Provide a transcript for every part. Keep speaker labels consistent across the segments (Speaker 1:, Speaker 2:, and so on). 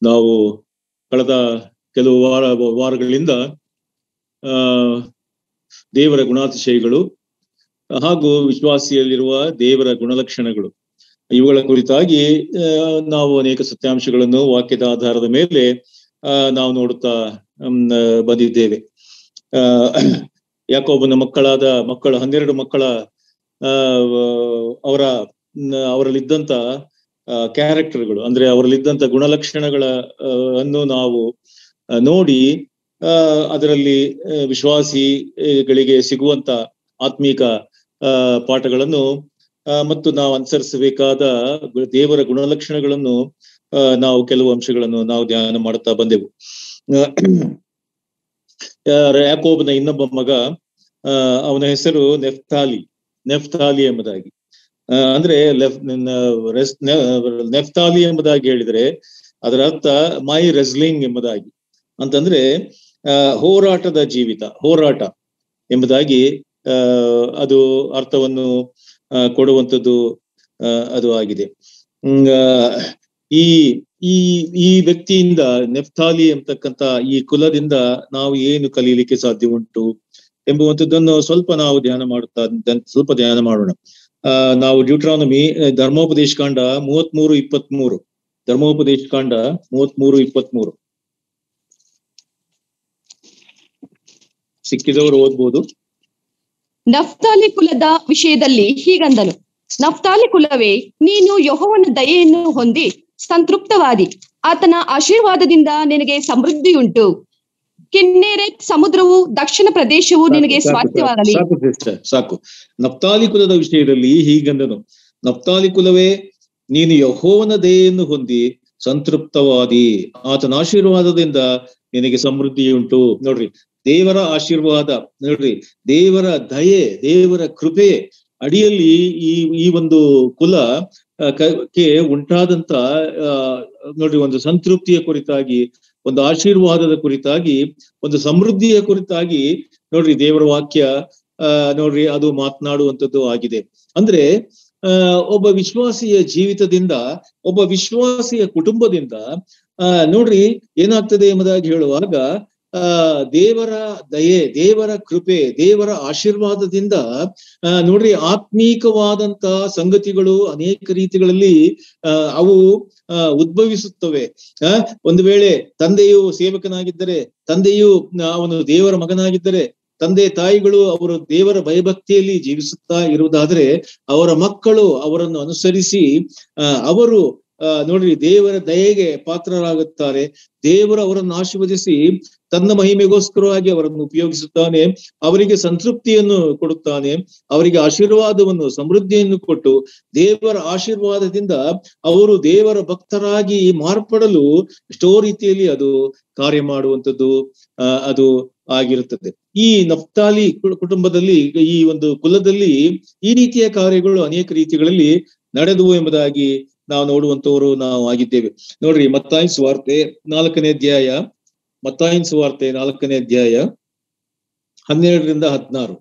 Speaker 1: ನಾವು ಕಳೆದ ಕೆಲವು ವಾರ ವಾರಗಳಿಂದ ಆ ದೇವರ ಗುಣಾತಿಶಯಗಳು ಹಾಗೂ ವಿಶ್ವಾಸಿಯಲ್ಲಿರುವ ದೇವರ ಗುಣಲಕ್ಷಣಗಳು ಇವುಗಳ ಕುರಿತಾಗಿ ಆ, ನಾವು ಅನೇಕ ಸತ್ಯಾಂಶಗಳನ್ನು ವಾಕ್ಯದ ಆಧಾರದ ಮೇಲೆ ಆ, ನಾವು ನೋಡುತ್ತಾ ಹ್ಮ್, ಆ, ಬಂದಿದ್ದೇವೆ ಆ ಯಾಕೊಬ್ಬನ ಮಕ್ಕಳಾದ ಮಕ್ಕಳ ಹನ್ನೆರಡು ಮಕ್ಕಳ ಆ ಅವರ ನ- ಅವರಲ್ಲಿದ್ದಂತ ಕ್ಯಾರೆಕ್ಟರ್ಗಳು ಅಂದ್ರೆ ಅವರಲ್ಲಿದ್ದಂತ ಗುಣಲಕ್ಷಣಗಳ ಆ, ಅನ್ನು ನಾವು ಆ, ನೋಡಿ ಆ ಅದರಲ್ಲಿ ಆ, ವಿಶ್ವಾಸಿಗಳಿಗೆ ಸಿಗುವಂತ ಆತ್ಮೀಕ ಆ ಪಾಠಗಳನ್ನು ಆ, ಮತ್ತು ನಾವು ಅನುಸರಿಸಬೇಕಾದ ಗು- ದೇವರ ಗುಣಲಕ್ಷಣಗಳನ್ನು ಆ, ನಾವು ಕೆಲವು ಅಂಶಗಳನ್ನು ನಾವು ಧ್ಯಾನ ಮಾಡುತ್ತಾ ಬಂದೆವು ಆ, ಯಾಕೋಬನ ಇನ್ನೊಬ್ಬ ಮಗ ಆ, ಅವನ ಹೆಸರು ನೆಫ್ತಾಲಿ ನೆಫ್ತಾಲಿ ಎಂಬುದಾಗಿ ಆ, ಅಂದ್ರೆ ಲೆಫ್ ರೆಸ್- ನೆ- ನೆಫ್ತಾಲಿ ಎಂಬುದಾಗಿ ಹೇಳಿದ್ರೆ ಅದರ ಅರ್ಥ ಮೈ ರೆಸ್ಲಿಂಗ್ ಎಂಬುದಾಗಿ ಅಂತಂದ್ರೆ ಆ, ಹೋರಾಟದ ಜೀವಿತ ಹೋರಾಟ ಎಂಬುದಾಗಿ ಆ ಅದು ಅರ್ಥವನ್ನು ಆ, ಕೊಡುವಂಥದ್ದು ಆ, ಅದು ಆಗಿದೆ ಹ್ಮ್, ಆ, ಈ ಈ ಈ ವ್ಯಕ್ತಿಯಿಂದ ನೆಫ್ತಾಲಿ ಎಂಬತಕ್ಕಂತ ಈ ಕುಲದಿಂದ ನಾವು ಏನು ಕಲೀಲಿಕ್ಕೆ ಸಾಧ್ಯ ಉಂಟು ಎಂಬುವಂಥದ್ದನ್ನು ಸ್ವಲ್ಪ ನಾವು ಧ್ಯಾನ ಮಾಡುತ್ತಾ ಧ್ಯಾನ- ಸ್ವಲ್ಪ ಧ್ಯಾನ ಮಾಡೋಣ ಆ ನಾವು ಡ್ಯೂಟ್ರಾನಮಿ ಧರ್ಮೋಪದೇಶ ಕಾಂಡ ಮೂವತ್ಮೂರು ಇಪ್ಪತ್ಮೂರು ಧರ್ಮೋಪದೇಶ ಕಾಂಡ ಮೂವತ್ಮೂರು ಇಪ್ಪತ್ಮೂರು ಸಿಕ್ಕಿದವರು ಓದ್ಬೋದು
Speaker 2: ನಫ್ತಾಲಿ ಕುಲದ ವಿಷಯದಲ್ಲಿ ಹೀಗಂದನು ನಫ್ತಾಲಿ ಕುಲವೇ ನೀನು ಯೆಹೋವನ ದಯೆಯನ್ನು ಹೊಂದಿ ಸಂತೃಪ್ತವಾದಿ ಆತನ ಆಶೀರ್ವಾದದಿಂದ ನಿನಗೆ ಸಮೃದ್ಧಿಯುಂಟು ಕಿನ್ನೆರೆತ್ ಸಮುದ್ರವು ದಕ್ಷಿಣ ಪ್ರದೇಶವು ನಿನಗೆ
Speaker 1: ಸಾಕು, ಸಾಕು,
Speaker 2: ಸ್ವಾಸ್ಥ್ಯವಾಗಲಿ
Speaker 1: ಸಾಕು sister, ಸಾಕು ನಪ್ತಾಲಿ ಕುಲದ ವಿಷಯದಲ್ಲಿ ಹೀಗಂದನು ನಪ್ತಾಲಿ ಕುಲವೇ ನೀನು ಯಹೋವನ ದಯೆಯನ್ನು ಹೊಂದಿ ಸಂತೃಪ್ತವಾದಿ ಆತನ ಆಶೀರ್ವಾದದಿಂದ ನಿನಗೆ ಸಮೃದ್ಧಿ ಉಂಟು ನೋಡ್ರಿ ದೇವರ ಆಶೀರ್ವಾದ ನೋಡ್ರಿ ದೇವರ ದಯೆ ದೇವರ ಕೃಪೆ ಅಡಿಯಲ್ಲಿ ಈ ಈ ಒಂದು ಕುಲ ಆ, ಕ- ಕ್ಕೆ ಉಂಟಾದಂತ ಆ, ನೋಡ್ರಿ ಒಂದು ಸಂತೃಪ್ತಿಯ ಕುರಿತಾಗಿ ಒಂದು ಆಶೀರ್ವಾದದ ಕುರಿತಾಗಿ ಒಂದು ಸಮೃದ್ಧಿಯ ಕುರಿತಾಗಿ ನೋಡ್ರಿ ದೇವರ ವಾಕ್ಯ ಆ ನೋಡ್ರಿ ಅದು ಮಾತನಾಡುವಂಥದ್ದು ಆಗಿದೆ ಅಂದ್ರೆ ಆ ಒಬ್ಬ ವಿಶ್ವಾಸಿಯ ಜೀವಿತದಿಂದ ಒಬ್ಬ ವಿಶ್ವಾಸಿಯ ಕುಟುಂಬದಿಂದ ಆ ನೋಡ್ರಿ ಏನಾಗ್ತದೆ ಎಂಬುದಾಗಿ ಹೇಳುವಾಗ ಆ ದೇವರ ದಯೆ ದೇವರ ಕೃಪೆ ದೇವರ ಆಶೀರ್ವಾದದಿಂದ ಆ ನೋಡ್ರಿ ಆತ್ಮೀಕವಾದಂತ ಸಂಗತಿಗಳು ಅನೇಕ ರೀತಿಗಳಲ್ಲಿ ಆ ಅವು ಆ ಉದ್ಭವಿಸುತ್ತವೆ ಆ ಒಂದು ವೇಳೆ ತಂದೆಯು ಸೇವಕನಾಗಿದ್ದರೆ ತಂದೆಯು ಅವನು ದೇವರ ಮಗನಾಗಿದ್ದರೆ ತಂದೆ ತಾಯಿಗಳು ಅವರು ದೇವರ ಭಯಭಕ್ತಿಯಲ್ಲಿ ಜೀವಿಸುತ್ತಾ ಇರುವುದಾದ್ರೆ ಅವರ ಮಕ್ಕಳು ಅವರನ್ನು ಅನುಸರಿಸಿ ಆ ಅವರು ಆ ನೋಡ್ರಿ ದೇವರ ದಯೆಗೆ ಪಾತ್ರರಾಗುತ್ತಾರೆ ದೇವರು ಅವರನ್ನು ಆಶೀರ್ವದಿಸಿ ತನ್ನ ಮಹಿಮೆಗೋಸ್ಕರವಾಗಿ ಅವರನ್ನು ಉಪಯೋಗಿಸುತ್ತಾನೆ ಅವರಿಗೆ ಸಂತೃಪ್ತಿಯನ್ನು ಕೊಡುತ್ತಾನೆ ಅವರಿಗೆ ಆಶೀರ್ವಾದವನ್ನು ಸಮೃದ್ಧಿಯನ್ನು ಕೊಟ್ಟು ದೇವರ ಆಶೀರ್ವಾದದಿಂದ ಅವರು ದೇವರ ಭಕ್ತರಾಗಿ ಮಾರ್ಪಡಲು ಎಷ್ಟೋ ರೀತಿಯಲ್ಲಿ ಅದು ಕಾರ್ಯ ಮಾಡುವಂಥದ್ದು ಆ, ಅದು ಆಗಿರುತ್ತದೆ ಈ ನಫ್ತಾಲಿ ಕು- ಕುಟುಂಬದಲ್ಲಿ ಈ ಒಂದು ಕುಲದಲ್ಲಿ ಈ ರೀತಿಯ ಕಾರ್ಯಗಳು ಅನೇಕ ರೀತಿಗಳಲ್ಲಿ ನಡೆದುವು ಎಂಬುದಾಗಿ ನಾವು ನೋಡುವಂತವರು ನಾವು ಆಗಿದ್ದೇವೆ ನೋಡ್ರಿ ಮತ್ತಾಯಿನ್ ಸುವಾರ್ತೆ ನಾಲ್ಕನೇ ಅಧ್ಯಾಯ ಮತ್ತಾಯಿನ್ ಸುವಾರ್ತೆ ನಾಲ್ಕನೇ ಅಧ್ಯಾಯ ಹನ್ನೆರಡರಿಂದ ಹದಿನಾರು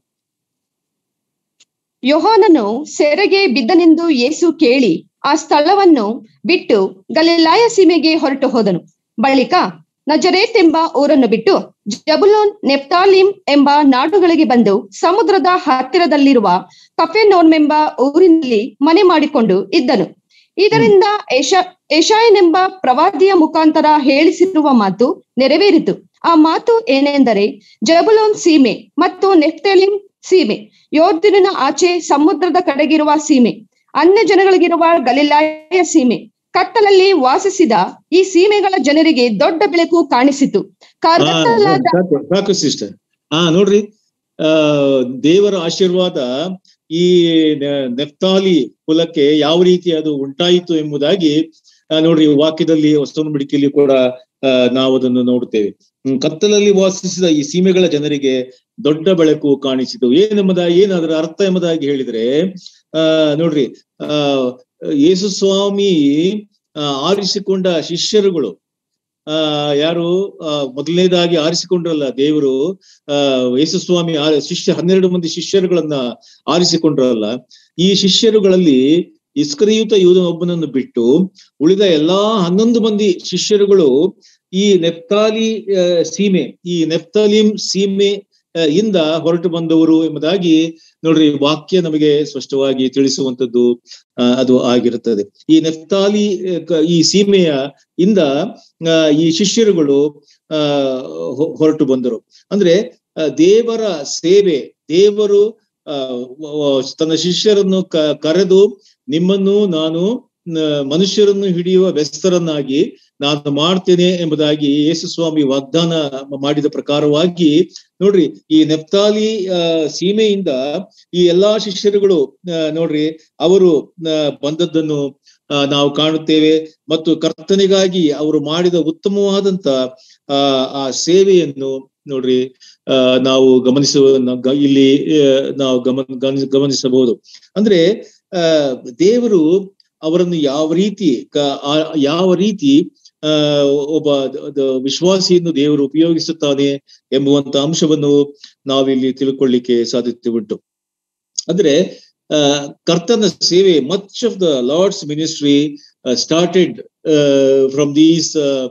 Speaker 2: ಯೋಹಾನನು ಸೆರೆಗೆ ಬಿದ್ದನೆಂದು ಯೇಸು ಕೇಳಿ ಆ ಸ್ಥಳವನ್ನು ಬಿಟ್ಟು ಗಲಿಲಾಯ ಸೀಮೆಗೆ ಹೊರಟು ಹೋದನು ಬಳಿಕ ನಜರೇತ್ ಎಂಬ ಊರನ್ನು ಬಿಟ್ಟು ಜಬುಲೋನ್ ನೆಪ್ತಾಲಿಮ್ ಎಂಬ ನಾಡುಗಳಿಗೆ ಬಂದು ಸಮುದ್ರದ ಹತ್ತಿರದಲ್ಲಿರುವ ಕಫೆನೋನ್ಮೆಂಬ ಊರಿನಲ್ಲಿ ಮನೆ ಮಾಡಿಕೊಂಡು ಇದ್ದನು ಇದರಿಂದ ಯಶ ಯಶಾಯನೆಂಬ ಪ್ರವಾದಿಯ ಮುಖಾಂತರ ಹೇಳಿಸಿರುವ ಮಾತು ನೆರವೇರಿತು ಆ ಮಾತು ಏನೆಂದರೆ ಜಬುಲೋನ್ ಸೀಮೆ ಮತ್ತು ನೆಫ್ತಾಲಿಮ್ ಸೀಮೆ ಯೋರ್ಧನಿನ ಆಚೆ ಸಮುದ್ರದ ಕಡೆಗಿರುವ ಸೀಮೆ ಅನ್ಯ ಜನಗಳಿಗಿರುವ ಗಲಿಲಾಯ ಸೀಮೆ ಕತ್ತಲಲ್ಲಿ ವಾಸಿಸಿದ ಈ ಸೀಮೆಗಳ ಜನರಿಗೆ ದೊಡ್ಡ ಬೆಳಕು ಕಾಣಿಸಿತು
Speaker 1: ಹಾ,
Speaker 2: ಕರ್ತಲಾದ
Speaker 1: ಸಾಕು ಸಾಕು ಸಿಸ್ಟರ್ ಹಾ ನೋಡ್ರಿ ಆ ದೇವರ ಆಶೀರ್ವಾದ ಈ ನ- ನೆಫ್ತಾಲಿ ಕುಲಕ್ಕೆ ಯಾವ ರೀತಿ ಅದು ಉಂಟಾಯಿತು ಎಂಬುದಾಗಿ ಆ, ನೋಡ್ರಿ ವಾಕ್ಯದಲ್ಲಿ ಹೊಸ ಬಿಡಿಕೆಯಲ್ಲಿ ಕೂಡ ಆ, ನಾವು ಅದನ್ನು ನೋಡುತ್ತೇವೆ ಹ್ಮ್, ಕತ್ತಲಲ್ಲಿ ವಾಸಿಸಿದ ಈ ಸೀಮೆಗಳ ಜನರಿಗೆ ದೊಡ್ಡ ಬೆಳಕು ಕಾಣಿಸಿತು ಏನೆಂಬುದಾಗಿ ಏನ್ ಅದರ ಅರ್ಥ ಎಂಬುದಾಗಿ ಹೇಳಿದ್ರೆ ಆ ನೋಡ್ರಿ ಆ ಯೇಸು ಸ್ವಾಮಿ ಆ, ಆರಿಸಿಕೊಂಡ ಶಿಷ್ಯರುಗಳು ಆ ಯಾರು ಆ ಮೊದಲನೇದಾಗಿ ಆರಿಸಿಕೊಂಡ್ರಲ್ಲ ದೇವರು ಆ ಯೇಸುಸ್ವಾಮಿ ಆ ಶಿಷ್ಯ ಹನ್ನೆರಡು ಮಂದಿ ಶಿಷ್ಯರುಗಳನ್ನ ಆರಿಸಿಕೊಂಡ್ರಲ್ಲ ಈ ಶಿಷ್ಯರುಗಳಲ್ಲಿ ಇಸ್ಕರಿಯುತ ಯೂದನೊಬ್ಬನನ್ನು ಬಿಟ್ಟು ಉಳಿದ ಎಲ್ಲಾ ಹನ್ನೊಂದು ಮಂದಿ ಶಿಷ್ಯರುಗಳು ಈ ನೆಪ್ತಾಲಿ ಆ, ಸೀಮೆ ಈ ನೆಪ್ತಾಲಿಂ ಸೀಮೆ ಆ, ಇಂದ ಹೊರಟು ಬಂದವರು ಎಂಬುದಾಗಿ ನೋಡ್ರಿ ವಾಕ್ಯ ನಮಗೆ ಸ್ಪಷ್ಟವಾಗಿ ತಿಳಿಸುವಂತದ್ದು ಆ, ಅದು ಆಗಿರುತ್ತದೆ ಈ ನೆಫ್ತಾಲಿ ಆ, ಕ- ಈ ಸೀಮೆಯ ಇಂದ ಆ, ಈ ಶಿಷ್ಯರುಗಳು ಆ ಹೊ- ಹೊರಟು ಬಂದರು ಅಂದ್ರೆ ಆ, ದೇವರ ಸೇವೆ ದೇವರು ಆ ವ- ವ- ತನ್ನ ಶಿಷ್ಯರನ್ನು ಕ- ಕರೆದು ನಿಮ್ಮನ್ನು ನಾನು ನ- ಮನುಷ್ಯರನ್ನು ಹಿಡಿಯುವ ಬೆಸ್ತರನ್ನಾಗಿ ನಾನು ಮಾಡ್ತೇನೆ ಎಂಬುದಾಗಿ ಯೇಸು ಸ್ವಾಮಿ ವಾಗ್ದಾನ ಮಾಡಿದ ಪ್ರಕಾರವಾಗಿ ನೋಡ್ರಿ ಈ ನೆಪ್ತಾಲಿ ಆ, ಸೀಮೆಯಿಂದ ಈ ಎಲ್ಲಾ ಶಿಷ್ಯರುಗಳು ಆ, ನೋಡ್ರಿ ಅವರು ಆ, ಬಂದದ್ದನ್ನು ಆ, ನಾವು ಕಾಣುತ್ತೇವೆ ಮತ್ತು ಕರ್ತನಿಗಾಗಿ ಅವರು ಮಾಡಿದ ಉತ್ತಮವಾದಂತ ಆ ಆ ಸೇವೆಯನ್ನು ನೋಡ್ರಿ ಆ ನಾವು ಗಮನಿಸುವ ನ- ಗ- ಇಲ್ಲಿ ಆ, ನಾವು ಗಮನ ಗಮನಿಸ- ಗಮನಿಸಬಹುದು ಅಂದ್ರೆ ಆ ದೇವರು ಅವರನ್ನು ಯಾವ ರೀತಿ ಕ- ಆ- ಯಾವ ರೀತಿ ಆ ಒಬ್ಬ ದ- ದ- ವಿಶ್ವಾಸಿಯನ್ನು ದೇವರು ಉಪಯೋಗಿಸುತ್ತಾನೆ ಎಂಬುವಂತ ಅಂಶವನ್ನು ನಾವಿಲ್ಲಿ ತಿಳ್ಕೊಳ್ಳಿಕ್ಕೆ ಸಾಧ್ಯತೆ ಉಂಟು ಅಂದ್ರೆ ಆ ಕರ್ತನ ಸೇವೆ much of the Lord's ministry started from these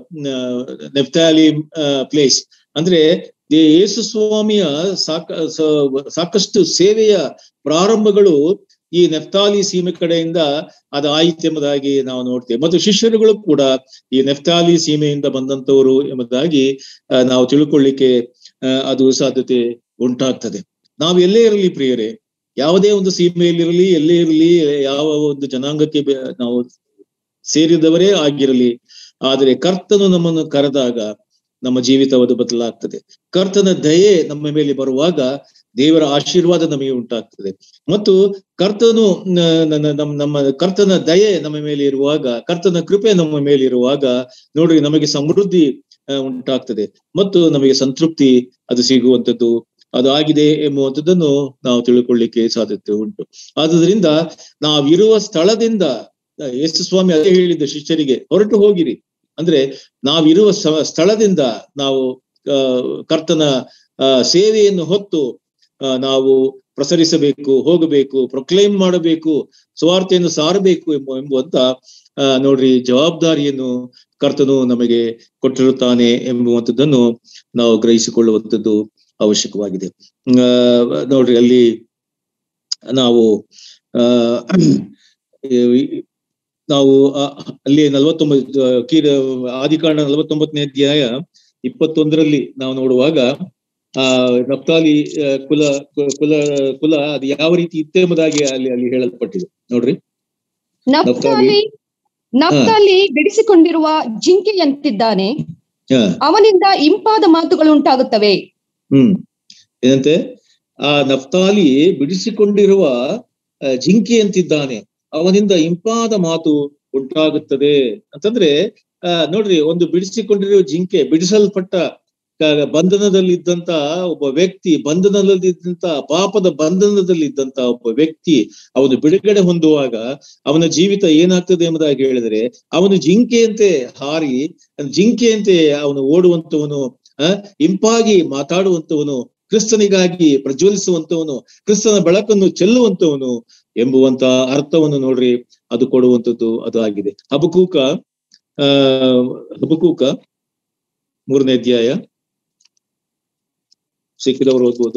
Speaker 1: Nephthalim place ಅಂದ್ರೆ ದೇ- ಯೇಸು ಸ್ವಾಮಿಯ ಸಾಕ ಸ- ಸಾಕಷ್ಟು ಸೇವೆಯ ಪ್ರಾರಂಭಗಳು ಈ ನೆಫ್ತಾಲಿ ಸೀಮೆ ಕಡೆಯಿಂದ ಅದು ಆಯಿತು ಎಂಬುದಾಗಿ ನಾವು ನೋಡ್ತೇವೆ ಮತ್ತು ಶಿಷ್ಯರುಗಳು ಕೂಡ ಈ ನೆಫ್ತಾಲಿ ಸೀಮೆಯಿಂದ ಬಂದಂತವರು ಎಂಬುದಾಗಿ ಆ, ನಾವು ತಿಳ್ಕೊಳ್ಳಿಕ್ಕೆ ಆ, ಅದು ಸಾಧ್ಯತೆ ಉಂಟಾಗ್ತದೆ ನಾವು ಎಲ್ಲೇ ಇರಲಿ ಪ್ರಿಯರೇ ಯಾವುದೇ ಒಂದು ಸೀಮೆಯಲ್ಲಿರಲಿ ಎಲ್ಲೇ ಇರಲಿ ಯಾವ ಒಂದು ಜನಾಂಗಕ್ಕೆ ಬೆ- ನಾವು ಸೇರಿದವರೇ ಆಗಿರಲಿ ಆದರೆ ಕರ್ತನು ನಮ್ಮನ್ನು ಕರೆದಾಗ ನಮ್ಮ ಜೀವಿತವದು ಬದಲಾಗ್ತದೆ ಕರ್ತನ ದಯೆ ನಮ್ಮ ಮೇಲೆ ಬರುವಾಗ ದೇವರ ಆಶೀರ್ವಾದ ನಮಗೆ ಉಂಟಾಗ್ತದೆ ಮತ್ತು ಕರ್ತನು ನ- ನ- ನಮ್ಮ ನಮ್ಮ ಕರ್ತನ ದಯೆ ನಮ್ಮ ಮೇಲೆ ಇರುವಾಗ ಕರ್ತನ ಕೃಪೆ ನಮ್ಮ ಮೇಲೆ ಇರುವಾಗ ನೋಡ್ರಿ ನಮಗೆ ಸಮೃದ್ಧಿ ಆ, ಉಂಟಾಗ್ತದೆ ಮತ್ತು ನಮಗೆ ಸಂತೃಪ್ತಿ ಅದು ಸಿಗುವಂತದ್ದು ಅದು ಆಗಿದೆ ಎಂಬುವಂಥದ್ದನ್ನು ನಾವು ತಿಳ್ಕೊಳ್ಳಿಕ್ಕೆ ಸಾಧ್ಯತೆ ಉಂಟು ಆದುದರಿಂದ ನಾವಿರುವ ಸ್ಥಳದಿಂದ ಆ, ಯೇಸು ಸ್ವಾಮಿ ಅದೇ ಹೇಳಿದ್ದ ಶಿಷ್ಯರಿಗೆ ಹೊರಟು ಹೋಗಿರಿ ಅಂದ್ರೆ ನಾವಿರುವ ಸ- ಸ್ಥಳದಿಂದ ನಾವು ಆ, ಕರ್ತನ ಆ, ಸೇವೆಯನ್ನು ಹೊತ್ತು ಆ, ನಾವು ಪ್ರಸರಿಸಬೇಕು ಹೋಗಬೇಕು ಪ್ರೊಕ್ಲೈಮ್ ಮಾಡಬೇಕು ಸುವಾರ್ತೆಯನ್ನು ಸಾರಬೇಕು ಎಂಬ ಎಂಬುವಂತ ಆ, ನೋಡ್ರಿ ಜವಾಬ್ದಾರಿಯನ್ನು ಕರ್ತನು ನಮಗೆ ಕೊಟ್ಟಿರುತ್ತಾನೆ ಎಂಬುವಂಥದ್ದನ್ನು ನಾವು ಗ್ರಹಿಸಿಕೊಳ್ಳುವಂಥದ್ದು ಅವಶ್ಯಕವಾಗಿದೆ ಆ, ನೋಡ್ರಿ ಅಲ್ಲಿ ನಾವು ಆ ಈ- ನಾವು ಆ, ಅಲ್ಲಿ ನಲವತ್ತೊಂಬತ್ತು ಆ, ಕೀರ ಆದಿಕಾಂಡ ನಲವತ್ತೊಂಬತ್ತನೇ ಅಧ್ಯಾಯ ಇಪ್ಪತ್ತೊಂದರಲ್ಲಿ ನಾವು ನೋಡುವಾಗ ಆ ನಫ್ತಾಲಿ ಆ, ಕುಲ ಕು- ಕುಲ ಕುಲ ಅದು ಯಾವ ರೀತಿ ಇತ್ತು ಎಂಬುದಾಗಿ ಅಲ್ಲಿ ಅಲ್ಲಿ ಹೇಳಲ್ಪಟ್ಟಿದೆ ನೋಡ್ರಿ
Speaker 2: ನಫ್ತಾಲಿ ನಫ್ತಾಲಿ ಬಿಡಿಸಿಕೊಂಡಿರುವ ಜಿಂಕೆಯಂತಿದ್ದಾನೆ
Speaker 1: ಹ
Speaker 2: ಅವನಿಂದ ಇಂಪಾದ ಮಾತುಗಳು ಉಂಟಾಗುತ್ತವೆ
Speaker 1: ಹ್ಮ್ ಏನಂತೆ ಆ ನಫ್ತಾಲಿ ಬಿಡಿಸಿಕೊಂಡಿರುವ ಆ, ಜಿಂಕೆಯಂತಿದ್ದಾನೆ ಅವನಿಂದ ಇಂಪಾದ ಮಾತು ಉಂಟಾಗುತ್ತದೆ ಅಂತಂದ್ರೆ ಆ ನೋಡ್ರಿ ಒಂದು ಬಿಡಿಸಿಕೊಂಡಿರುವ ಜಿಂಕೆ ಬಿಡಿಸಲ್ಪಟ್ಟ ಕ- ಬಂಧನದಲ್ಲಿದ್ದಂತ ಒಬ್ಬ ವ್ಯಕ್ತಿ ಬಂಧನದಲ್ಲಿದ್ದಂತ ಪಾಪದ ಬಂಧನದಲ್ಲಿದ್ದಂತ ಒಬ್ಬ ವ್ಯಕ್ತಿ ಅವನು ಬಿಡುಗಡೆ ಹೊಂದುವಾಗ ಅವನ ಜೀವಿತ ಏನಾಗ್ತದೆ ಎಂಬುದಾಗಿ ಹೇಳಿದರೆ ಅವನು ಜಿಂಕೆಯಂತೆ ಹಾರಿ ಜಿಂಕೆಯಂತೆ ಅವನು ಓಡುವಂತವನು ಆ ಇಂಪಾಗಿ ಮಾತಾಡುವಂತವನು ಕ್ರಿಸ್ತನಿಗಾಗಿ ಪ್ರಜ್ವಲಿಸುವಂತವನು ಕ್ರಿಸ್ತನ ಬೆಳಕನ್ನು ಚೆಲ್ಲುವಂತವನು ಎಂಬುವಂತ ಅರ್ಥವನ್ನು ನೋಡ್ರಿ ಅದು ಕೊಡುವಂತದ್ದು ಅದು ಆಗಿದೆ ಹಬಕೂಕ ಆ ಹಬಕೂಕ ಮೂರನೇ ಅಧ್ಯಾಯ ಸಿಕ್ಕಿದವರು ಓದ್ಬೋದು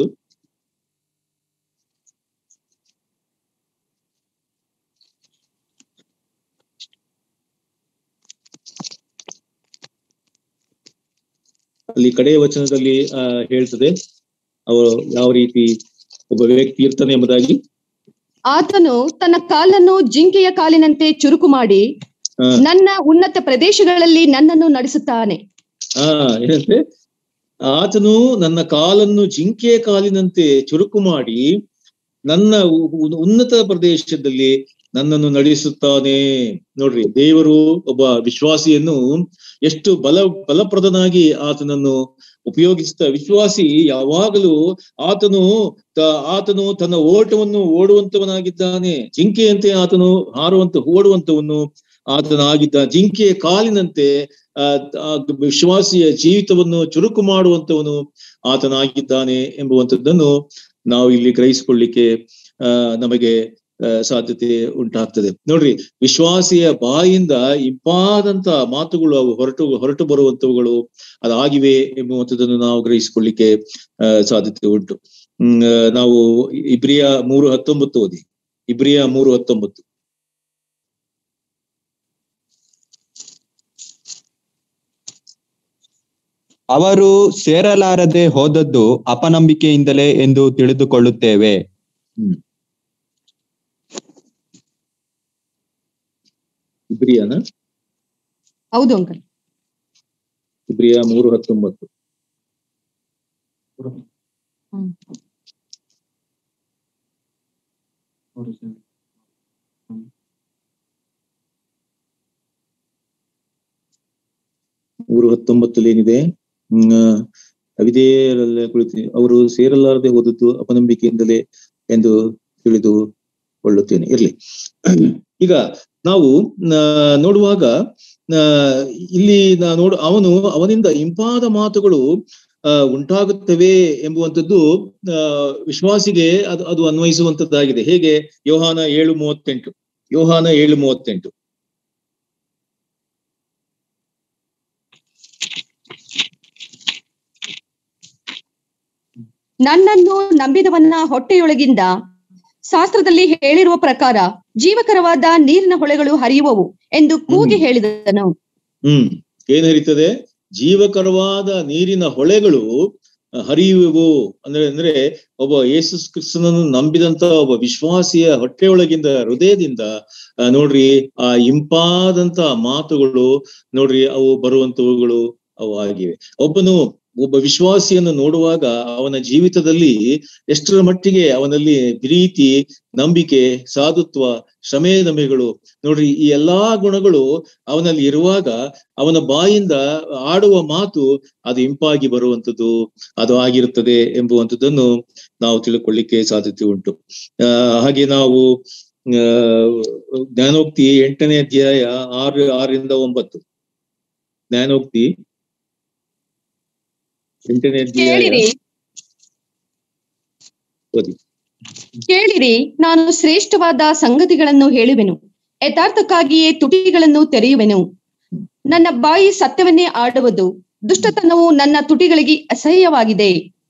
Speaker 1: ಅಲ್ಲಿ ಕಡೆಯ ವಚನದಲ್ಲಿ ಆ ಹೇಳ್ತದೆ ಅವರು ಯಾವ ರೀತಿ ಒಬ್ಬ ವ್ಯಕ್ತಿ ಇರ್ತಾನೆ ಎಂಬುದಾಗಿ
Speaker 2: ಆತನು ತನ್ನ ಕಾಲನ್ನು ಜಿಂಕೆಯ ಕಾಲಿನಂತೆ ಚುರುಕು ಮಾಡಿ
Speaker 1: ಆ,
Speaker 2: ನನ್ನ ಉನ್ನತ ಪ್ರದೇಶಗಳಲ್ಲಿ ನನ್ನನ್ನು ನಡೆಸುತ್ತಾನೆ
Speaker 1: ಆ ಏನಂತೆ ಆತನು ನನ್ನ ಕಾಲನ್ನು ಜಿಂಕೆಯ ಕಾಲಿನಂತೆ ಚುರುಕು ಮಾಡಿ ನನ್ನ ಉ- ಉ- ಉನ್ನತ ಪ್ರದೇಶದಲ್ಲಿ ನನ್ನನ್ನು ನಡೆಸುತ್ತಾನೆ ನೋಡ್ರಿ ದೇವರು ಒಬ್ಬ ವಿಶ್ವಾಸಿಯನ್ನು ಎಷ್ಟು ಬಲ ಬಲಪ್ರದನಾಗಿ ಆತನನ್ನು ಉಪಯೋಗಿಸುತ್ತ ವಿಶ್ವಾಸಿ ಯಾವಾಗಲೂ ಆತನು ತ- ಆತನು ತನ್ನ ಓಟವನ್ನು ಓಡುವಂತವನಾಗಿದ್ದಾನೆ ಜಿಂಕೆಯಂತೆ ಆತನು ಹಾರುವಂತ ಓಡುವಂತವನು ಆತನಾಗಿದ್ದ ಜಿಂಕೆಯ ಕಾಲಿನಂತೆ ಆ ಆ ವಿಶ್ವಾಸಿಯ ಜೀವಿತವನ್ನು ಚುರುಕು ಮಾಡುವಂತವನು ಆತನಾಗಿದ್ದಾನೆ ಎಂಬುವಂಥದ್ದನ್ನು ನಾವು ಇಲ್ಲಿ ಗ್ರಹಿಸಿಕೊಳ್ಳಿಕ್ಕೆ ಆ ನಮಗೆ ಆ, ಸಾಧ್ಯತೆ ಉಂಟಾಗ್ತದೆ ನೋಡ್ರಿ ವಿಶ್ವಾಸಿಯ ಬಾಯಿಂದ ಇಂಪಾದಂತ ಮಾತುಗಳು ಅವು ಹೊರಟು ಹೊರಟು ಬರುವಂತವುಗಳು ಅದಾಗಿವೆ ಎಂಬುವಂಥದ್ದನ್ನು ನಾವು ಗ್ರಹಿಸಿಕೊಳ್ಳಿಕ್ಕೆ ಆ, ಸಾಧ್ಯತೆ ಉಂಟು ಹ್ಮ್ ಆ, ನಾವು ಇಬ್ರಿಯ ಮೂರು ಹತ್ತೊಂಬತ್ತು ಓದಿ ಇಬ್ರಿಯ ಮೂರು ಹತ್ತೊಂಬತ್ತು
Speaker 3: ಅವರು ಸೇರಲಾರದೆ ಹೋದದ್ದು ಅಪನಂಬಿಕೆಯಿಂದಲೇ ಎಂದು ತಿಳಿದುಕೊಳ್ಳುತ್ತೇವೆ
Speaker 1: ಇಬ್ರಿಯನ
Speaker 2: ಹೌದು ಅಂಕಲ್
Speaker 1: ಇಬ್ರಿಯ ಮೂರು ಹತ್ತೊಂಬತ್ತು ಮೂರು ಹತ್ತೊಂಬತ್ತಲ್ಲಿ ಏನಿದೆ ಹ್ಮ್ ಆ, ಅವಿಧೇಯರಲ್ಲೇ ಕುಳಿತು ಅವರು ಸೇರಲಾರದೆ ಹೋದದ್ದು ಅಪನಂಬಿಕೆಯಿಂದಲೇ ಎಂದು ತಿಳಿದುಕೊಳ್ಳುತ್ತೇನೆ ಇರ್ಲಿ ಈಗ ನಾವು ಆ, ನೋಡುವಾಗ ಆ, ಇಲ್ಲಿ ನಾ ನೋಡು ಅವನು ಅವನಿಂದ ಇಂಪಾದ ಮಾತುಗಳು ಆ, ಉಂಟಾಗುತ್ತವೆ ಎಂಬುವಂಥದ್ದು ಆ, ವಿಶ್ವಾಸಿಗೆ ಅದು ಅದು ಅನ್ವಯಿಸುವಂತದ್ದಾಗಿದೆ ಹೇಗೆ ಯೋಹಾನ ಏಳು ಮೂವತ್ತೆಂಟು ಯೋಹಾನ ಏಳು ಮೂವತ್ತೆಂಟು
Speaker 2: ನನ್ನನ್ನು ನಂಬಿದವನ್ನ ಹೊಟ್ಟೆಯೊಳಗಿಂದ ಶಾಸ್ತ್ರದಲ್ಲಿ ಹೇಳಿರುವ ಪ್ರಕಾರ ಜೀವಕರವಾದ ನೀರಿನ ಹೊಳೆಗಳು ಹರಿಯುವವು ಎಂದು ಕೂಗಿ
Speaker 1: ಹ್ಮ್.
Speaker 2: ಹೇಳಿದನು
Speaker 1: ಹ್ಮ್ ಏನ್ ಹರಿತದೆ ಜೀವಕರವಾದ ನೀರಿನ ಹೊಳೆಗಳು ಆ, ಹರಿಯುವವು ಅಂದ್ರೆ ಅಂದ್ರೆ ಒಬ್ಬ ಯೇಸು ಕ್ರಿಸ್ತನನ್ನು ನಂಬಿದಂತ ಒಬ್ಬ ವಿಶ್ವಾಸಿಯ ಹೊಟ್ಟೆಯೊಳಗಿಂದ ಹೃದಯದಿಂದ ಆ, ನೋಡ್ರಿ ಆ ಇಂಪಾದಂತ ಮಾತುಗಳು ನೋಡ್ರಿ ಅವು ಬರುವಂತವುಗಳು ಅವು ಆಗಿವೆ ಒಬ್ಬನು ಒಬ್ಬ ವಿಶ್ವಾಸಿಯನ್ನು ನೋಡುವಾಗ ಅವನ ಜೀವಿತದಲ್ಲಿ ಎಷ್ಟರ ಮಟ್ಟಿಗೆ ಅವನಲ್ಲಿ ಪ್ರೀತಿ ನಂಬಿಕೆ ಸಾಧುತ್ವ ಶ್ರಮೇ ನಮೆಗಳು ನೋಡ್ರಿ ಈ ಎಲ್ಲಾ ಗುಣಗಳು ಅವನಲ್ಲಿ ಇರುವಾಗ ಅವನ ಬಾಯಿಂದ ಆಡುವ ಮಾತು ಅದು ಇಂಪಾಗಿ ಬರುವಂತದ್ದು ಅದು ಆಗಿರುತ್ತದೆ ಎಂಬುವಂಥದ್ದನ್ನು ನಾವು ತಿಳ್ಕೊಳ್ಳಿಕ್ಕೆ ಸಾಧ್ಯತೆ ಉಂಟು ಆ ಹಾಗೆ ನಾವು ಆ ಜ್ಞಾನೋಕ್ತಿ ಎಂಟನೇ ಅಧ್ಯಾಯ ಆರು ಆರರಿಂದ ಒಂಬತ್ತು ಜ್ಞಾನೋಕ್ತಿ ಎಂಟನೇ ಅಧ್ಯಾಯ
Speaker 2: ಕೇಳಿರಿ
Speaker 1: ಓದಿ
Speaker 2: ಕೇಳಿರಿ ನಾನು ಶ್ರೇಷ್ಠವಾದ ಸಂಗತಿಗಳನ್ನು ಹೇಳುವೆನು ಯಥಾರ್ಥಕ್ಕಾಗಿಯೇ ತುಟಿಗಳನ್ನು ತೆರೆಯುವೆನು ನನ್ನ ಬಾಯಿ ಸತ್ಯವನ್ನೇ ಆಡುವುದು ದುಷ್ಟತನವು ನನ್ನ ತುಟಿಗಳಿಗೆ ಅಸಹ್ಯವಾಗಿದೆ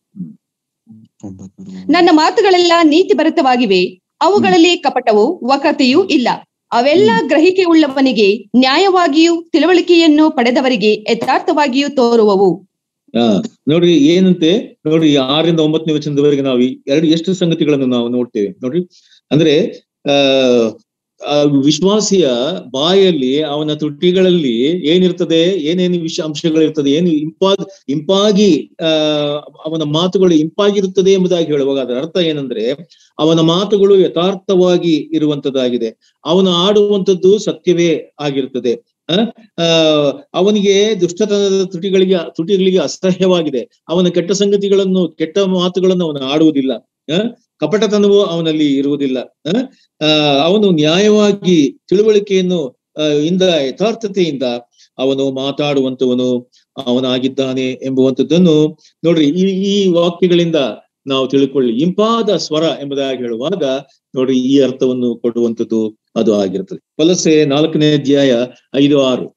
Speaker 2: ನನ್ನ ಮಾತುಗಳೆಲ್ಲ ನೀತಿ ಭರಿತವಾಗಿವೆ ಅವುಗಳಲ್ಲಿ ಕಪಟವು ವಕ್ರತೆಯೂ ಇಲ್ಲ ಅವೆಲ್ಲ ಗ್ರಹಿಕೆ ಉಳ್ಳವನಿಗೆ ನ್ಯಾಯವಾಗಿಯೂ ತಿಳುವಳಿಕೆಯನ್ನು ಪಡೆದವರಿಗೆ ಯಥಾರ್ಥವಾಗಿಯೂ ತೋರುವವು
Speaker 1: ಆ ನೋಡ್ರಿ ಏನಂತೆ ನೋಡ್ರಿ ಈ ಆರರಿಂದ ಒಂಬತ್ತನೇ ವಚನದವರೆಗೆ ನಾವು ಈ ಎರಡು ಎಷ್ಟು ಸಂಗತಿಗಳನ್ನು ನಾವು ನೋಡ್ತೇವೆ ನೋಡ್ರಿ ಅಂದ್ರೆ ಆ ಆ ವಿಶ್ವಾಸಿಯ ಬಾಯಲ್ಲಿ ಅವನ ತುಟಿಗಳಲ್ಲಿ ಏನಿರ್ತದೆ ಏನೇನು ವಿಷ ಅಂಶಗಳಿರ್ತದೆ ಏನು ಇಂಪಾದ ಇಂಪಾಗಿ ಆ ಅವನ ಮಾತುಗಳು ಇಂಪಾಗಿರುತ್ತದೆ ಎಂಬುದಾಗಿ ಹೇಳುವಾಗ ಅದರ ಅರ್ಥ ಏನಂದ್ರೆ ಅವನ ಮಾತುಗಳು ಯಥಾರ್ಥವಾಗಿ ಇರುವಂತದ್ದಾಗಿದೆ ಅವನು ಆಡುವಂಥದ್ದು ಸತ್ಯವೇ ಆಗಿರುತ್ತದೆ ಆ ಆ, ಅವನಿಗೆ ದುಷ್ಟತನದ ತುಟಿಗಳಿಗೆ ತುಟಿಗಳಿಗೆ ಅಸಹ್ಯವಾಗಿದೆ ಅವನ ಕೆಟ್ಟ ಸಂಗತಿಗಳನ್ನು ಕೆಟ್ಟ ಮಾತುಗಳನ್ನು ಅವನು ಆಡುವುದಿಲ್ಲ ಆ ಕಪಟತನವು ಅವನಲ್ಲಿ ಇರುವುದಿಲ್ಲ ಆ ಆ, ಅವನು ನ್ಯಾಯವಾಗಿ ತಿಳುವಳಿಕೆಯನ್ನು ಆ, ಇಂದ ಯಥಾರ್ಥತೆಯಿಂದ ಅವನು ಮಾತಾಡುವಂತವನು ಅವನಾಗಿದ್ದಾನೆ ಎಂಬುವಂಥದ್ದನ್ನು ನೋಡ್ರಿ ಈ ಈ ವಾಕ್ಯಗಳಿಂದ ನಾವು ತಿಳ್ಕೊಳ್ಳಿ ಇಂಪಾದ ಸ್ವರ ಎಂಬುದಾಗಿ ಹೇಳುವಾಗ ನೋಡ್ರಿ ಈ ಅರ್ಥವನ್ನು ಕೊಡುವಂಥದ್ದು ಅದು ಆಗಿರ್ತದೆ ವಲಸೆ ನಾಲ್ಕನೇ ಅಧ್ಯಾಯ ಐದು ಆರು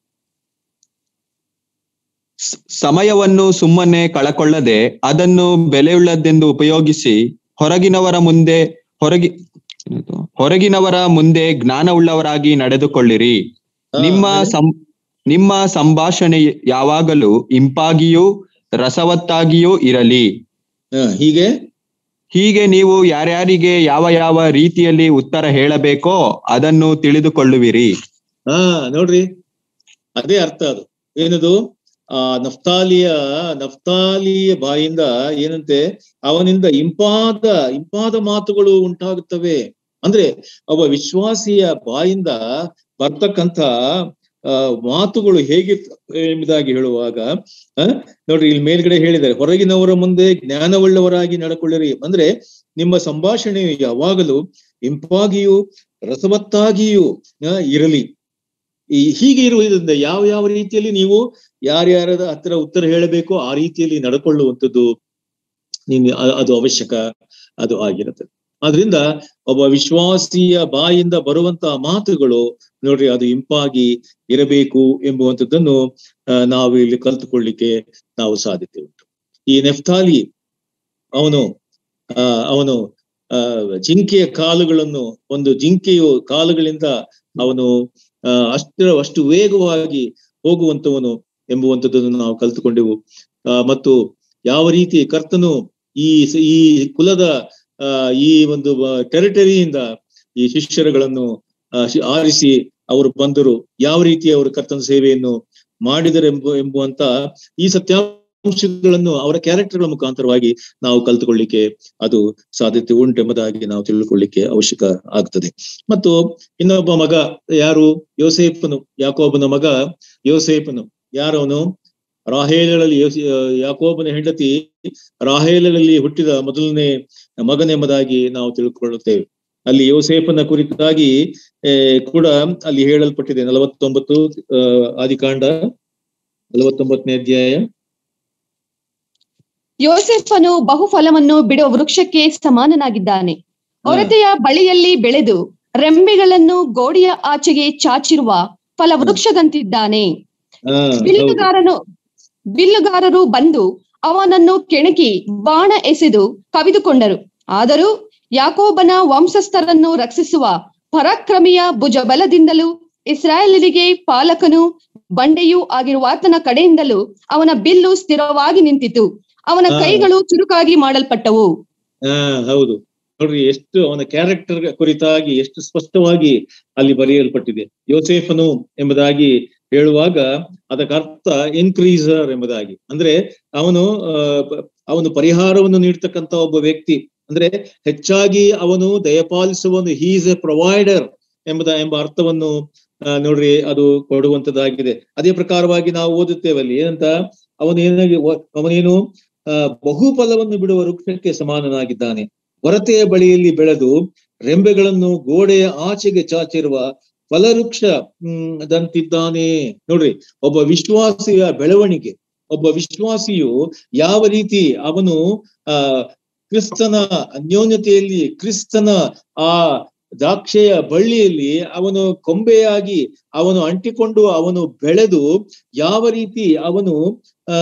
Speaker 3: ಸ- ಸಮಯವನ್ನು ಸುಮ್ಮನೆ ಕಳಕೊಳ್ಳದೆ ಅದನ್ನು ಬೆಲೆಯುಳ್ಳದ್ದೆಂದು ಉಪಯೋಗಿಸಿ ಹೊರಗಿನವರ ಮುಂದೆ ಹೊರಗಿ ಏನದು? ಹೊರಗಿನವರ ಮುಂದೆ ಜ್ಞಾನವುಳ್ಳವರಾಗಿ ನಡೆದುಕೊಳ್ಳಿರಿ
Speaker 1: ಆ,
Speaker 3: ನಿಮ್ಮ
Speaker 1: ಆಮೇಲೆ?
Speaker 3: ಸಂ ನಿಮ್ಮ ಸಂಭಾಷಣೆ ಯಾವಾಗಲೂ ಇಂಪಾಗಿಯೂ ರಸವತ್ತಾಗಿಯೂ ಇರಲಿ
Speaker 1: ಆ, ಹೀಗೆ
Speaker 3: ಹೀಗೆ ನೀವು ಯಾರ್ಯಾರಿಗೆ ಯಾವ ಯಾವ ರೀತಿಯಲ್ಲಿ ಉತ್ತರ ಹೇಳಬೇಕೋ ಅದನ್ನು ತಿಳಿದುಕೊಳ್ಳುವಿರಿ
Speaker 1: ಹಾ ನೋಡ್ರಿ ಅದೇ ಅರ್ಥ ಅದು ಏನದು ಆ ನಫ್ತಾಲಿಯ ನಫ್ತಾಲಿಯ ಬಾಯಿಂದ ಏನಂತೆ ಅವನಿಂದ ಇಂಪಾದ ಇಂಪಾದ ಮಾತುಗಳು ಉಂಟಾಗುತ್ತವೆ ಅಂದ್ರೆ ಒಬ್ಬ ವಿಶ್ವಾಸಿಯ ಬಾಯಿಂದ ಬರ್ತಕ್ಕಂಥ ಆ ಮಾತುಗಳು ಹೇಗಿರ್ತವೆ ಎಂಬುದಾಗಿ ಹೇಳುವಾಗ ಆ ನೋಡ್ರಿ ಇಲ್ಲಿ ಮೇಲ್ಗಡೆ ಹೇಳಿದ್ದಾರೆ ಹೊರಗಿನವರ ಮುಂದೆ ಜ್ಞಾನವುಳ್ಳವರಾಗಿ ನಡ್ಕೊಳ್ಳಿರಿ ಅಂದ್ರೆ ನಿಮ್ಮ ಸಂಭಾಷಣೆಯು ಯಾವಾಗಲೂ ಇಂಪಾಗಿಯೂ ರಸವತ್ತಾಗಿಯೂ ಆ, ಇರಲಿ ಈ ಹೀಗೆ ಇರುವುದರಿಂದ ಯಾವ ಯಾವ ರೀತಿಯಲ್ಲಿ ನೀವು ಯಾರ್ಯಾರ ಹತ್ರ ಉತ್ತರ ಹೇಳಬೇಕೋ ಆ ರೀತಿಯಲ್ಲಿ ನಡ್ಕೊಳ್ಳುವಂಥದ್ದು ನೀನು ಅ- ಅದು ಅವಶ್ಯಕ ಅದು ಆಗಿರುತ್ತದೆ ಆದ್ರಿಂದ ಒಬ್ಬ ವಿಶ್ವಾಸಿಯ ಬಾಯಿಂದ ಬರುವಂತಹ ಮಾತುಗಳು ನೋಡ್ರಿ ಅದು ಇಂಪಾಗಿ ಇರಬೇಕು ಎಂಬುವಂಥದ್ದನ್ನು ಆ, ನಾವು ಇಲ್ಲಿ ಕಲ್ತುಕೊಳ್ಳಿಕ್ಕೆ ನಾವು ಸಾಧ್ಯತೆ ಉಂಟು ಈ ನೆಫ್ತಾಲಿ ಅವನು ಆ ಅವನು ಆ ಜಿಂಕೆಯ ಕಾಲುಗಳನ್ನು ಒಂದು ಜಿಂಕೆಯು ಕಾಲುಗಳಿಂದ ಅವನು ಆ ಅಷ್ಟರ ಅಷ್ಟು ವೇಗವಾಗಿ ಹೋಗುವಂತವನು ಎಂಬುವಂಥದ್ದನ್ನು ನಾವು ಕಲ್ತುಕೊಂಡೆವು ಆ ಮತ್ತು ಯಾವ ರೀತಿ ಕರ್ತನು ಈ ಸ- ಈ ಕುಲದ ಆ ಈ ಒಂದು ಟೆರಿಟರಿಯಿಂದ ಈ ಶಿಷ್ಯರುಗಳನ್ನು ಆ, ಶಿ- ಆರಿಸಿ ಅವರು ಬಂದರು ಯಾವ ರೀತಿ ಅವರು ಕರ್ತನ ಸೇವೆಯನ್ನು ಮಾಡಿದರೆಂಬ ಎಂಬುವಂತ ಈ ಸತ್ಯಾಂಶಗಳನ್ನು ಅವರ ಕ್ಯಾರೆಕ್ಟರ್ಗಳ ಮುಖಾಂತರವಾಗಿ ನಾವು ಕಲ್ತುಕೊಳ್ಳಿಕ್ಕೆ ಅದು ಸಾಧ್ಯತೆ ಉಂಟೆಂಬುದಾಗಿ ನಾವು ತಿಳ್ಕೊಳ್ಳಿಕ್ಕೆ ಅವಶ್ಯಕ ಆಗ್ತದೆ ಮತ್ತು ಇನ್ನೊಬ್ಬ ಮಗ ಯಾರು ಯೋಸೇಫನು ಯಾಕೋಬನ ಮಗ ಯೋಸೇಫನು ಯಾರವನು ರಾಹೇಲರಲ್ಲಿ ಯೋಸ- ಯಾಕೋಬನ ಹೆಂಡತಿ ರಾಹೇಲರಲ್ಲಿ ಹುಟ್ಟಿದ ಮೊದಲನೇ ಮಗನೆಂಬುದಾಗಿ ನಾವು ತಿಳ್ಕೊಳ್ಳುತ್ತೇವೆ ಅಲ್ಲಿ ಯೋಸೇಫನ ಕುರಿತಾಗಿ ಆ, ಕೂಡ ಅಲ್ಲಿ ಹೇಳಲ್ಪಟ್ಟಿದೆ ನಲವತ್ತೊಂಬತ್ತು ಆ, ಆದಿಕಾಂಡ ನಲವತ್ತೊಂಬತ್ತನೇ ಅಧ್ಯಾಯ
Speaker 2: ಯೋಸೆಫನು ಬಹುಫಲವನ್ನು ಬಿಡುವ ವೃಕ್ಷಕ್ಕೆ ಸಮಾನನಾಗಿದ್ದಾನೆ ಹೊರತೆಯ ಬಳಿಯಲ್ಲಿ ಬೆಳೆದು ರೆಂಬೆಗಳನ್ನು ಗೋಡೆಯ ಆಚೆಗೆ ಚಾಚಿರುವ ಫಲವೃಕ್ಷದಂತಿದ್ದಾನೆ
Speaker 1: ಆ, ಹೌದು
Speaker 2: ಬಿಲ್ಲುಗಾರನು ಬಿಲ್ಲುಗಾರರು ಬಂದು ಅವನನ್ನು ಕೆಣಕಿ ಬಾಣ ಎಸೆದು ಕವಿದುಕೊಂಡರು ಆದರೂ ಯಾಕೋಬನ ವಂಶಸ್ಥರನ್ನು ರಕ್ಷಿಸುವ ಪರಾಕ್ರಮಿಯ ಭುಜಬಲದಿಂದಲೂ ಇಸ್ರಾಯೇಲರಿಗೆ ಪಾಲಕನು ಬಂಡೆಯೂ ಆಗಿರುವ ಆತನ ಕಡೆಯಿಂದಲೂ ಅವನ ಬಿಲ್ಲು ಸ್ಥಿರವಾಗಿ ನಿಂತಿತು ಅವನ
Speaker 1: ಹಾ.
Speaker 2: ಕೈಗಳು ಚುರುಕಾಗಿ ಮಾಡಲ್ಪಟ್ಟವು
Speaker 1: ಹಾ ಹೌದು ನೋಡ್ರಿ ಎಷ್ಟು ಅವನ ಕ್ಯಾರೆಕ್ಟರ್ ಕುರಿತಾಗಿ ಎಷ್ಟು ಸ್ಪಷ್ಟವಾಗಿ ಅಲ್ಲಿ ಬರೆಯಲ್ಪಟ್ಟಿದೆ ಯೋಸೇಫನು ಎಂಬುದಾಗಿ ಹೇಳುವಾಗ ಅದಕ್ಕೆ ಅರ್ಥ ಇನ್ಕ್ರೀಸರ್ ಎಂಬುದಾಗಿ ಅಂದ್ರೆ ಅವನು ಆ, ಪ- ಅವನು ಪರಿಹಾರವನ್ನು ನೀಡ್ತಕ್ಕಂತ ಒಬ್ಬ ವ್ಯಕ್ತಿ ಅಂದ್ರೆ ಹೆಚ್ಚಾಗಿ ಅವನು ದಯಪಾಲಿಸುವನು ಹೀಸ್ ಎ ಪ್ರೊವೈಡರ್ ಎಂಬುದ ಎಂಬ ಅರ್ಥವನ್ನು ಆ, ನೋಡ್ರಿ ಅದು ಕೊಡುವಂತದ್ದಾಗಿದೆ ಅದೇ ಪ್ರಕಾರವಾಗಿ ನಾವು ಓದುತ್ತೇವೆ ಅಲ್ಲಿ ಏನಂತ ಅವನು ಏನಾಗಿ ಅವನೇನು ಆ ಬಹುಫಲವನ್ನು ಬಿಡುವ ವೃಕ್ಷಕ್ಕೆ ಸಮಾನನಾಗಿದ್ದಾನೆ ಹೊರತೆಯ ಬಳಿಯಲ್ಲಿ ಬೆಳೆದು ರೆಂಬೆಗಳನ್ನು ಗೋಡೆಯ ಆಚೆಗೆ ಚಾಚಿರುವ ಫಲವೃಕ್ಷ ಹ್ಮ್ ದಂತಿದ್ದಾನೆ ನೋಡ್ರಿ ಒಬ್ಬ ವಿಶ್ವಾಸಿಯ ಬೆಳವಣಿಗೆ ಒಬ್ಬ ವಿಶ್ವಾಸಿಯು ಯಾವ ರೀತಿ ಅವನು ಆ ಕ್ರಿಸ್ತನ ಅನ್ಯೋನ್ಯತೆಯಲ್ಲಿ ಕ್ರಿಸ್ತನ ಆ ದ್ರಾಕ್ಷೆಯ ಬಳ್ಳಿಯಲ್ಲಿ ಅವನು ಕೊಂಬೆಯಾಗಿ ಅವನು ಅಂಟಿಕೊಂಡು ಅವನು ಬೆಳೆದು ಯಾವ ರೀತಿ ಅವನು ಆ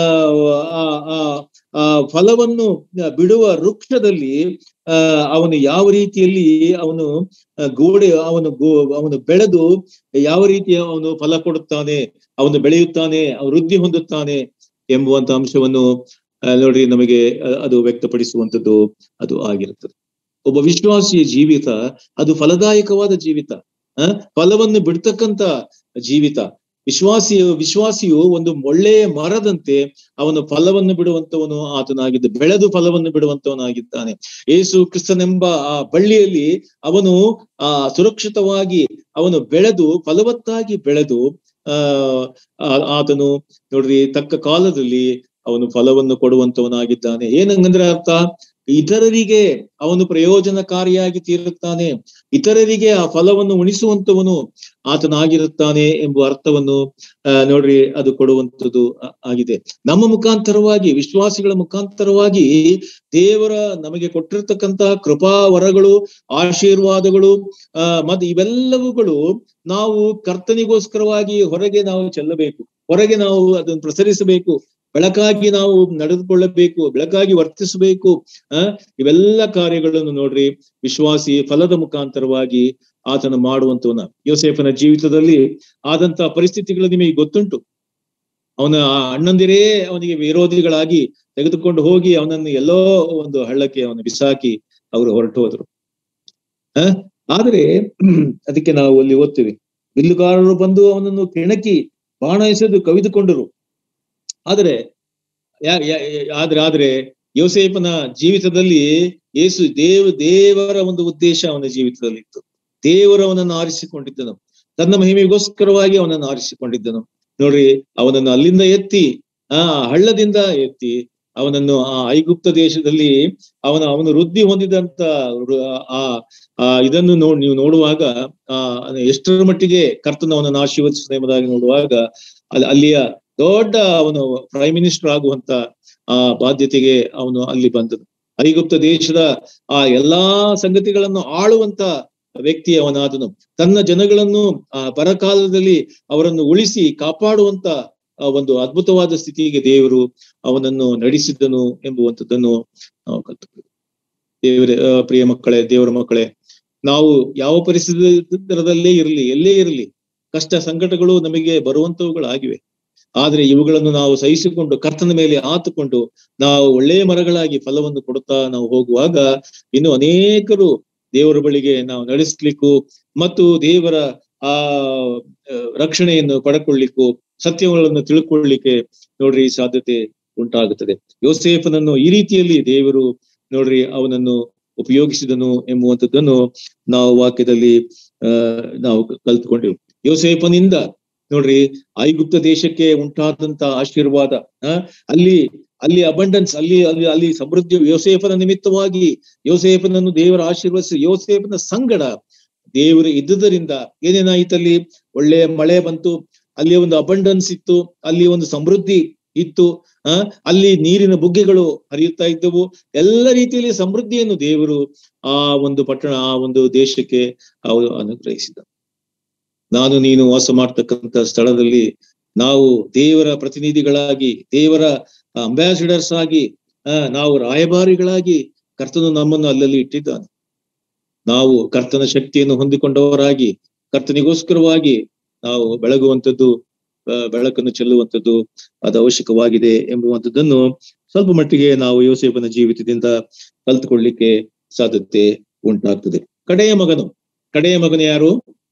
Speaker 1: ಆ- ಆ- ಆ ಫಲವನ್ನು ಬಿಡುವ ವೃಕ್ಷದಲ್ಲಿ ಆ ಅವನು ಯಾವ ರೀತಿಯಲ್ಲಿ ಅವನು ಆ, ಗೋಡೆ ಅವನು ಗೋ ಅವನು ಬೆಳೆದು ಯಾವ ರೀತಿ ಅವನು ಫಲ ಕೊಡುತ್ತಾನೆ ಅವನು ಬೆಳೆಯುತ್ತಾನೆ ಅವನು ವೃದ್ಧಿ ಹೊಂದುತ್ತಾನೆ ಎಂಬುವಂತ ಅಂಶವನ್ನು ಆ, ನೋಡ್ರಿ ನಮಗೆ ಅ- ಅದು ವ್ಯಕ್ತಪಡಿಸುವಂತದ್ದು ಅದು ಆಗಿರುತ್ತದೆ ಒಬ್ಬ ವಿಶ್ವಾಸಿಯ ಜೀವಿತ ಅದು ಫಲದಾಯಕವಾದ ಜೀವಿತ ಆ ಫಲವನ್ನು ಬಿಡ್ತಕ್ಕಂತ ಜೀವಿತ ವಿಶ್ವಾಸಿಯು ವಿಶ್ವಾಸಿಯು ಒಂದು ಒಳ್ಳೆಯ ಮರದಂತೆ ಅವನು ಫಲವನ್ನು ಬಿಡುವಂತವನು ಆತನಾಗಿದ್ದ ಬೆಳೆದು ಫಲವನ್ನು ಬಿಡುವಂತವನಾಗಿದ್ದಾನೆ ಏಸು ಕ್ರಿಸ್ತನೆಂಬ ಆ ಬಳ್ಳಿಯಲ್ಲಿ ಅವನು ಆ ಸುರಕ್ಷಿತವಾಗಿ ಅವನು ಬೆಳೆದು ಫಲವತ್ತಾಗಿ ಬೆಳೆದು ಆ ಆ- ಆತನು ನೋಡ್ರಿ ತಕ್ಕ ಕಾಲದಲ್ಲಿ ಅವನು ಫಲವನ್ನು ಕೊಡುವಂತವನಾಗಿದ್ದಾನೆ ಏನಂಗಂದ್ರೆ ಅರ್ಥ ಇತರರಿಗೆ ಅವನು ಪ್ರಯೋಜನಕಾರಿಯಾಗಿ ತೀರುತ್ತಾನೆ ಇತರರಿಗೆ ಆ ಫಲವನ್ನು ಉಣಿಸುವಂತವನು ಆತನಾಗಿರುತ್ತಾನೆ ಎಂಬ ಅರ್ಥವನ್ನು ಆ, ನೋಡ್ರಿ ಅದು ಕೊಡುವಂಥದ್ದು ಆ- ಆಗಿದೆ ನಮ್ಮ ಮುಖಾಂತರವಾಗಿ ವಿಶ್ವಾಸಿಗಳ ಮುಖಾಂತರವಾಗಿ ದೇವರ ನಮಗೆ ಕೊಟ್ಟಿರ್ತಕ್ಕಂತಹ ಕೃಪಾ ವರಗಳು ಆಶೀರ್ವಾದಗಳು ಆ ಮತ್ತೆ ಇವೆಲ್ಲವುಗಳು ನಾವು ಕರ್ತನಿಗೋಸ್ಕರವಾಗಿ ಹೊರಗೆ ನಾವು ಚೆಲ್ಲಬೇಕು ಹೊರಗೆ ನಾವು ಅದನ್ನು ಪ್ರಸರಿಸಬೇಕು ಬೆಳಕಾಗಿ ನಾವು ನಡೆದುಕೊಳ್ಳಬೇಕು ಬೆಳಕಾಗಿ ವರ್ತಿಸಬೇಕು ಆ ಇವೆಲ್ಲ ಕಾರ್ಯಗಳನ್ನು ನೋಡ್ರಿ ವಿಶ್ವಾಸಿ ಫಲದ ಮುಖಾಂತರವಾಗಿ ಆತನ ಮಾಡುವಂತವನ ಯೋಸೇಫನ ಜೀವಿತದಲ್ಲಿ ಆದಂತ ಪರಿಸ್ಥಿತಿಗಳು ನಿಮಗೆ ಗೊತ್ತುಂಟು ಅವನ ಆ ಅಣ್ಣಂದಿರೇ ಅವನಿಗೆ ವಿರೋಧಿಗಳಾಗಿ ತೆಗೆದುಕೊಂಡು ಹೋಗಿ ಅವನನ್ನು ಎಲ್ಲೋ ಒಂದು ಹಳ್ಳಕ್ಕೆ ಅವನು ಬಿಸಾಕಿ ಅವರು ಹೊರಟು ಹೋದರು ಆ ಆದ್ರೆ ಅದಕ್ಕೆ ನಾವು ಅಲ್ಲಿ ಓದ್ತೇವೆ ಬಿಲ್ಲುಗಾರರು ಬಂದು ಅವನನ್ನು ಕೆಣಕಿ ಬಾಣ ಎಸೆದು ಕವಿದುಕೊಂಡರು ಆದರೆ ಯಾ- ಯಾ- ಯಾ- ಆದ್ರೆ ಆದ್ರೆ ಯೋಸೇಫನ ಜೀವಿತದಲ್ಲಿ ಯೇಸು ದೇವ ದೇವರ ಒಂದು ಉದ್ದೇಶ ಅವನ ಜೀವಿತದಲ್ಲಿ ಇತ್ತು ದೇವರು ಅವನನ್ನು ಆರಿಸಿಕೊಂಡಿದ್ದನು ತನ್ನ ಮಹಿಮೆಗೋಸ್ಕರವಾಗಿ ಅವನನ್ನು ಆರಿಸಿಕೊಂಡಿದ್ದನು ನೋಡ್ರಿ ಅವನನ್ನು ಅಲ್ಲಿಂದ ಎತ್ತಿ ಆ ಹಳ್ಳದಿಂದ ಎತ್ತಿ ಅವನನ್ನು ಆ ಐಗುಪ್ತ ದೇಶದಲ್ಲಿ ಅವನ ಅವನು ವೃದ್ಧಿ ಹೊಂದಿದಂತ ರು- ಆ ಆ ಇದನ್ನು ನೋಡ್ ನೀವು ನೋಡುವಾಗ ಆ ಎಷ್ಟರ ಮಟ್ಟಿಗೆ ಕರ್ತನ ಅವನನ್ನು ಆಶೀರ್ವದಿಸಿದ ಎಂಬುದಾಗಿ ನೋಡುವಾಗ ಅಲ್ಲಿ ಅಲ್ಲಿಯ ದೊಡ್ಡ ಅವನು ಪ್ರೈಮ್ ಮಿನಿಸ್ಟರ್ ಆಗುವಂತ ಆ ಬಾಧ್ಯತೆಗೆ ಅವನು ಅಲ್ಲಿ ಬಂದನು ಐಗುಪ್ತ ದೇಶದ ಆ ಎಲ್ಲಾ ಸಂಗತಿಗಳನ್ನು ಆಳುವಂತ ವ್ಯಕ್ತಿ ಅವನಾದನು ತನ್ನ ಜನಗಳನ್ನು ಆ ಬರಕಾಲದಲ್ಲಿ ಅವರನ್ನು ಉಳಿಸಿ ಕಾಪಾಡುವಂತ ಆ ಒಂದು ಅದ್ಭುತವಾದ ಸ್ಥಿತಿಗೆ ದೇವರು ಅವನನ್ನು ನಡೆಸಿದನು ಎಂಬುವಂಥದ್ದನ್ನು ನಾವು ಕಲ್ತುಕೊಳ್ಳಿ ದೇವರ ಆ, ಪ್ರಿಯ ಮಕ್ಕಳೇ ದೇವರ ಮಕ್ಕಳೇ ನಾವು ಯಾವ ಪರಿಸ್ಥಿತಿದಲ್ಲೇ ಇರಲಿ ಎಲ್ಲೇ ಇರಲಿ ಕಷ್ಟ ಸಂಕಟಗಳು ನಮಗೆ ಬರುವಂತವುಗಳಾಗಿವೆ ಆದ್ರೆ ಇವುಗಳನ್ನು ನಾವು ಸಹಿಸಿಕೊಂಡು ಕರ್ತನ ಮೇಲೆ ಆತುಕೊಂಡು ನಾವು ಒಳ್ಳೆಯ ಮರಗಳಾಗಿ ಫಲವನ್ನು ಕೊಡುತ್ತಾ ನಾವು ಹೋಗುವಾಗ ಇನ್ನು ಅನೇಕರು ದೇವರ ಬಳಿಗೆ ನಾವು ನಡೆಸ್ಲಿಕ್ಕೂ ಮತ್ತು ದೇವರ ಆ ಆ, ರಕ್ಷಣೆಯನ್ನು ಪಡ್ಕೊಳ್ಳಿಕ್ಕೂ ಸತ್ಯಗಳನ್ನು ತಿಳ್ಕೊಳ್ಳಿಕ್ಕೆ ನೋಡ್ರಿ ಸಾಧ್ಯತೆ ಉಂಟಾಗುತ್ತದೆ ಯೋಸೇಫನನ್ನು ಈ ರೀತಿಯಲ್ಲಿ ದೇವರು ನೋಡ್ರಿ ಅವನನ್ನು ಉಪಯೋಗಿಸಿದನು ಎಂಬುವಂಥದ್ದನ್ನು ನಾವು ವಾಕ್ಯದಲ್ಲಿ ಆ ನಾವು ಕಲ್ತ್ಕೊಂಡಿವಿ ಯೋಸೇಫನಿಂದ ನೋಡ್ರಿ ಐಗುಪ್ತ ದೇಶಕ್ಕೆ ಉಂಟಾದಂತ ಆಶೀರ್ವಾದ ಆ ಅಲ್ಲಿ ಅಲ್ಲಿ ಅಬಂಡನ್ಸ್ ಅಲ್ಲಿ ಅಲ್ಲಿ ಅಲ್ಲಿ ಸಮೃದ್ಧಿ ಯೋಸೇಫನ ನಿಮಿತ್ತವಾಗಿ ಯೋಸೇಫನನ್ನು ದೇವರ ಆಶೀರ್ವದಿಸಿ ಯೋಸೇಫನ ಸಂಗಡ ದೇವರು ಇದ್ದುದರಿಂದ ಏನೇನಾಯಿತಲ್ಲಿ ಒಳ್ಳೆಯ ಮಳೆ ಬಂತು ಅಲ್ಲಿ ಒಂದು ಅಬಂಡನ್ಸ್ ಇತ್ತು ಅಲ್ಲಿ ಒಂದು ಸಮೃದ್ಧಿ ಇತ್ತು ಆ ಅಲ್ಲಿ ನೀರಿನ ಬುಗ್ಗೆಗಳು ಹರಿಯುತ್ತಾ ಇದ್ದವು ಎಲ್ಲ ರೀತಿಯಲ್ಲಿ ಸಮೃದ್ಧಿಯನ್ನು ದೇವರು ಆ ಒಂದು ಪಟ್ಟಣ ಆ ಒಂದು ದೇಶಕ್ಕೆ ಅವರು ಅನುಗ್ರಹಿಸಿದ ನಾನು ನೀನು ವಾಸ ಮಾಡ್ತಕ್ಕಂಥ ಸ್ಥಳದಲ್ಲಿ ನಾವು ದೇವರ ಪ್ರತಿನಿಧಿಗಳಾಗಿ ದೇವರ ಅಂಬಾಸಿಡರ್ಸ್ ಆಗಿ ಆ ನಾವು ರಾಯಭಾರಿಗಳಾಗಿ ಕರ್ತನು ನಮ್ಮನ್ನು ಅಲ್ಲಲ್ಲಿ ಇಟ್ಟಿದ್ದಾನೆ ನಾವು ಕರ್ತನ ಶಕ್ತಿಯನ್ನು ಹೊಂದಿಕೊಂಡವರಾಗಿ ಕರ್ತನಿಗೋಸ್ಕರವಾಗಿ ನಾವು ಬೆಳಗುವಂಥದ್ದು ಆ, ಬೆಳಕನ್ನು ಚೆಲ್ಲುವಂಥದ್ದು ಅದು ಅವಶ್ಯಕವಾಗಿದೆ ಎಂಬುವಂಥದ್ದನ್ನು ಸ್ವಲ್ಪ ಮಟ್ಟಿಗೆ ನಾವು ಯೋಸೇಫನ ಜೀವಿತದಿಂದ ಕಲ್ತುಕೊಳ್ಳಿಕ್ಕೆ ಸಾಧ್ಯತೆ ಉಂಟಾಗ್ತದೆ ಕಡೆಯ ಮಗನು ಕಡೆಯ ಮಗನು ಯಾರು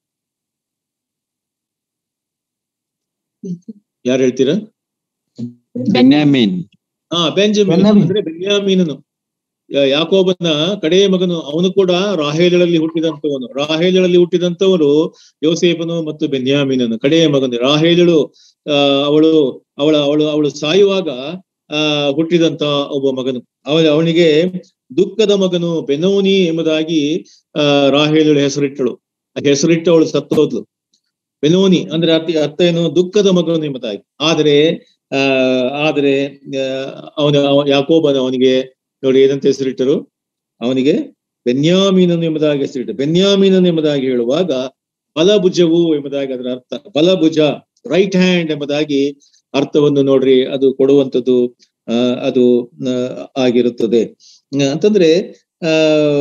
Speaker 1: ಯಾರು ಹೇಳ್ತೀರಾ
Speaker 3: ಬೆನ್ಯಾಮೀನ್
Speaker 1: ಹಾ ಬೆಂಜಮಿನ್
Speaker 4: ಬೆನ್ಯಾಮೀನ್.
Speaker 1: ಅಂದ್ರೆ ಬೆನ್ಯಾಮೀನನು ಯಾ- ಯಾಕೋಬನ ಕಡೆಯ ಮಗನು ಅವನು ಕೂಡ ರಾಹೇಲರಲ್ಲಿ ಹುಟ್ಟಿದಂತವನು ರಾಹೇಲರಲ್ಲಿ ಹುಟ್ಟಿದಂತವನು ಯೋಸೇಫನು ಮತ್ತು ಬೆನ್ಯಾಮೀನನು ಕಡೆಯ ಮಗನು ರಾಹೇಲಳು ಆ ಅವಳು ಅವಳ ಅವಳು ಅವಳು ಸಾಯುವಾಗ ಆ ಹುಟ್ಟಿದಂತ ಒಬ್ಬ ಮಗನು ಅವಳ ಅವನಿಗೆ ದುಃಖದ ಮಗನು ಬೆನೋನಿ ಎಂಬುದಾಗಿ ಆ ರಾಹೇಲಳು ಹೆಸರಿಟ್ಟಳು ಆ ಹೆಸರಿಟ್ಟು ಅವಳು ಸತ್ತೋದ್ಲು ಬೆನೋನಿ ಅಂದ್ರೆ ಅರ್ಥ ಅರ್ಥ ಏನು ದುಃಖದ ಮಗನು ಎಂಬುದಾಗಿ ಆದರೆ ಆ ಆದರೆ ಆ, ಅವನ ಅವ- ಯಾಕೋಬನ ಅವನಿಗೆ ನೋಡಿ ಏನಂತ ಹೆಸರಿಟ್ಟರು ಅವನಿಗೆ ಬೆನ್ಯಾಮೀನನು ಎಂಬುದಾಗಿ ಹೆಸರಿಟ್ಟು ಬೆನ್ಯಾಮೀನನು ಎಂಬುದಾಗಿ ಹೇಳುವಾಗ ಬಲಭುಜವು ಎಂಬುದಾಗಿ ಅದರ ಅರ್ಥ ಬಲಭುಜ ರೈಟ್ ಹ್ಯಾಂಡ್ ಎಂಬುದಾಗಿ ಅರ್ಥವನ್ನು ನೋಡ್ರಿ ಅದು ಕೊಡುವಂಥದ್ದು ಆ, ಅದು ಆ, ಆಗಿರುತ್ತದೆ ಆ, ಅಂತಂದ್ರೆ ಆ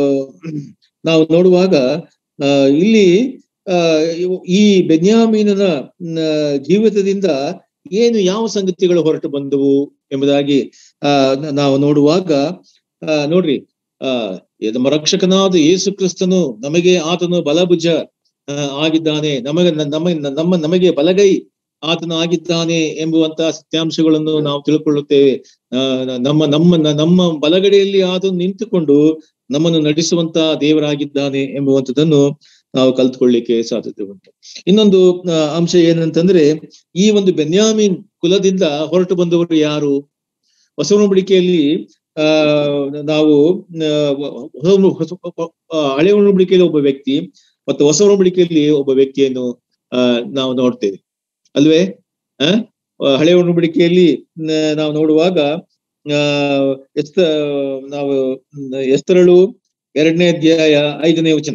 Speaker 1: ನಾವು ನೋಡುವಾಗ ಆ, ಇಲ್ಲಿ ಆ ಇವು- ಈ ಬೆನ್ಯಾಮೀನನ ನ, ಜೀವಿತದಿಂದ ಏನು ಯಾವ ಸಂಗತಿಗಳು ಹೊರಟು ಬಂದವು ಎಂಬುದಾಗಿ ಆ ನ- ನಾವು ನೋಡುವಾಗ ಆ ನೋಡ್ರಿ ಆ ಇದು ನಮ್ಮ ರಕ್ಷಕನಾದ ಯೇಸು ಕ್ರಿಸ್ತನು ನಮಗೆ ಆತನು ಬಲಭುಜ ಆ, ಆಗಿದ್ದಾನೆ ನಮಗೆ ನ- ನಮ್ಮ ನಮ್ಮ ನಮಗೆ ಬಲಗೈ ಆತನು ಆಗಿದ್ದಾನೆ ಎಂಬುವಂತಹ ಸತ್ಯಾಂಶಗಳನ್ನು ನಾವು ತಿಳ್ಕೊಳ್ಳುತ್ತೇವೆ ಆ ನ- ನಮ್ಮ ನಮ್ಮ ನ- ನಮ್ಮ ಬಲಗಡೆಯಲ್ಲಿ ಆತನು ನಿಂತುಕೊಂಡು ನಮ್ಮನ್ನು ನಡೆಸುವಂತ ದೇವರಾಗಿದ್ದಾನೆ ಎಂಬುವಂಥದ್ದನ್ನು ನಾವು ಕಲ್ತ್ಕೊಳ್ಳಿಕ್ಕೆ ಸಾಧ್ಯತೆ ಉಂಟು ಇನ್ನೊಂದು ಆ, ಅಂಶ ಏನಂತಂದ್ರೆ ಈ ಒಂದು ಬೆನ್ಯಾಮೀನ್ ಕುಲದಿಂದ ಹೊರಟು ಬಂದವರು ಯಾರು ಹೊಸ ಒಡಂಬಡಿಕೆಯಲ್ಲಿ ಆ ನಾವು ಆ, ಹೊಸ- ಹೊಸ- ಆ, ಹಳೆ ಒಡಂಬಡಿಕೆಯಲ್ಲಿ ಒಬ್ಬ ವ್ಯಕ್ತಿ ಮತ್ತು ಹೊಸ ಒಡಂಬಡಿಕೆಯಲ್ಲಿ ಒಬ್ಬ ವ್ಯಕ್ತಿಯನ್ನು ಆ ನಾವು ನೋಡ್ತೇವೆ ಅಲ್ವೇ ಆ ಆ, ಹಳೆ ಒಡಂಬಡಿಕೆಯಲ್ಲಿ ನ- ನಾವು ನೋಡುವಾಗ ಆ ಎಸ್ತ ನಾವು ಮ್, ಎಸ್ತರಳು ಎರಡನೇ ಅಧ್ಯಾಯ ಐದನೇ ವಚನ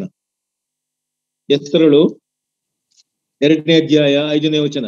Speaker 1: ಎಸ್ತರಳು ಎರಡನೇ ಅಧ್ಯಾಯ ಐದನೇ ವಚನ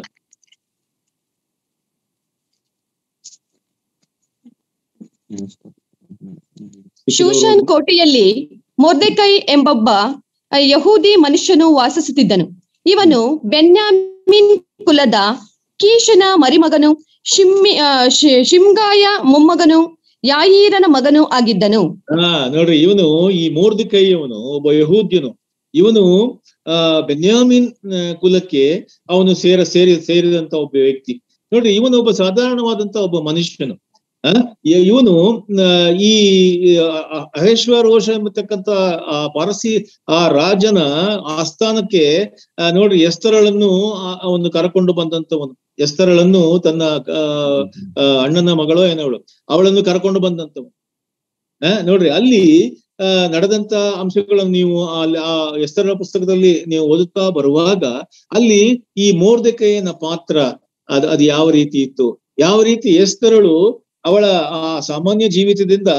Speaker 2: ಶೂಷನ್ ಕೋಟೆಯಲ್ಲಿ ಮೊರ್ದೆಕೈ ಎಂಬೊಬ್ಬ ಆ, ಯಹೂದಿ ಮನುಷ್ಯನು ವಾಸಿಸುತ್ತಿದ್ದನು ಇವನು ಬೆನ್ಯಾಮಿನ್ ಕುಲದ ಕೀಶನ ಮರಿಮಗನು ಶಿಮ್ಮಿ ಆ, ಶಿ- ಶಿಮ್ಗಾಯ ಮೊಮ್ಮಗನು ಯಾಯೀರನ ಮಗನು ಆಗಿದ್ದನು
Speaker 1: ಹಾ ನೋಡ್ರಿ ಇವನು ಈ ಮೂರ್ದಿಕೈ ಇವನು ಒಬ್ಬ ಯಹೂದ್ಯನು ಇವನು ಆ ಬೆನ್ಯಾಮಿನ್ ಆ, ಕುಲಕ್ಕೆ ಅವನು ಸೇರ ಸೇರಿ ಸೇರಿದಂತ ಒಬ್ಬ ವ್ಯಕ್ತಿ ನೋಡ್ರಿ ಇವನು ಒಬ್ಬ ಸಾಧಾರಣವಾದಂತ ಒಬ್ಬ ಮನುಷ್ಯನು ಆ ಇ- ಇವನು ಆ, ಈ ಅಹೇಶ್ವರೋಷ ಎಂಬತಕ್ಕಂತ ಆ ಪಾರಸಿ ಆ ರಾಜನ ಆಸ್ಥಾನಕ್ಕೆ ಆ, ನೋಡ್ರಿ ಎಸ್ತರಳನ್ನು ಆ- ಅವನು ಕರಕೊಂಡು ಬಂದಂತವನು ಎಸ್ತರಳನ್ನು ತನ್ನ ಆ, ಆ, ಅಣ್ಣನ ಮಗಳೋ ಏನವಳು ಅವಳನ್ನು ಕರ್ಕೊಂಡು ಬಂದಂತವನು ಆ, ನೋಡ್ರಿ ಅಲ್ಲಿ ಆ, ನಡೆದಂತ ಅಂಶಗಳನ್ನು ನೀವು ಅಲ್ಲಿ ಆ ಎಸ್ತರಳ ಪುಸ್ತಕದಲ್ಲಿ ನೀವು ಓದುತ್ತಾ ಬರುವಾಗ ಅಲ್ಲಿ ಈ ಮೋರ್ದೆಕೆಯನ ಪಾತ್ರ ಅದ್ ಅದು ಯಾವ ರೀತಿ ಇತ್ತು ಯಾವ ರೀತಿ ಎಸ್ತರಳು ಅವಳ ಆ ಸಾಮಾನ್ಯ ಜೀವಿತದಿಂದ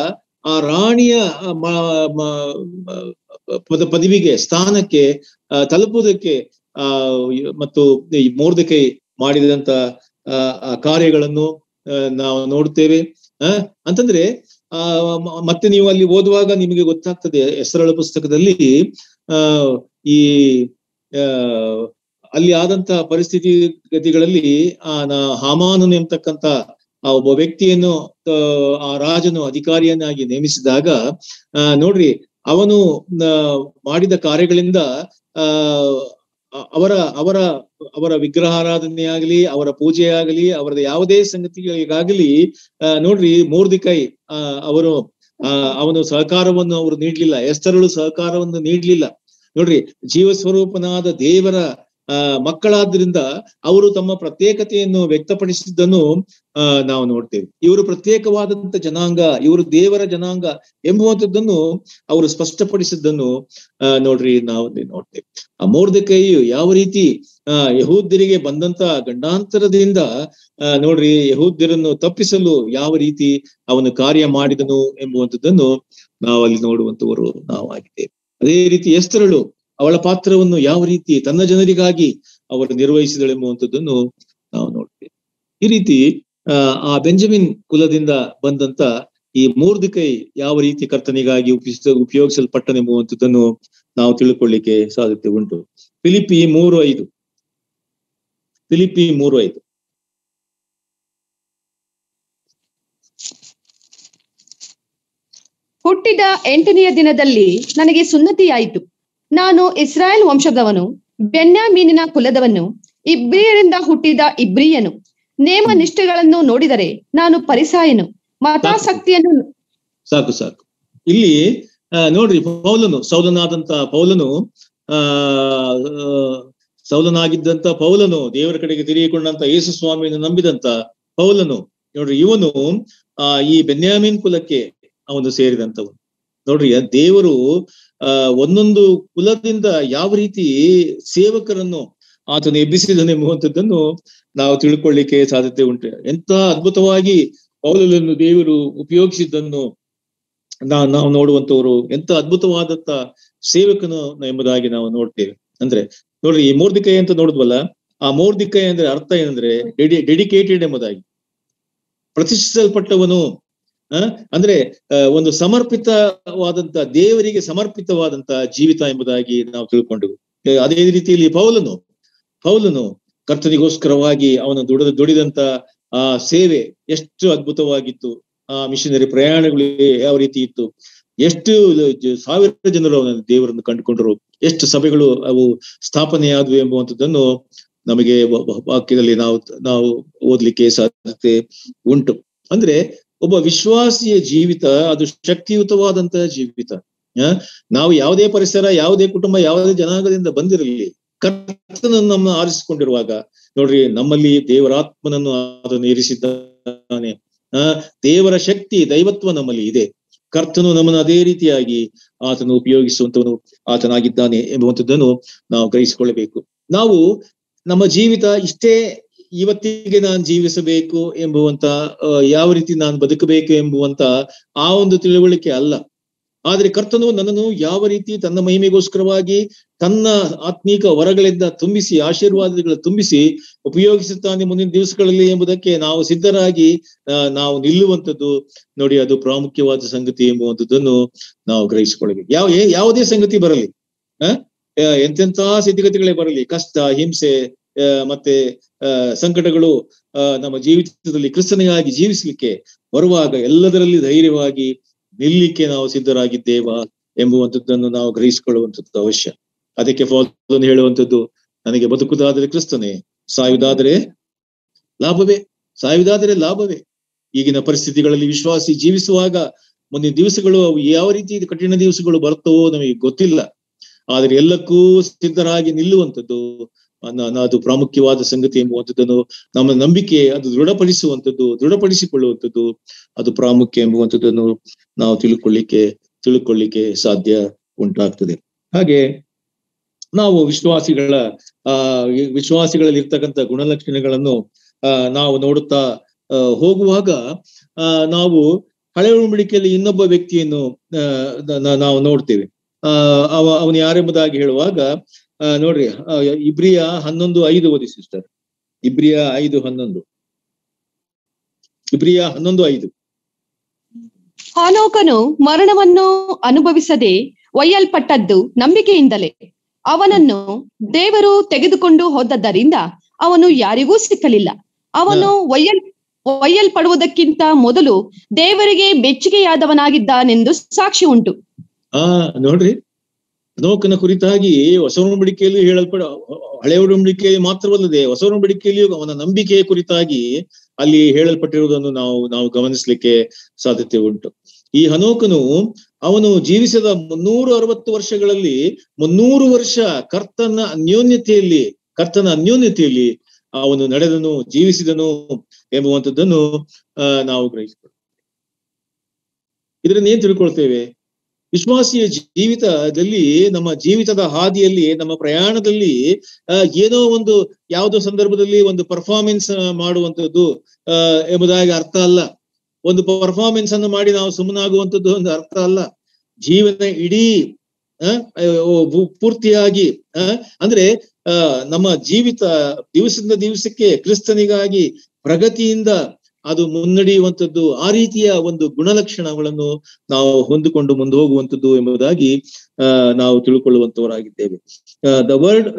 Speaker 1: ಆ ರಾಣಿಯ ಆ, ಮ- ಮ- ಮ- ಪದ ಪದವಿಗೆ ಸ್ಥಾನಕ್ಕೆ ಆ, ತಲುಪುವುದಕ್ಕೆ ಆ ಮತ್ತು ಈ ಮೋರ್ದಕೈ ಮಾಡಿದಂತ ಆ, ಆ ಕಾರ್ಯಗಳನ್ನು ಆ, ನಾವು ನೋಡ್ತೇವೆ ಆ ಅಂತಂದ್ರೆ ಆ ಮ- ಮತ್ತೆ ನೀವು ಅಲ್ಲಿ ಓದುವಾಗ ನಿಮಗೆ ಗೊತ್ತಾಗ್ತದೆ ಹೆಸರಳ ಪುಸ್ತಕದಲ್ಲಿ ಆ ಈ ಆ ಅಲ್ಲಿ ಆದಂತ ಪರಿಸ್ಥಿತಿ ಗತಿಗಳಲ್ಲಿ ಆ ನ- ಹಾಮಾನನು ಎಂತಕ್ಕಂತ ಆ ಒಬ್ಬ ವ್ಯಕ್ತಿಯನ್ನು ಆ, ಆ ರಾಜನು ಅಧಿಕಾರಿಯನ್ನಾಗಿ ನೇಮಿಸಿದಾಗ ಆ ನೋಡ್ರಿ ಅವನು ಆ, ಮಾಡಿದ ಕಾರ್ಯಗಳಿಂದ ಆ ಅ- ಅವರ ಅವರ ಅವರ ವಿಗ್ರಹಾರಾಧನೆ ಆಗಲಿ ಅವರ ಪೂಜೆ ಆಗಲಿ ಅವರ ಯಾವುದೇ ಸಂಗತಿಗಳಿಗಾಗಲಿ ಆ, ನೋಡ್ರಿ ಮೂರ್ದಿಕೈ ಆ ಅವರು ಆ ಅವನು ಸಹಕಾರವನ್ನು ಅವರು ನೀಡ್ಲಿಲ್ಲ ಎಸ್ತರಳು ಸಹಕಾರವನ್ನು ನೀಡ್ಲಿಲ್ಲ ನೋಡ್ರಿ ಜೀವ ಸ್ವರೂಪನಾದ ದೇವರ ಆ ಮಕ್ಕಳಾದ್ರಿಂದ ಅವರು ತಮ್ಮ ಪ್ರತ್ಯೇಕತೆಯನ್ನು ವ್ಯಕ್ತಪಡಿಸಿದ್ದನ್ನು ಆ ನಾವು ನೋಡ್ತೇವೆ ಇವರು ಪ್ರತ್ಯೇಕವಾದಂತ ಜನಾಂಗ ಇವರು ದೇವರ ಜನಾಂಗ ಎಂಬುವಂಥದ್ದನ್ನು ಅವರು ಸ್ಪಷ್ಟಪಡಿಸಿದ್ದನ್ನು ಆ ನೋಡ್ರಿ ನಾವು ಇಲ್ಲಿ ನೋಡ್ತೇವೆ ಆ ಮೋರ್ದಕೈಯು ಯಾವ ರೀತಿ ಆ ಯಹೂದ್ಯರಿಗೆ ಬಂದಂತ ಗಂಡಾಂತರದಿಂದ ಆ ನೋಡ್ರಿ ಯಹೂದ್ಯರನ್ನು ತಪ್ಪಿಸಲು ಯಾವ ರೀತಿ ಅವನು ಕಾರ್ಯ ಮಾಡಿದನು ಎಂಬುವಂಥದ್ದನ್ನು ನಾವು ಅಲ್ಲಿ ನೋಡುವಂತವರು ನಾವು ಆಗಿದ್ದೇವೆ ಅದೇ ರೀತಿ ಎಸ್ತರಳು ಅವಳ ಪಾತ್ರವನ್ನು ಯಾವ ರೀತಿ ತನ್ನ ಜನರಿಗಾಗಿ ಅವರು ನಿರ್ವಹಿಸಿದಳು ಎಂಬುವಂಥದ್ದನ್ನು ನಾವು ನೋಡ್ತೇವೆ ಈ ರೀತಿ ಆ ಆ ಬೆಂಜಮಿನ್ ಕುಲದಿಂದ ಬಂದಂತ ಈ ಮೂರ್ದಿಕೈ ಯಾವ ರೀತಿ ಕರ್ತನಿಗಾಗಿ ಉಪಯೋಗಿಸ ಉಪಯೋಗಿಸಲ್ಪಟ್ಟನೆಂಬುವಂಥದ್ದನ್ನು ನಾವು ತಿಳ್ಕೊಳ್ಳಿಕ್ಕೆ ಸಾಧ್ಯತೆ ಉಂಟು ಫಿಲಿಪಿ ಮೂರು ಐದು ಫಿಲಿಪಿ ಮೂರು ಐದು
Speaker 2: ಹುಟ್ಟಿದ ಎಂಟನೆಯ ದಿನದಲ್ಲಿ ನನಗೆ ಸುನ್ನತಿಯಾಯಿತು ನಾನು ಇಸ್ರಾಯೇಲ್ ವಂಶದವನು ಬೆನ್ಯಾಮೀನಿನ ಕುಲದವನು ಇಬ್ರಿಯರಿಂದ ಹುಟ್ಟಿದ ಇಬ್ರಿಯನು ನೇಮ ನಿಷ್ಠೆಗಳನ್ನು ನೋಡಿದರೆ ನಾನು ಪರಿಸಾಯನು ಮತಾಸಕ್ತಿಯನ್ನು
Speaker 1: ಸಾಕು ಸಾಕು ಇಲ್ಲಿ ಆ, ನೋಡ್ರಿ ಪೌಲನು ಸೌಲನಾದಂತ ಪೌಲನು ಆ ಆ, ಸೌಲನಾಗಿದ್ದಂತ ಪೌಲನು ದೇವರ ಕಡೆಗೆ ತಿರುಗಿಕೊಂಡಂತ ಯೇಸು ಸ್ವಾಮಿಯನ್ನು ನಂಬಿದಂತ ಪೌಲನು ನೋಡ್ರಿ ಇವನು ಆ ಈ ಬೆನ್ಯಾಮೀನ್ ಕುಲಕ್ಕೆ ಅವನು ಸೇರಿದಂತವನು ನೋಡ್ರಿ ಆ ದೇವರು ಆ ಒಂದೊಂದು ಕುಲದಿಂದ ಯಾವ ರೀತಿ ಸೇವಕರನ್ನು ಆತನು ಎಬ್ಬಿಸಿದನೆಂಬುವಂಥದ್ದನ್ನು ನಾವು ತಿಳ್ಕೊಳ್ಳಿಕ್ಕೆ ಸಾಧ್ಯತೆ ಉಂಟು ಎಂತ ಅದ್ಭುತವಾಗಿ ಪೌಲನನ್ನು ದೇವರು ಉಪಯೋಗಿಸಿದ್ದನ್ನು ನಾ ನಾವು ನೋಡುವಂತವರು ಎಂತ ಅದ್ಭುತವಾದಂತ ಸೇವಕನು ಎಂಬುದಾಗಿ ನಾವು ನೋಡ್ತೇವೆ ಅಂದ್ರೆ ನೋಡ್ರಿ ಈ ಮೂರ್ದಿಕೈ ಅಂತ ನೋಡಿದ್ವಲ್ಲ ಆ ಮೂರ್ದಿಕೈ ಅಂದ್ರೆ ಅರ್ಥ ಏನಂದ್ರೆ ಡೆಡಿ ಡೆಡಿಕೇಟೆಡ್ ಎಂಬುದಾಗಿ ಪ್ರತಿಷ್ಠಿಸಲ್ಪಟ್ಟವನು ಆ ಅಂದ್ರೆ ಆ, ಒಂದು ಸಮರ್ಪಿತವಾದಂತ ದೇವರಿಗೆ ಸಮರ್ಪಿತವಾದಂತ ಜೀವಿತ ಎಂಬುದಾಗಿ ನಾವು ತಿಳ್ಕೊಂಡೆವು ಆ, ಅದೇ ರೀತಿಯಲ್ಲಿ ಪೌಲನು ಪೌಲನು ಕರ್ತನಿಗೋಸ್ಕರವಾಗಿ ಅವನು ದುಡಿದ ದುಡಿದಂತ ಆ ಸೇವೆ ಎಷ್ಟು ಅದ್ಭುತವಾಗಿತ್ತು ಆ ಮಿಷನರಿ ಪ್ರಯಾಣಗಳು ಯಾವ ರೀತಿ ಇತ್ತು ಎಷ್ಟು ಜ- ಸಾವಿರ ಜನರು ಅವನ ದೇವರನ್ನು ಕಂಡುಕೊಂಡರು ಎಷ್ಟು ಸಭೆಗಳು ಅವು ಸ್ಥಾಪನೆಯಾದವು ಎಂಬುವಂಥದ್ದನ್ನು ನಮಗೆ ವ- ವ- ವಾಕ್ಯದಲ್ಲಿ ನಾವು ನಾವು ಓದ್ಲಿಕ್ಕೆ ಸಾಧ್ಯತೆ ಉಂಟು ಅಂದ್ರೆ ಒಬ್ಬ ವಿಶ್ವಾಸಿಯ ಜೀವಿತ ಅದು ಶಕ್ತಿಯುತವಾದಂತಹ ಜೀವಿತ ಆ, ನಾವು ಯಾವುದೇ ಪರಿಸರ ಯಾವುದೇ ಕುಟುಂಬ ಯಾವುದೇ ಜನಾಂಗದಿಂದ ಬಂದಿರಲಿ ಕರ್ತನನ್ನು ನಮ್ಮ ಆರಿಸಿಕೊಂಡಿರುವಾಗ ನೋಡ್ರಿ ನಮ್ಮಲ್ಲಿ ದೇವರಾತ್ಮನನ್ನು ಅದನ್ನು ಇರಿಸಿದ್ದಾನೆ ಆ ದೇವರ ಶಕ್ತಿ ದೈವತ್ವ ನಮ್ಮಲ್ಲಿ ಇದೆ ಕರ್ತನು ನಮ್ಮನ್ನು ಅದೇ ರೀತಿಯಾಗಿ ಆತನು ಉಪಯೋಗಿಸುವಂತವನು ಆತನಾಗಿದ್ದಾನೆ ಎಂಬುವಂಥದ್ದನ್ನು ನಾವು ಗ್ರಹಿಸಿಕೊಳ್ಳಬೇಕು ನಾವು ನಮ್ಮ ಜೀವಿತ ಇಷ್ಟೇ ಇವತ್ತಿಗೆ ನಾನು ಜೀವಿಸಬೇಕು ಎಂಬುವಂತ ಆ, ಯಾವ ರೀತಿ ನಾನು ಬದುಕಬೇಕು ಎಂಬುವಂತ ಆ ಒಂದು ತಿಳುವಳಿಕೆ ಅಲ್ಲ ಆದ್ರೆ ಕರ್ತನು ನನ್ನನ್ನು ಯಾವ ರೀತಿ ತನ್ನ ಮಹಿಮೆಗೋಸ್ಕರವಾಗಿ ತನ್ನ ಆತ್ಮೀಕ ವರಗಳಿಂದ ತುಂಬಿಸಿ ಆಶೀರ್ವಾದಗಳ ತುಂಬಿಸಿ ಉಪಯೋಗಿಸುತ್ತಾನೆ ಮುಂದಿನ ದಿವಸಗಳಲ್ಲಿ ಎಂಬುದಕ್ಕೆ ನಾವು ಸಿದ್ಧರಾಗಿ ಆ, ನಾವು ನಿಲ್ಲುವಂಥದ್ದು ನೋಡಿ ಅದು ಪ್ರಾಮುಖ್ಯವಾದ ಸಂಗತಿ ಎಂಬುವಂಥದ್ದನ್ನು ನಾವು ಗ್ರಹಿಸಿಕೊಳ್ಳಬೇಕು ಯಾವ ಏ- ಯಾವುದೇ ಸಂಗತಿ ಬರಲಿ ಆ ಆ, ಎಂತೆಂಥ ಸ್ಥಿತಿಗತಿಗಳೇ ಬರಲಿ ಕಷ್ಟ ಹಿಂಸೆ ಆ, ಮತ್ತೆ ಆ, ಸಂಕಟಗಳು ಆ, ನಮ್ಮ ಜೀವಿತದಲ್ಲಿ ಕ್ರಿಸ್ತನಿಗಾಗಿ ಜೀವಿಸಲಿಕ್ಕೆ ಬರುವಾಗ ಎಲ್ಲದರಲ್ಲಿ ಧೈರ್ಯವಾಗಿ ನಿಲ್ಲಿಕ್ಕೆ ನಾವು ಸಿದ್ಧರಾಗಿದ್ದೇವಾ ಎಂಬುವಂಥದ್ದನ್ನು ನಾವು ಗ್ರಹಿಸಿಕೊಳ್ಳುವಂಥದ್ದು ಅವಶ್ಯ ಅದಕ್ಕೆ ಫಾಲೋನ್ ಹೇಳುವಂಥದ್ದು ನನಗೆ ಬದುಕುವುದಾದರೆ ಕ್ರಿಸ್ತನೇ ಸಾಯುವುದಾದರೆ ಲಾಭವೇ ಸಾಯುವುದಾದರೆ ಲಾಭವೇ ಈಗಿನ ಪರಿಸ್ಥಿತಿಗಳಲ್ಲಿ ವಿಶ್ವಾಸಿ ಜೀವಿಸುವಾಗ ಮುಂದಿನ ದಿವಸಗಳು ಅವು ಯಾವ ರೀತಿ ಕಠಿಣ ದಿವಸಗಳು ಬರ್ತವೋ ನಮಗೆ ಗೊತ್ತಿಲ್ಲ ಆದ್ರೆ ಎಲ್ಲಕ್ಕೂ ಸಿದ್ಧರಾಗಿ ನಿಲ್ಲುವಂಥದ್ದು ಅನ್ನ- ಅನ್ನ ಅದು ಪ್ರಾಮುಖ್ಯವಾದ ಸಂಗತಿ ಎಂಬುವಂಥದ್ದನ್ನು ನಮ್ಮ ನಂಬಿಕೆ ಅದು ದೃಢಪಡಿಸುವಂಥದ್ದು ದೃಢಪಡಿಸಿಕೊಳ್ಳುವಂಥದ್ದು ಅದು ಪ್ರಾಮುಖ್ಯ ಎಂಬುವಂಥದ್ದನ್ನು ನಾವು ತಿಳ್ಕೊಳ್ಳಿಕ್ಕೆ ತಿಳ್ಕೊಳ್ಳಿಕ್ಕೆ ಸಾಧ್ಯ ಉಂಟಾಗ್ತದೆ ಹಾಗೆ ನಾವು ವಿಶ್ವಾಸಿಗಳ ಆ ಈ ವಿಶ್ವಾಸಿಗಳಲ್ಲಿ ಇರ್ತಕ್ಕಂಥ ಗುಣಲಕ್ಷಣಗಳನ್ನು ಆ ನಾವು ನೋಡುತ್ತಾ ಆ, ಹೋಗುವಾಗ ಆ ನಾವು ಹಳೆ ಉಂಬಡಿಕೆಯಲ್ಲಿ ಇನ್ನೊಬ್ಬ ವ್ಯಕ್ತಿಯನ್ನು ಆ, ನ- ನಾವು ನೋಡ್ತೇವೆ ಆ ಅವ ಅವನು ಯಾರೆಂಬುದಾಗಿ ಹೇಳುವಾಗ ಆ, ನೋಡ್ರಿ ಆ, ಇಬ್ರಿಯ ಹನ್ನೊಂದು ಐದು ಓದಿ ಸಿಸ್ಟರ್ ಇಬ್ರಿಯ ಐದು ಹನ್ನೊಂದು ಇಬ್ರಿಯ ಹನ್ನೊಂದು ಐದು
Speaker 2: ಹಾನೋಕನು ಮರಣವನ್ನು ಅನುಭವಿಸದೆ ಒಯ್ಯಲ್ಪಟ್ಟದ್ದು ನಂಬಿಕೆಯಿಂದಲೇ ಅವನನ್ನು ದೇವರು ತೆಗೆದುಕೊಂಡು ಹೋದದ್ದರಿಂದ ಅವನು ಯಾರಿಗೂ ಸಿಕ್ಕಲಿಲ್ಲ ಅವನು ಒಯ್ಯಲ್ ಒಯ್ಯಲ್ಪಡುವುದಕ್ಕಿಂತ ಮೊದಲು ದೇವರಿಗೆ ಮೆಚ್ಚುಗೆಯಾದವನಾಗಿದ್ದಾನೆಂದು ಸಾಕ್ಷಿ ಉಂಟು
Speaker 1: ಆ ನೋಡ್ರಿ ಅನೋಕನ ಕುರಿತಾಗಿ ಹೊಸ ಉಂಬಡಿಕೆಯಲ್ಲಿ ಹೇಳಲ್ಪಡ ಹಳೆ ಉಂಬಡಿಕೆಯಲ್ಲಿ ಮಾತ್ರವಲ್ಲದೆ ಹೊಸ ಉಂಬಡಿಕೆಯಲ್ಲಿಯೂ ಅವನ ನಂಬಿಕೆಯ ಕುರಿತಾಗಿ ಅಲ್ಲಿ ಹೇಳಲ್ಪಟ್ಟಿರುವುದನ್ನು ನಾವು ನಾವು ಗಮನಿಸ್ಲಿಕ್ಕೆ ಸಾಧ್ಯತೆ ಉಂಟು ಈ ಹನೋಕನು ಅವನು ಜೀವಿಸಿದ ಮುನ್ನೂರು ಅರವತ್ತು ವರ್ಷಗಳಲ್ಲಿ ಮುನ್ನೂರು ವರ್ಷ ಕರ್ತನ ಅನ್ಯೋನ್ಯತೆಯಲ್ಲಿ ಕರ್ತನ ಅನ್ಯೋನ್ಯತೆಯಲ್ಲಿ ಅವನು ನಡೆದನು ಜೀವಿಸಿದನು ಎಂಬುವಂಥದ್ದನ್ನು ಆ ನಾವು ಗ್ರಹಿಸ್ಕೊಳ್ತೇವೆ ಇದರಿಂದ ಏನ್ ತಿಳ್ಕೊಳ್ತೇವೆ ವಿಶ್ವಾಸಿಯ ಜೀವಿತದಲ್ಲಿ ನಮ್ಮ ಜೀವಿತದ ಹಾದಿಯಲ್ಲಿ ನಮ್ಮ ಪ್ರಯಾಣದಲ್ಲಿ ಆ, ಏನೋ ಒಂದು ಯಾವುದೋ ಸಂದರ್ಭದಲ್ಲಿ ಒಂದು ಪರ್ಫಾರ್ಮೆನ್ಸ್ ಮಾಡುವಂಥದ್ದು ಆ ಎಂಬುದಾಗಿ ಅರ್ಥ ಅಲ್ಲ ಒಂದು ಪರ್ಫಾರ್ಮೆನ್ಸ್ ಅನ್ನು ಮಾಡಿ ನಾವು ಸುಮ್ಮನಾಗುವಂಥದ್ದು ಒಂದು ಅರ್ಥ ಅಲ್ಲ ಜೀವನ ಇಡೀ ಆ, ಓ, ಪೂ- ಪೂರ್ತಿಯಾಗಿ ಆ, ಅಂದ್ರೆ ಆ ನಮ್ಮ ಜೀವಿತ ದಿವಸದಿಂದ ದಿವಸಕ್ಕೆ ಕ್ರಿಸ್ತನಿಗಾಗಿ ಪ್ರಗತಿಯಿಂದ ಅದು ಮುನ್ನಡೆಯುವಂಥದ್ದು ಆ ರೀತಿಯ ಒಂದು ಗುಣಲಕ್ಷಣಗಳನ್ನು ನಾವು ಹೊಂದಿಕೊಂಡು ಮುಂದೆ ಹೋಗುವಂಥದ್ದು ಎಂಬುದಾಗಿ ಆ ನಾವು ತಿಳ್ಕೊಳ್ಳುವಂತವರಾಗಿದ್ದೇವೆ ದ ವರ್ಡ್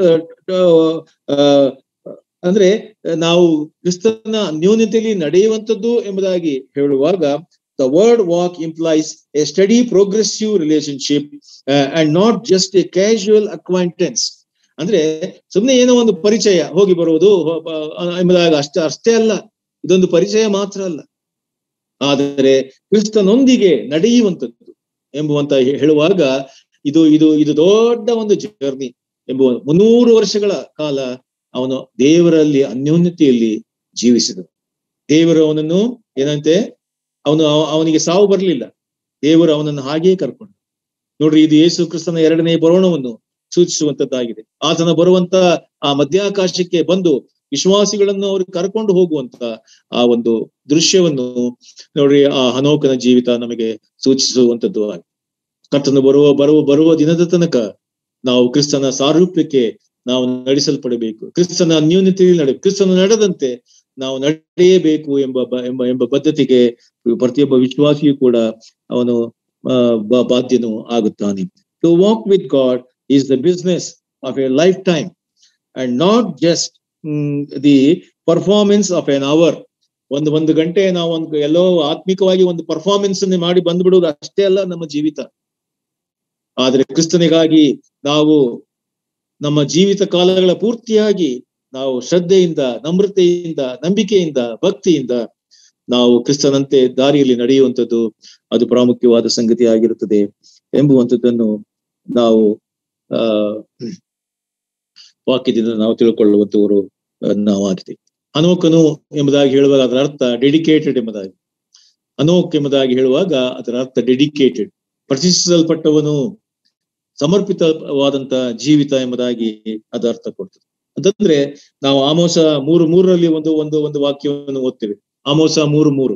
Speaker 1: ಅಂದ್ರೆ ನಾವು ಕ್ರಿಸ್ತನ ನ್ಯೂನತೆಯಲ್ಲಿ ನಡೆಯುವಂಥದ್ದು ಎಂಬುದಾಗಿ ಹೇಳುವಾಗ the word walk implies a steady progressive relationship and not just a casual acquaintance ಅಂದ್ರೆ ಸುಮ್ಮನೆ ಏನೋ ಒಂದು ಪರಿಚಯ ಹೋಗಿ ಬರುವುದು ಹೋ- ಬ- ಎಂಬುದಾಗಿ ಅಷ್ಟೇ ಅಷ್ಟೇ ಅಲ್ಲ ಇದೊಂದು ಪರಿಚಯ ಮಾತ್ರ ಅಲ್ಲ ಆದರೆ ಕ್ರಿಸ್ತನೊಂದಿಗೆ ನಡೆಯುವಂಥದ್ದು ಎಂಬುವಂತ ಹೇ- ಹೇಳುವಾಗ ಇದು ಇದು ಇದು ದೊಡ್ಡ ಒಂದು ಜರ್ನಿ ಎಂಬುವ ಮುನ್ನೂರು ವರ್ಷಗಳ ಕಾಲ ಅವನು ದೇವರಲ್ಲಿ ಅನ್ಯೋನ್ಯತೆಯಲ್ಲಿ ಜೀವಿಸಿದನು ದೇವರು ಅವನನ್ನು ಏನಂತೆ ಅವನು ಅವ- ಅವನಿಗೆ ಸಾವು ಬರಲಿಲ್ಲ ದೇವರು ಅವನನ್ನು ಹಾಗೆಯೇ ಕರ್ಕೊಂಡು ನೋಡ್ರಿ ಇದು ಯೇಸು ಕ್ರಿಸ್ತನ ಎರಡನೇ ಬರೋಣವನ್ನು ಸೂಚಿಸುವಂತದ್ದಾಗಿದೆ ಆತನ ಬರುವಂತ ಆ ಮಧ್ಯಾಕಾಶಕ್ಕೆ ಬಂದು ವಿಶ್ವಾಸಿಗಳನ್ನು ಅವರು ಕರ್ಕೊಂಡು ಹೋಗುವಂತ ಆ ಒಂದು ದೃಶ್ಯವನ್ನು ನೋಡ್ರಿ ಆ ಹನೋಕನ ಜೀವಿತ ನಮಗೆ ಸೂಚಿಸುವಂತದ್ದು ಆಗಿದೆ ಕರ್ತನು ಬರುವ ಬರುವ ಬರುವ ದಿನದ ತನಕ ನಾವು ಕ್ರಿಸ್ತನ ಸಾರೂಪ್ಯಕ್ಕೆ ನಾವು ನಡೆಸಲ್ಪಡಬೇಕು ಕ್ರಿಸ್ತನ ಅನ್ಯೂನ್ಯತೆಯಲ್ಲಿ ನಡೆ ಕ್ರಿಸ್ತನು ನಡೆದಂತೆ ನಾವು ನಡೆಯಬೇಕು ಎಂಬ ಬ- ಎಂಬ ಎಂಬ ಬದ್ಧತೆಗೆ ಪ್ರತಿಯೊಬ್ಬ ವಿಶ್ವಾಸಿಯೂ ಕೂಡ ಅವನು ಆ, ಬ- ಬಾಧ್ಯನು ಆಗುತ್ತಾನೆ to walk with God is the business of a lifetime and not just the performance of an hour ಒಂದು ಒಂದು ಗಂಟೆ ನಾವು ಒಂದು ಎಲ್ಲೋ ಆತ್ಮಿಕವಾಗಿ ಒಂದು ಪರ್ಫಾರ್ಮೆನ್ಸ್ ಅನ್ನು ಮಾಡಿ ಬಂದ್ಬಿಡುವುದು ಅಷ್ಟೇ ಅಲ್ಲ ನಮ್ಮ ಜೀವಿತ ಆದ್ರೆ ಕ್ರಿಸ್ತನಿಗಾಗಿ ನಾವು ನಮ್ಮ ಜೀವಿತ ಕಾಲಗಳ ಪೂರ್ತಿಯಾಗಿ ನಾವು ಶ್ರದ್ಧೆಯಿಂದ ನಮ್ರತೆಯಿಂದ ನಂಬಿಕೆಯಿಂದ ಭಕ್ತಿಯಿಂದ ನಾವು ಕ್ರಿಸ್ತನಂತೆ ದಾರಿಯಲ್ಲಿ ನಡೆಯುವಂಥದ್ದು ಅದು ಪ್ರಾಮುಖ್ಯವಾದ ಸಂಗತಿ ಆಗಿರುತ್ತದೆ ಎಂಬುವಂಥದ್ದನ್ನು ನಾವು ಆ ವಾಕ್ಯದಿಂದ ನಾವು ತಿಳ್ಕೊಳ್ಳುವಂತವರು ಆ, ನಾವು ಆಗಿದೆ ಅನೋಕನು ಎಂಬುದಾಗಿ ಹೇಳುವಾಗ ಅದರ ಅರ್ಥ ಡೆಡಿಕೇಟೆಡ್ ಎಂಬುದಾಗಿ ಅನೋಕ್ ಎಂಬುದಾಗಿ ಹೇಳುವಾಗ ಅದರ ಅರ್ಥ ಡೆಡಿಕೇಟೆಡ್ ಪ್ರತಿಷ್ಠಿಸಲ್ಪಟ್ಟವನು ಸಮರ್ಪಿತವಾದಂತ ಜೀವಿತ ಎಂಬುದಾಗಿ ಅದು ಅರ್ಥ ಕೊಡ್ತದೆ ಅಂತಂದ್ರೆ ನಾವು ಆಮೋಸ ಮೂರು ಮೂರರಲ್ಲಿ ಒಂದು ಒಂದು ಒಂದು ವಾಕ್ಯವನ್ನು ಓದ್ತೇವೆ ಆಮೋಸ ಮೂರು ಮೂರು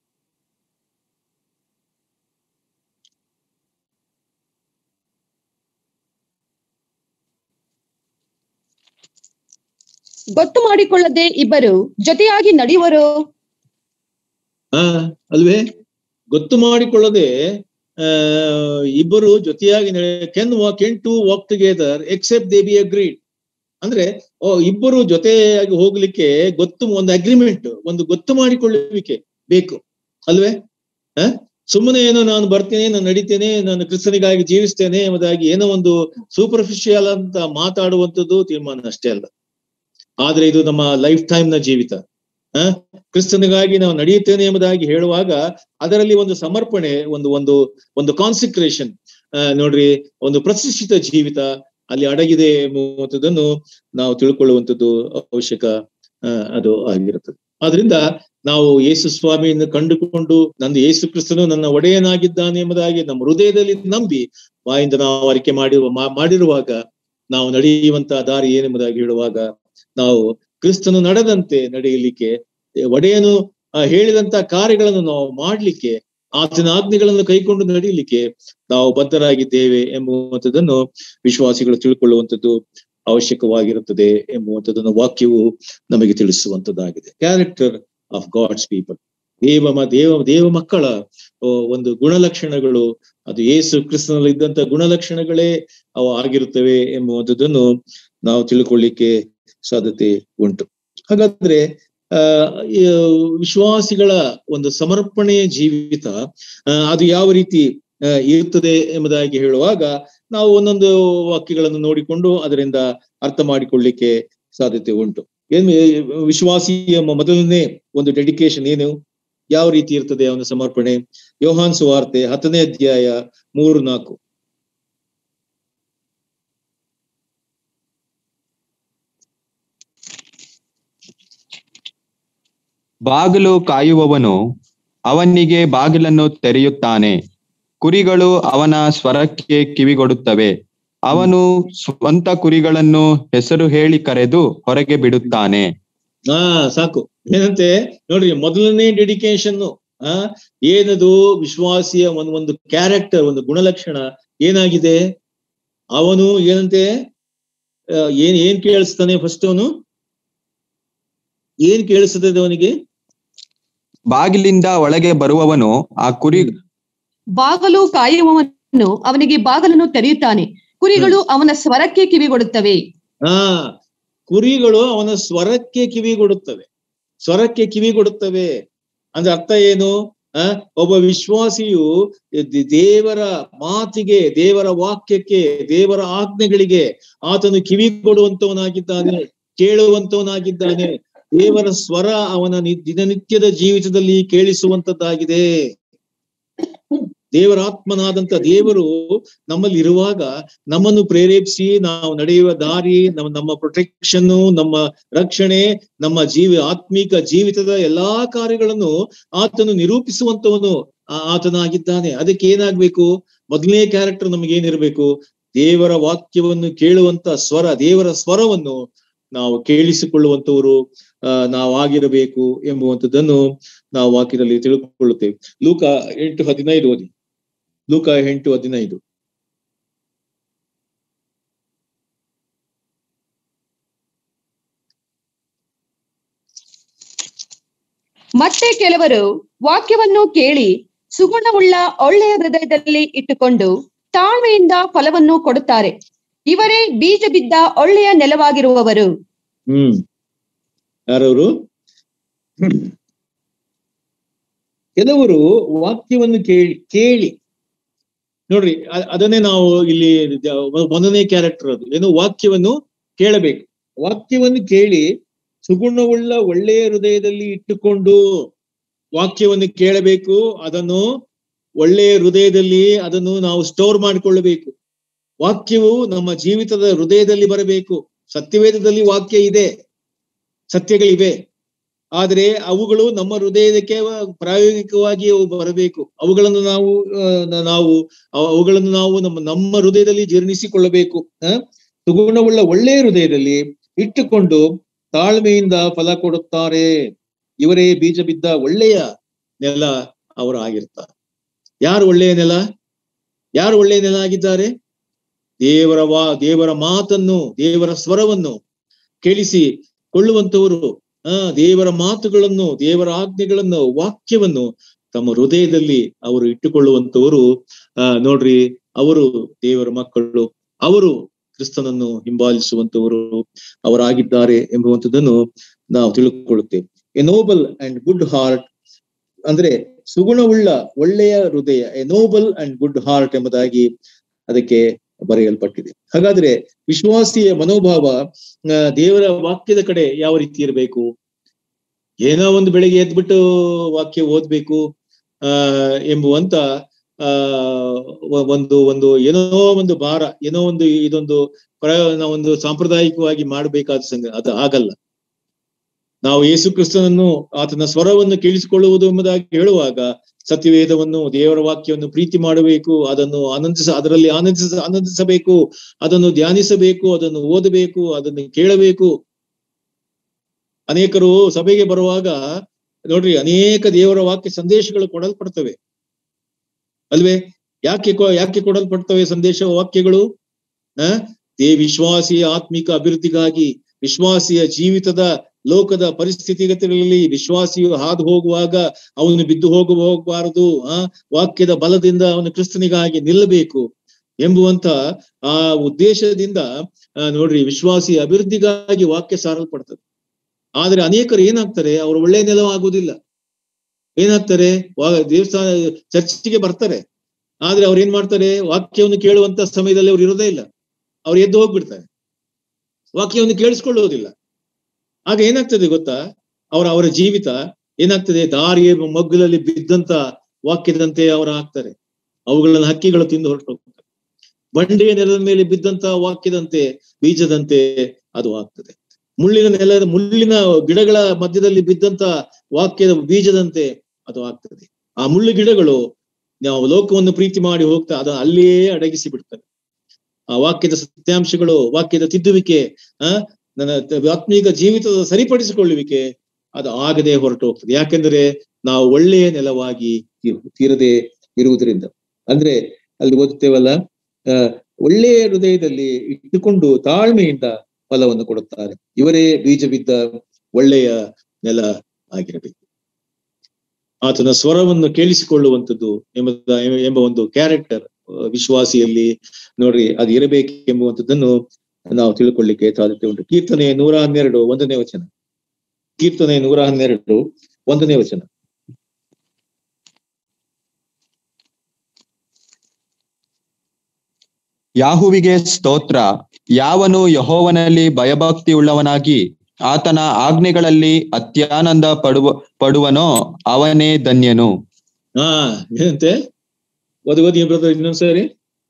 Speaker 2: ಗೊತ್ತು ಮಾಡಿಕೊಳ್ಳದೆ ಇಬ್ಬರು ಜೊತೆಯಾಗಿ ನಡೆಯುವರು
Speaker 1: ಆ ಅಲ್ವೇ ಗೊತ್ತು ಮಾಡಿಕೊಳ್ಳದೆ ಆ ಇಬ್ಬರು ಜೊತೆಯಾಗಿ can walk can two walk together except they be agreed ಅಂದ್ರೆ ಓ ಇಬ್ಬರು ಜೊತೆಯಾಗಿ ಹೋಗ್ಲಿಕ್ಕೆ ಗೊತ್ತು ಒಂದು ಅಗ್ರಿಮೆಂಟ್ ಒಂದು ಗೊತ್ತು ಮಾಡಿಕೊಳ್ಳುವಿಕೆ ಬೇಕು ಅಲ್ವೇ ಆ ಸುಮ್ಮನೆ ಏನೋ ನಾನು ಬರ್ತೇನೆ ನಾನು ನಡಿತೇನೆ ನಾನು ಕ್ರಿಸ್ತನಿಗಾಗಿ ಜೀವಿಸ್ತೇನೆ ಎಂಬುದಾಗಿ ಏನೋ ಒಂದು ಸೂಪರ್ಫಿಷಿಯಲ್ ಅಂತ ಮಾತಾಡುವಂಥದ್ದು ತೀರ್ಮಾನ ಅಷ್ಟೇ ಅಲ್ಲ ಆದ್ರೆ ಇದು ನಮ್ಮ ಲೈಫ್ ಟೈಮ್ ನ ಜೀವಿತ ಆ ಕ್ರಿಸ್ತನಿಗಾಗಿ ನಾವು ನಡೆಯುತ್ತೇನೆ ಎಂಬುದಾಗಿ ಹೇಳುವಾಗ ಅದರಲ್ಲಿ ಒಂದು ಸಮರ್ಪಣೆ ಒಂದು ಒಂದು ಒಂದು ಕಾನ್ಸಿಕ್ರೇಷನ್ ನೋಡ್ರಿ ಒಂದು ಪ್ರತಿಷ್ಠಿತ ಜೀವಿತ ಅಲ್ಲಿ ಅಡಗಿದೆ ಎಂಬುವಂಥದ್ದನ್ನು ನಾವು ತಿಳ್ಕೊಳ್ಳುವಂಥದ್ದು ಅವಶ್ಯಕ ಆ, ಅದು ಆಗಿರುತ್ತದೆ ಆದ್ರಿಂದ ನಾವು ಯೇಸು ಸ್ವಾಮಿಯನ್ನು ಕಂಡುಕೊಂಡು ನಂದು ಯೇಸು ಕ್ರಿಸ್ತನು ನನ್ನ ಒಡೆಯನಾಗಿದ್ದಾನೆ ಎಂಬುದಾಗಿ ನಮ್ಮ ಹೃದಯದಲ್ಲಿ ನಂಬಿ ಬಾಯಿಂದ ನಾವು ಅರಿಕೆ ಮಾಡಿರುವ ಮಾ- ಮಾಡಿರುವಾಗ ನಾವು ನಡೆಯುವಂತ ದಾರಿ ಏನೆಂಬುದಾಗಿ ಹೇಳುವಾಗ ನಾವು ಕ್ರಿಸ್ತನು ನಡೆದಂತೆ ನಡೆಯಲಿಕ್ಕೆ ಒಡೆಯನು ಆ, ಹೇಳಿದಂತ ಕಾರ್ಯಗಳನ್ನು ನಾವು ಮಾಡ್ಲಿಕ್ಕೆ ಆತನ ಆಜ್ಞೆಗಳನ್ನು ಕೈಕೊಂಡು ನಡೀಲಿಕ್ಕೆ ನಾವು ಬದ್ಧರಾಗಿದ್ದೇವೆ ಎಂಬುವಂಥದ್ದನ್ನು ವಿಶ್ವಾಸಿಗಳು ತಿಳ್ಕೊಳ್ಳುವಂಥದ್ದು ಅವಶ್ಯಕವಾಗಿರುತ್ತದೆ ಎಂಬುವಂಥದ್ದನ್ನು ವಾಕ್ಯವು ನಮಗೆ ತಿಳಿಸುವಂತದ್ದಾಗಿದೆ ಕ್ಯಾರೆಕ್ಟರ್ ಆಫ್ ಗಾಡ್ಸ್ ಪೀಪಲ್ ದೇವ ಮ- ದೇವ ದೇವ ಮಕ್ಕಳ ಆ, ಒಂದು ಗುಣಲಕ್ಷಣಗಳು ಅದು ಯೇಸು ಕ್ರಿಸ್ತನಲ್ಲಿ ಇದ್ದಂತ ಗುಣಲಕ್ಷಣಗಳೇ ಅವು ಆಗಿರುತ್ತವೆ ಎಂಬುವಂಥದ್ದನ್ನು ನಾವು ತಿಳ್ಕೊಳ್ಳಿಕ್ಕೆ ಸಾಧ್ಯತೆ ಉಂಟು ಹಾಗಾದ್ರೆ ಆ ಈ ವಿಶ್ವಾಸಿಗಳ ಒಂದು ಸಮರ್ಪಣೆಯ ಜೀವಿತ ಆ, ಅದು ಯಾವ ರೀತಿ ಆ, ಇರುತ್ತದೆ ಎಂಬುದಾಗಿ ಹೇಳುವಾಗ ನಾವು ಒಂದೊಂದು ವಾಕ್ಯಗಳನ್ನು ನೋಡಿಕೊಂಡು ಅದರಿಂದ ಅರ್ಥ ಮಾಡಿಕೊಳ್ಳಿಕ್ಕೆ ಸಾಧ್ಯತೆ ಉಂಟು ಏನ್ ವಿಶ್ವಾಸಿಯ ಮ- ಮೊದಲನೇ ಒಂದು ಡೆಡಿಕೇಶನ್ ಏನು ಯಾವ ರೀತಿ ಇರ್ತದೆ ಅವನ ಸಮರ್ಪಣೆ ಯೋಹಾನ್ ಸುವಾರ್ತೆ ಹತ್ತನೇ ಅಧ್ಯಾಯ ಮೂರು ನಾಲ್ಕು
Speaker 3: ಬಾಗಿಲು ಕಾಯುವವನು ಅವನಿಗೆ ಬಾಗಿಲನ್ನು ತೆರೆಯುತ್ತಾನೆ ಕುರಿಗಳು ಅವನ ಸ್ವರಕ್ಕೆ ಕಿವಿಗೊಡುತ್ತವೆ ಅವನು ಸ್ವಂತ ಕುರಿಗಳನ್ನು ಹೆಸರು ಹೇಳಿ ಕರೆದು ಹೊರಗೆ ಬಿಡುತ್ತಾನೆ
Speaker 1: ಹಾ ಸಾಕು ಏನಂತೆ ನೋಡ್ರಿ ಮೊದಲನೇ ಡೆಡಿಕೇಶನ್ ಆ ಏನದು ವಿಶ್ವಾಸಿಯ ಒಂದು ಒಂದು ಕ್ಯಾರೆಕ್ಟರ್ ಒಂದು ಗುಣಲಕ್ಷಣ ಏನಾಗಿದೆ ಅವನು ಏನಂತೆ ಆ, ಏನ್ ಏನ್ ಕೇಳಿಸ್ತಾನೆ ಫಸ್ಟ್ ಅವನು ಏನ್ ಕೇಳಿಸ್ತದೆ ಅವನಿಗೆ
Speaker 3: ಬಾಗಿಲಿಂದ ಒಳಗೆ ಬರುವವನು ಆ ಕುರಿ
Speaker 2: ಬಾಗಲು ಕಾಯುವವನು ಅವನಿಗೆ ಬಾಗಲನ್ನು ತೆರೆಯುತ್ತಾನೆ ಕುರಿಗಳು ಅವನ ಸ್ವರಕ್ಕೆ ಕಿವಿಗೊಡುತ್ತವೆ
Speaker 1: ಹಾ ಕುರಿಗಳು ಅವನ ಸ್ವರಕ್ಕೆ ಕಿವಿಗೊಡುತ್ತವೆ ಸ್ವರಕ್ಕೆ ಕಿವಿಗೊಡುತ್ತವೆ ಅಂದ್ರೆ ಅರ್ಥ ಏನು ಆ ಒಬ್ಬ ವಿಶ್ವಾಸಿಯು ದೇ- ದೇವರ ಮಾತಿಗೆ ದೇವರ ವಾಕ್ಯಕ್ಕೆ ದೇವರ ಆಜ್ಞೆಗಳಿಗೆ ಆತನು ಕಿವಿ ಕೊಡುವಂತವನಾಗಿದ್ದಾನೆ ಕೇಳುವಂತವನಾಗಿದ್ದಾನೆ ದೇವರ ಸ್ವರ ಅವನ ನಿ- ದಿನನಿತ್ಯದ ಜೀವಿತದಲ್ಲಿ ಕೇಳಿಸುವಂತದ್ದಾಗಿದೆ ದೇವರ ಆತ್ಮನಾದಂತ ದೇವರು ನಮ್ಮಲ್ಲಿ ಇರುವಾಗ ನಮ್ಮನ್ನು ಪ್ರೇರೇಪಿಸಿ ನಾವು ನಡೆಯುವ ದಾರಿ ನಮ್ಮ ನಮ್ಮ ಪ್ರೊಟೆಕ್ಷನ್ ನಮ್ಮ ರಕ್ಷಣೆ ನಮ್ಮ ಜೀವ ಆತ್ಮಿಕ ಜೀವಿತದ ಎಲ್ಲಾ ಕಾರ್ಯಗಳನ್ನು ಆತನು ನಿರೂಪಿಸುವಂತವನು ಆ- ಆತನಾಗಿದ್ದಾನೆ ಅದಕ್ಕೆ ಏನಾಗ್ಬೇಕು ಮೊದಲನೇ ಕ್ಯಾರೆಕ್ಟರ್ ನಮಗೆ ಏನಿರ್ಬೇಕು ದೇವರ ವಾಕ್ಯವನ್ನು ಕೇಳುವಂತ ಸ್ವರ ದೇವರ ಸ್ವರವನ್ನು ನಾವು ಕೇಳಿಸಿಕೊಳ್ಳುವಂತವರು ಆ ನಾವಾಗಿರಬೇಕು ಎಂಬುವಂಥದ್ದನ್ನು ನಾವು ವಾಕ್ಯದಲ್ಲಿ ತಿಳ್ಕೊಳ್ಳುತ್ತೇವೆ ಲೂಕ ಎಂಟು ಹದಿನೈದು ಓದಿ ಲೂಕ ಎಂಟು ಹದಿನೈದು
Speaker 2: ಮತ್ತೆ ಕೆಲವರು ವಾಕ್ಯವನ್ನು ಕೇಳಿ ಸುಗುಣವುಳ್ಳ ಒಳ್ಳೆಯ ಹೃದಯದಲ್ಲಿ ಇಟ್ಟುಕೊಂಡು ತಾಳ್ಮೆಯಿಂದ ಫಲವನ್ನು ಕೊಡುತ್ತಾರೆ ಇವರೇ ಬೀಜ ಬಿದ್ದ ಒಳ್ಳೆಯ ನೆಲವಾಗಿರುವವರು
Speaker 1: ಹ್ಮ್ ಯಾರವರು ಕೆಲವರು ವಾಕ್ಯವನ್ನು ಕೇಳಿ ಕೇಳಿ ನೋಡ್ರಿ ಅ- ಅದನ್ನೇ ನಾವು ಇಲ್ಲಿ ಜ- ಒಂದನೇ ಕ್ಯಾರೆಕ್ಟರ್ ಅದು ಏನು ವಾಕ್ಯವನ್ನು ಕೇಳಬೇಕು ವಾಕ್ಯವನ್ನು ಕೇಳಿ ಸುಗುಣವುಳ್ಳ ಒಳ್ಳೆಯ ಹೃದಯದಲ್ಲಿ ಇಟ್ಟುಕೊಂಡು ವಾಕ್ಯವನ್ನು ಕೇಳಬೇಕು ಅದನ್ನು ಒಳ್ಳೆಯ ಹೃದಯದಲ್ಲಿ ಅದನ್ನು ನಾವು ಸ್ಟೋರ್ ಮಾಡಿಕೊಳ್ಳಬೇಕು ವಾಕ್ಯವು ನಮ್ಮ ಜೀವಿತದ ಹೃದಯದಲ್ಲಿ ಬರಬೇಕು ಸತ್ಯವೇದದಲ್ಲಿ ವಾಕ್ಯ ಇದೆ ಸತ್ಯಗಳಿವೆ ಆದರೆ ಅವುಗಳು ನಮ್ಮ ಹೃದಯಕ್ಕೆ ಪ್ರಾಯೋಗಿಕವಾಗಿ ಅವು ಬರಬೇಕು ಅವುಗಳನ್ನು ನಾವು ಆ, ನಾವು ಅವ- ಅವುಗಳನ್ನು ನಾವು ನಮ್ಮ ನಮ್ಮ ಹೃದಯದಲ್ಲಿ ಜೀರ್ಣಿಸಿಕೊಳ್ಳಬೇಕು ಆ? ಸುಗುಣವುಳ್ಳ ಒಳ್ಳೆಯ ಹೃದಯದಲ್ಲಿ ಇಟ್ಟುಕೊಂಡು ತಾಳ್ಮೆಯಿಂದ ಫಲ ಕೊಡುತ್ತಾರೆ ಇವರೇ ಬೀಜ ಬಿದ್ದ ಒಳ್ಳೆಯ ನೆಲ ಅವರು ಆಗಿರ್ತಾರೆ ಯಾರು ಒಳ್ಳೆಯ ನೆಲ ಯಾರು ಒಳ್ಳೆಯ ನೆಲ ಆಗಿದ್ದಾರೆ ದೇವರ ವಾ ದೇವರ ಮಾತನ್ನು ದೇವರ ಸ್ವರವನ್ನು ಕೇಳಿಸಿ ಕೊಳ್ಳುವಂತವರು ಆ ದೇವರ ಮಾತುಗಳನ್ನು ದೇವರ ಆಜ್ಞೆಗಳನ್ನು ವಾಕ್ಯವನ್ನು ತಮ್ಮ ಹೃದಯದಲ್ಲಿ ಅವರು ಇಟ್ಟುಕೊಳ್ಳುವಂತವರು ಆ ನೋಡ್ರಿ ಅವರು ದೇವರ ಮಕ್ಕಳು ಅವರು ಕ್ರಿಸ್ತನನ್ನು ಹಿಂಬಾಲಿಸುವಂತವರು ಅವರಾಗಿದ್ದಾರೆ ಎಂಬುವಂಥದ್ದನ್ನು ನಾವು ತಿಳ್ಕೊಳ್ಳುತ್ತೇವೆ a noble and good heart ಅಂದ್ರೆ ಸುಗುಣವುಳ್ಳ ಒಳ್ಳೆಯ ಹೃದಯ a noble and good heart ಎಂಬುದಾಗಿ ಅದಕ್ಕೆ ಬರೆಯಲ್ಪಟ್ಟಿದೆ ಹಾಗಾದ್ರೆ ವಿಶ್ವಾಸಿಯ ಮನೋಭಾವ ಆ, ದೇವರ ವಾಕ್ಯದ ಕಡೆ ಯಾವ ರೀತಿ ಇರಬೇಕು ಏನೋ ಒಂದು ಬೆಳಿಗ್ಗೆ ಎದ್ಬಿಟ್ಟು ವಾಕ್ಯ ಓದ್ಬೇಕು ಆ ಎಂಬುವಂತ ಆ ಒ- ಒಂದು ಒಂದು ಏನೋ ಒಂದು ಭಾರ ಏನೋ ಒಂದು ಇದೊಂದು ಪ್ರ- ನಾವು ಒಂದು ಸಾಂಪ್ರದಾಯಿಕವಾಗಿ ಮಾಡಬೇಕಾದ ಸಂಗ ಅದು ಆಗಲ್ಲ ನಾವು ಯೇಸು ಕ್ರಿಸ್ತನನ್ನು ಆತನ ಸ್ವರವನ್ನು ಕೇಳಿಸಿಕೊಳ್ಳುವುದು ಎಂಬುದಾಗಿ ಹೇಳುವಾಗ ಸತ್ಯವೇದವನ್ನು ದೇವರ ವಾಕ್ಯವನ್ನು ಪ್ರೀತಿ ಮಾಡಬೇಕು ಅದನ್ನು ಆನಂದಿಸ ಅದರಲ್ಲಿ ಆನಂದಿಸ ಆನಂದಿಸಬೇಕು ಅದನ್ನು ಧ್ಯಾನಿಸಬೇಕು ಅದನ್ನು ಓದಬೇಕು ಅದನ್ನು ಕೇಳಬೇಕು ಅನೇಕರು ಸಭೆಗೆ ಬರುವಾಗ ನೋಡ್ರಿ ಅನೇಕ ದೇವರ ವಾಕ್ಯ ಸಂದೇಶಗಳು ಕೊಡಲ್ಪಡ್ತವೆ ಅಲ್ವೇ ಯಾಕೆ ಕೊ- ಯಾಕೆ ಕೊಡಲ್ಪಡ್ತವೆ ಸಂದೇಶ ವಾಕ್ಯಗಳು ಆ ದೇ ವಿಶ್ವಾಸಿಯ ಆತ್ಮಿಕ ಅಭಿವೃದ್ಧಿಗಾಗಿ ವಿಶ್ವಾಸಿಯ ಜೀವಿತದ ಲೋಕದ ಪರಿಸ್ಥಿತಿಗತಿಗಳಲ್ಲಿ ವಿಶ್ವಾಸಿಯು ಹಾದು ಹೋಗುವಾಗ ಅವನು ಬಿದ್ದು ಹೋಗ ಹೋಗಬಾರದು ಆ ವಾಕ್ಯದ ಬಲದಿಂದ ಅವನು ಕ್ರಿಸ್ತನಿಗಾಗಿ ನಿಲ್ಲಬೇಕು ಎಂಬುವಂತ ಆ ಉದ್ದೇಶದಿಂದ ಆ, ನೋಡ್ರಿ ವಿಶ್ವಾಸಿ ಅಭಿವೃದ್ಧಿಗಾಗಿ ವಾಕ್ಯ ಸಾರಲ್ಪಡ್ತದೆ ಆದ್ರೆ ಅನೇಕರು ಏನಾಗ್ತಾರೆ ಅವರು ಒಳ್ಳೆ ನೆಲವಾಗುವುದಿಲ್ಲ ಏನಾಗ್ತಾರೆ ವಾ- ದೇವಸ್ಥಾನ ಚರ್ಚಿಗೆ ಬರ್ತಾರೆ ಆದ್ರೆ ಅವ್ರು ಏನ್ ಮಾಡ್ತಾರೆ ವಾಕ್ಯವನ್ನು ಕೇಳುವಂತ ಸಮಯದಲ್ಲಿ ಅವ್ರು ಇರೋದೇ ಇಲ್ಲ ಅವ್ರು ಎದ್ದು ಹೋಗ್ಬಿಡ್ತಾರೆ ವಾಕ್ಯವನ್ನು ಕೇಳಿಸ್ಕೊಳ್ಳುವುದಿಲ್ಲ ಆಗ ಏನಾಗ್ತದೆ ಗೊತ್ತಾ ಅವರ ಅವರ ಜೀವಿತ ಏನಾಗ್ತದೆ ದಾರಿಯ ಮಗ್ಗುಲಲ್ಲಿ ಬಿದ್ದಂತ ವಾಕ್ಯದಂತೆ ಅವರು ಆಗ್ತಾರೆ ಅವುಗಳನ್ನು ಹಕ್ಕಿಗಳು ತಿಂದು ಹೊರಟು ಹೋಗ್ತಾರೆ ಬಂಡೆಯ ನೆಲದ ಮೇಲೆ ಬಿದ್ದಂತ ವಾಕ್ಯದಂತೆ ಬೀಜದಂತೆ ಅದು ಆಗ್ತದೆ ಮುಳ್ಳಿನ ನೆಲದ ಮುಳ್ಳಿನ ಗಿಡಗಳ ಮಧ್ಯದಲ್ಲಿ ಬಿದ್ದಂತ ವಾಕ್ಯದ ಬೀಜದಂತೆ ಅದು ಆಗ್ತದೆ ಆ ಮುಳ್ಳು ಗಿಡಗಳು ನಾವು ಲೋಕವನ್ನು ಪ್ರೀತಿ ಮಾಡಿ ಹೋಗ್ತಾ ಅದನ್ನ ಅಲ್ಲಿಯೇ ಅಡಗಿಸಿ ಬಿಡ್ತಾರೆ ಆ ವಾಕ್ಯದ ಸತ್ಯಾಂಶಗಳು ವಾಕ್ಯದ ತಿದ್ದುವಿಕೆ ಆ ನನ್ನ ತ- ಆತ್ಮೀಕ ಜೀವಿತದ ಸರಿಪಡಿಸಿಕೊಳ್ಳುವಿಕೆ ಅದು ಆಗದೆ ಹೊರಟು ಹೋಗ್ತದೆ ಯಾಕೆಂದ್ರೆ ನಾವು ಒಳ್ಳೆಯ ನೆಲವಾಗಿ ತೀರ್- ತೀರದೆ ಇರುವುದರಿಂದ ಅಂದ್ರೆ ಅಲ್ಲಿ ಓದುತ್ತೇವಲ್ಲ ಆ ಒಳ್ಳೆಯ ಹೃದಯದಲ್ಲಿ ಇಟ್ಟುಕೊಂಡು ತಾಳ್ಮೆಯಿಂದ ಫಲವನ್ನು ಕೊಡುತ್ತಾರೆ ಇವರೇ ಬೀಜ ಬಿದ್ದ ಒಳ್ಳೆಯ ನೆಲ ಆಗಿರಬೇಕು ಆತನ ಸ್ವರವನ್ನು ಕೇಳಿಸಿಕೊಳ್ಳುವಂಥದ್ದು ಎಂಬ ಎಂಬ ಒಂದು ಕ್ಯಾರೆಕ್ಟರ್ ವಿಶ್ವಾಸಿಯಲ್ಲಿ ನೋಡ್ರಿ ಅದು ಇರಬೇಕೆಂಬುವಂಥದ್ದನ್ನು ನಾವು ತಿಳ್ಕೊಳ್ಳಿಕ್ಕೆ ಸಾಧ್ಯತೆ ಉಂಟು ಕೀರ್ತನೆ ನೂರ ಹನ್ನೆರಡು ಒಂದನೇ ವಚನ ಕೀರ್ತನೆ ನೂರ ಹನ್ನೆರಡು ಒಂದನೇ ವಚನ
Speaker 3: ಯಾಹುವಿಗೆ ಸ್ತೋತ್ರ ಯಾವನು ಯಹೋವನಲ್ಲಿ ಭಯಭಕ್ತಿ ಉಳ್ಳವನಾಗಿ ಆತನ ಆಜ್ಞೆಗಳಲ್ಲಿ ಅತ್ಯಾನಂದ ಪಡುವ ಪಡುವನೋ ಅವನೇ ಧನ್ಯನು
Speaker 1: ಹಾ ಏನಂತೆ ಓದಿ ಓದಿ ಬ್ರದರ್ ಇನ್ನೊಂದ್ಸರಿ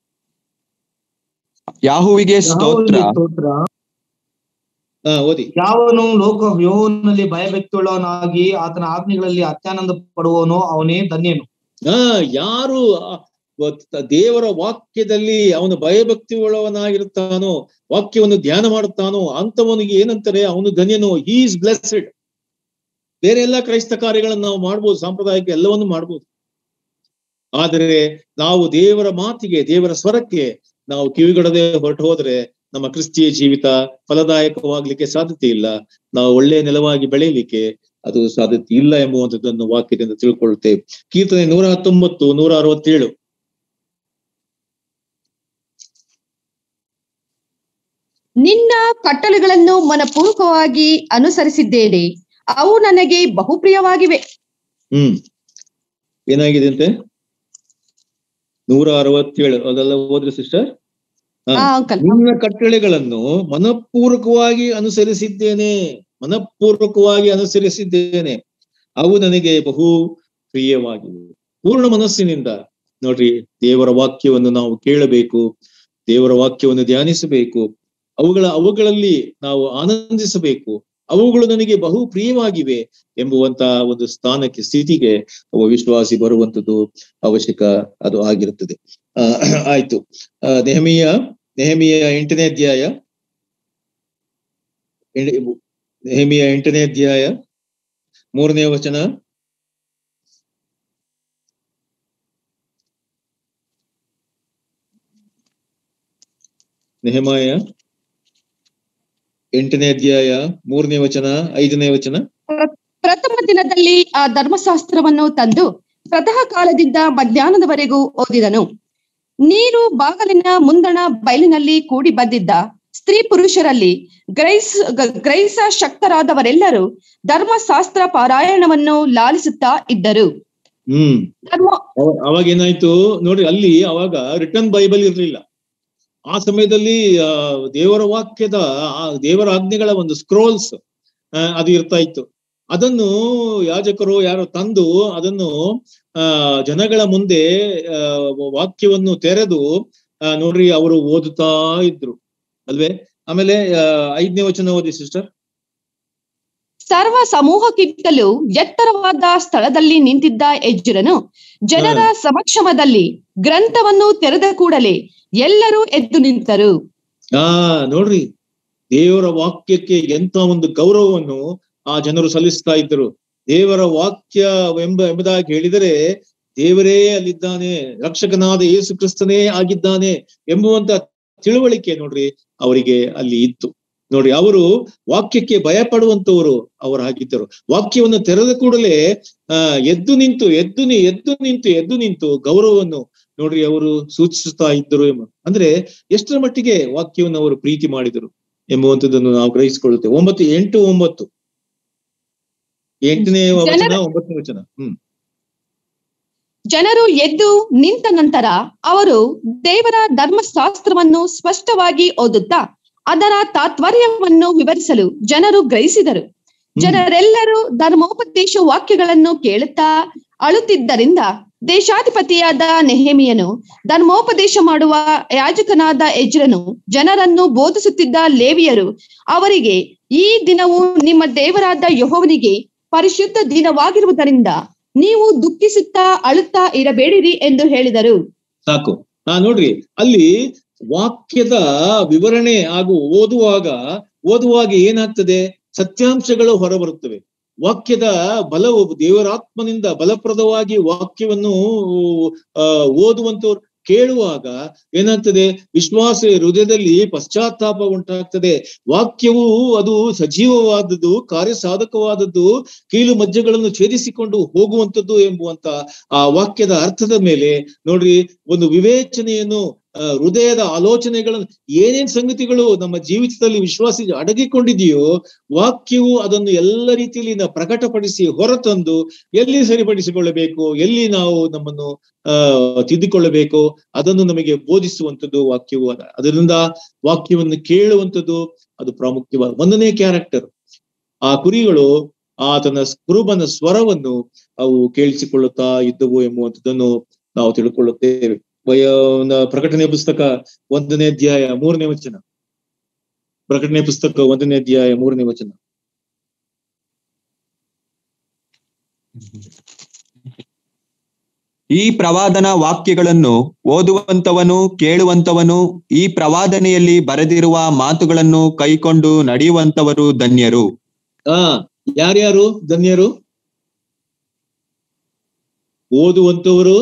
Speaker 3: ಯಾಹುವಿಗೆ ಸ್ತೋತ್ರ
Speaker 4: ಯಾವನಿಗೆ ಸ್ತೋತ್ರ
Speaker 1: ಹಾ ಓದಿ
Speaker 4: ಯಾವನು ಲೋಕ ಯೋವನಲ್ಲಿ ಭಯಭಕ್ತಿಯುಳ್ಳವನಾಗಿ ಆತನ ಆಜ್ಞೆಗಳಲ್ಲಿ ಅತ್ಯಾನಂದ ಪಡುವವನೋ ಅವನೇ ಧನ್ಯನು
Speaker 1: ಹಾ ಯಾರು ಆ ವ- ದೇವರ ವಾಕ್ಯದಲ್ಲಿ ಅವನು ಭಯಭಕ್ತಿ ಉಳ್ಳವನಾಗಿರುತ್ತಾನೋ ವಾಕ್ಯವನ್ನು ಧ್ಯಾನ ಮಾಡುತ್ತಾನೋ ಅಂತವನಿಗೆ ಏನಂತಾರೆ ಅವನು ಧನ್ಯನು ಹಿ ಇಸ್ ಬ್ಲೆಸ್ಡ್ ಬೇರೆ ಎಲ್ಲ ಕ್ರೈಸ್ತ ಕಾರ್ಯಗಳನ್ನು ನಾವು ಮಾಡ್ಬೋದು ಸಾಂಪ್ರದಾಯಿಕ ಎಲ್ಲವನ್ನು ಮಾಡ್ಬೋದು ಆದರೆ ನಾವು ದೇವರ ಮಾತಿಗೆ ದೇವರ ಸ್ವರಕ್ಕೆ ನಾವು ಕಿವಿಗೊಡದೆ ಹೊರಟು ಹೋದ್ರೆ ನಮ್ಮ ಕ್ರಿಸ್ತಿಯ ಜೀವಿತ ಫಲದಾಯಕವಾಗ್ಲಿಕ್ಕೆ ಸಾಧ್ಯತೆ ಇಲ್ಲ ನಾವು ಒಳ್ಳೆಯ ನೆಲವಾಗಿ ಬೆಳೆಯಲಿಕ್ಕೆ ಅದು ಸಾಧ್ಯತೆ ಇಲ್ಲ ಎಂಬುವಂಥದ್ದನ್ನು ವಾಕ್ಯದಿಂದ ತಿಳ್ಕೊಳ್ಳುತ್ತೇವೆ ಕೀರ್ತನೆ ನೂರ ಹತ್ತೊಂಬತ್ತು ನೂರ ಅರವತ್ತೇಳು
Speaker 2: ನಿನ್ನ ಕಟ್ಟಳೆಗಳನ್ನು ಮನಪೂರ್ವಕವಾಗಿ ಅನುಸರಿಸಿದ್ದೇನೆ ಅವು ನನಗೆ ಬಹುಪ್ರಿಯವಾಗಿವೆ
Speaker 1: ಹ್ಮ್ ಏನಾಗಿದೆ ಅಂತೆ ನೂರ ಅರವತ್ತೇಳು ಅದೆಲ್ಲ ಓದ್ರಿ ಸಿಸ್ಟರ್
Speaker 2: ಆ ಅಂಕಲ್
Speaker 1: ನಿನ್ನ ಕಟ್ಟಳೆಗಳನ್ನು ಮನಪೂರ್ವಕವಾಗಿ ಅನುಸರಿಸಿದ್ದೇನೆ ಮನಪೂರ್ವಕವಾಗಿ ಅನುಸರಿಸಿದ್ದೇನೆ ಅವು ನನಗೆ ಬಹು ಪ್ರಿಯವಾಗಿವೆ ಪೂರ್ಣ ಮನಸ್ಸಿನಿಂದ ನೋಡ್ರಿ ದೇವರ ವಾಕ್ಯವನ್ನು ನಾವು ಕೇಳಬೇಕು ದೇವರ ವಾಕ್ಯವನ್ನು ಧ್ಯಾನಿಸಬೇಕು ಅವುಗಳ ಅವುಗಳಲ್ಲಿ ನಾವು ಆನಂದಿಸಬೇಕು ಅವುಗಳು ನನಗೆ ಬಹು ಪ್ರಿಯವಾಗಿವೆ ಎಂಬುವಂತ ಒಂದು ಸ್ಥಾನಕ್ಕೆ ಸ್ಥಿತಿಗೆ ಒಬ್ಬ ವಿಶ್ವಾಸಿ ಬರುವಂತದ್ದು ಅವಶ್ಯಕ ಅದು ಆಗಿರುತ್ತದೆ ಆ, ಆಯ್ತು ಆ, ನೆಹಮಿಯ ನೆಹಮಿಯ ಎಂಟನೇ ಅಧ್ಯಾಯ ಎಣೆ- ನೆಹಮಿಯ ಎಂಟನೇ ಅಧ್ಯಾಯ ಮೂರನೇ ವಚನ ನೆಹಮಾಯ ಎಂಟನೇ ಅಧ್ಯಾಯ ಮೂರನೇ ವಚನ ಐದನೇ ವಚನ
Speaker 2: ಪ್ರಥಮ ದಿನದಲ್ಲಿ ಆ ಧರ್ಮಶಾಸ್ತ್ರವನ್ನು ತಂದು ಪ್ರತಃ ಕಾಲದಿಂದ ಮಧ್ಯಾಹ್ನದವರೆಗೂ ಓದಿದನು ನೀರು ಬಾಗಲಿನ ಮುಂದಣ ಬಯಲಿನಲ್ಲಿ ಕೂಡಿ ಬಂದಿದ್ದ ಸ್ತ್ರೀ ಪುರುಷರಲ್ಲಿ ಗ್ರಹಿಸ ಗ- ಗ್ರಹಿಸ ಶಕ್ತರಾದವರೆಲ್ಲರೂ ಧರ್ಮಶಾಸ್ತ್ರ ಪಾರಾಯಣವನ್ನು ಲಾಲಿಸುತ್ತಾ ಇದ್ದರು
Speaker 1: ಹ್ಮ್
Speaker 2: ಧರ್ಮ
Speaker 1: ಅವ- ಅವಾಗ ಏನಾಯ್ತು ನೋಡ್ರಿ ಅಲ್ಲಿ ಅವಾಗ ರಿಟರ್ನ್ ಬೈಬಲ್ ಇರ್ಲಿಲ್ಲ ಆ ಸಮಯದಲ್ಲಿ ಆ ದೇವರ ವಾಕ್ಯದ ಆ ದೇವರ ಆಜ್ಞೆಗಳ ಒಂದು ಸ್ಕ್ರೋಲ್ಸ್ ಅದು ಇರ್ತಾ ಇತ್ತು ಅದನ್ನು ಯಾಜಕರು ಯಾರೋ ತಂದು ಅದನ್ನು ಆ ಜನಗಳ ಮುಂದೆ ಆ ವಾಕ್ಯವನ್ನು ತೆರೆದು ಆ, ನೋಡ್ರಿ ಅವರು ಓದುತ್ತಾ ಇದ್ರು ಅಲ್ವೇ ಆಮೇಲೆ ಆ, ಐದನೇ ವಚನ ಓದಿ ಸಿಸ್ಟರ್
Speaker 2: ಸರ್ವ ಸಮೂಹಕ್ಕಿಂತಲೂ ಎತ್ತರವಾದ ಸ್ಥಳದಲ್ಲಿ ನಿಂತಿದ್ದ ಎಜ್ಜುರನು ಜನರ ಸಮಕ್ಷಮದಲ್ಲಿ ಗ್ರಂಥವನ್ನು ತೆರೆದ ಕೂಡಲೇ ಎಲ್ಲರೂ ಎದ್ದು ನಿಂತರು
Speaker 1: ಆ ನೋಡ್ರಿ ದೇವರ ವಾಕ್ಯಕ್ಕೆ ಎಂತ ಒಂದು ಗೌರವವನ್ನು ಆ ಜನರು ಸಲ್ಲಿಸ್ತಾ ಇದ್ದರು ದೇವರ ವಾಕ್ಯ ಎಂಬ ಎಂಬುದಾಗಿ ಹೇಳಿದರೆ ದೇವರೇ ಅಲ್ಲಿದ್ದಾನೆ ರಕ್ಷಕನಾದ ಯೇಸು ಕ್ರಿಸ್ತನೇ ಆಗಿದ್ದಾನೆ ಎಂಬುವಂತ ತಿಳುವಳಿಕೆ ನೋಡ್ರಿ ಅವರಿಗೆ ಅಲ್ಲಿ ಇತ್ತು ನೋಡ್ರಿ ಅವರು ವಾಕ್ಯಕ್ಕೆ ಭಯ ಪಡುವಂತವರು ಅವರಾಗಿದ್ದರು ವಾಕ್ಯವನ್ನು ತೆರೆದ ಕೂಡಲೇ ಆ ಎದ್ದು ನಿಂತು ಎದ್ದು ನಿ ಎದ್ದು ನಿಂತು ಎದ್ದು ನಿಂತು ಗೌರವವನ್ನು ನೋಡ್ರಿ ಅವರು ಸೂಚಿಸುತ್ತಾ ಇದ್ದರು ಎಂಬ ಅಂದ್ರೆ ಎಷ್ಟರ ಮಟ್ಟಿಗೆ ವಾಕ್ಯವನ್ನು ಅವರು ಪ್ರೀತಿ ಮಾಡಿದರು ಎಂಬುವಂಥದ್ದನ್ನು ನಾವು ಗ್ರಹಿಸಿಕೊಳ್ಳುತ್ತೇವೆ ಒಂಬತ್ತು ಎಂಟು ಒಂಬತ್ತು ಎಂಟನೇ ವಚನ
Speaker 2: ಜನರ-
Speaker 1: ಒಂಬತ್ತನೇ ವಚನ ಹ್ಮ್
Speaker 2: ಜನರು ಎದ್ದು ನಿಂತ ನಂತರ ಅವರು ದೇವರ ಧರ್ಮಶಾಸ್ತ್ರವನ್ನು ಸ್ಪಷ್ಟವಾಗಿ ಓದುತ್ತಾ ಅದರ ತಾತ್ಪರ್ಯವನ್ನು ವಿವರಿಸಲು ಜನರು ಗ್ರಹಿಸಿದರು ಜನರೆಲ್ಲರೂ ಧರ್ಮೋಪದೇಶ ವಾಕ್ಯಗಳನ್ನು ಕೇಳುತ್ತಾ ಅಳುತ್ತಿದ್ದರಿಂದ ದೇಶಾಧಿಪತಿಯಾದ ನೆಹೆಮಿಯನು ಧರ್ಮೋಪದೇಶ ಮಾಡುವ ಯಾಜಕನಾದ ಎಜ್ರನು ಜನರನ್ನು ಬೋಧಿಸುತ್ತಿದ್ದ ಲೇವಿಯರು ಅವರಿಗೆ ಈ ದಿನವು ನಿಮ್ಮ ದೇವರಾದ ಯೆಹೋವನಿಗೆ ಪರಿಶುದ್ಧ ದಿನವಾಗಿರುವುದರಿಂದ ನೀವು ದುಃಖಿಸುತ್ತಾ ಅಳುತ್ತಾ ಇರಬೇಡಿರಿ ಎಂದು ಹೇಳಿದರು
Speaker 1: ಸಾಕು ಹಾ ನೋಡ್ರಿ ಅಲ್ಲಿ ವಾಕ್ಯದ ವಿವರಣೆ ಹಾಗೂ ಓದುವಾಗ ಓದುವಾಗ ಏನಾಗ್ತದೆ ಸತ್ಯಾಂಶಗಳು ಹೊರಬರುತ್ತವೆ ವಾಕ್ಯದ ಬಲವು ದೇವರಾತ್ಮನಿಂದ ಬಲಪ್ರದವಾಗಿ ವಾಕ್ಯವನ್ನು ಆ ಓದುವಂತವ್ರು ಕೇಳುವಾಗ ಏನಾಗ್ತದೆ ವಿಶ್ವಾಸ ಹೃದಯದಲ್ಲಿ ಪಶ್ಚಾತ್ತಾಪ ಉಂಟಾಗ್ತದೆ ವಾಕ್ಯವು ಅದು ಸಜೀವವಾದದ್ದು ಕಾರ್ಯಸಾಧಕವಾದದ್ದು ಕೀಲು ಮಜ್ಜೆಗಳನ್ನು ಛೇದಿಸಿಕೊಂಡು ಹೋಗುವಂಥದ್ದು ಎಂಬುವಂತ ಆ ವಾಕ್ಯದ ಅರ್ಥದ ಮೇಲೆ ನೋಡ್ರಿ ಒಂದು ವಿವೇಚನೆಯನ್ನು ಆ, ಹೃದಯದ ಆಲೋಚನೆಗಳನ್ನು ಏನೇನ್ ಸಂಗತಿಗಳು ನಮ್ಮ ಜೀವಿತದಲ್ಲಿ ವಿಶ್ವಾಸ ಅಡಗಿಕೊಂಡಿದೆಯೋ ವಾಕ್ಯವು ಅದನ್ನು ಎಲ್ಲ ರೀತಿಯಲ್ಲಿ ನಾವು ಪ್ರಕಟಪಡಿಸಿ ಹೊರತಂದು ಎಲ್ಲಿ ಸರಿಪಡಿಸಿಕೊಳ್ಳಬೇಕು ಎಲ್ಲಿ ನಾವು ನಮ್ಮನ್ನು ಆ ತಿದ್ದಿಕೊಳ್ಳಬೇಕು ಅದನ್ನು ನಮಗೆ ಬೋಧಿಸುವಂಥದ್ದು ವಾಕ್ಯವು ಅದ ಅದರಿಂದ ವಾಕ್ಯವನ್ನು ಕೇಳುವಂಥದ್ದು ಅದು ಪ್ರಾಮುಖ್ಯವಾದ ಒಂದನೇ ಕ್ಯಾರೆಕ್ಟರ್ ಆ ಕುರಿಗಳು ಆತನ ಕುರುಬನ ಸ್ವರವನ್ನು ಅವು ಕೇಳಿಸಿಕೊಳ್ಳುತ್ತಾ ಇದ್ದವು ಎಂಬುವಂಥದ್ದನ್ನು ನಾವು ತಿಳ್ಕೊಳ್ಳುತ್ತೇವೆ ವಯ ಒಂದು ಪ್ರಕಟಣೆ ಪುಸ್ತಕ ಒಂದನೇ ಅಧ್ಯಾಯ ಮೂರನೇ ವಚನ ಪ್ರಕಟಣೆ ಪುಸ್ತಕ ಒಂದನೇ ಅಧ್ಯಾಯ ಮೂರನೇ ವಚನ
Speaker 3: ಈ ಪ್ರವಾದನ ವಾಕ್ಯಗಳನ್ನು ಓದುವಂತವನು ಕೇಳುವಂತವನು ಈ ಪ್ರವಾದನೆಯಲ್ಲಿ ಬರೆದಿರುವ ಮಾತುಗಳನ್ನು ಕೈಕೊಂಡು ನಡೆಯುವಂತವರು ಧನ್ಯರು
Speaker 1: ಆ ಯಾರ್ಯಾರು ಧನ್ಯರು ಓದುವಂತವರು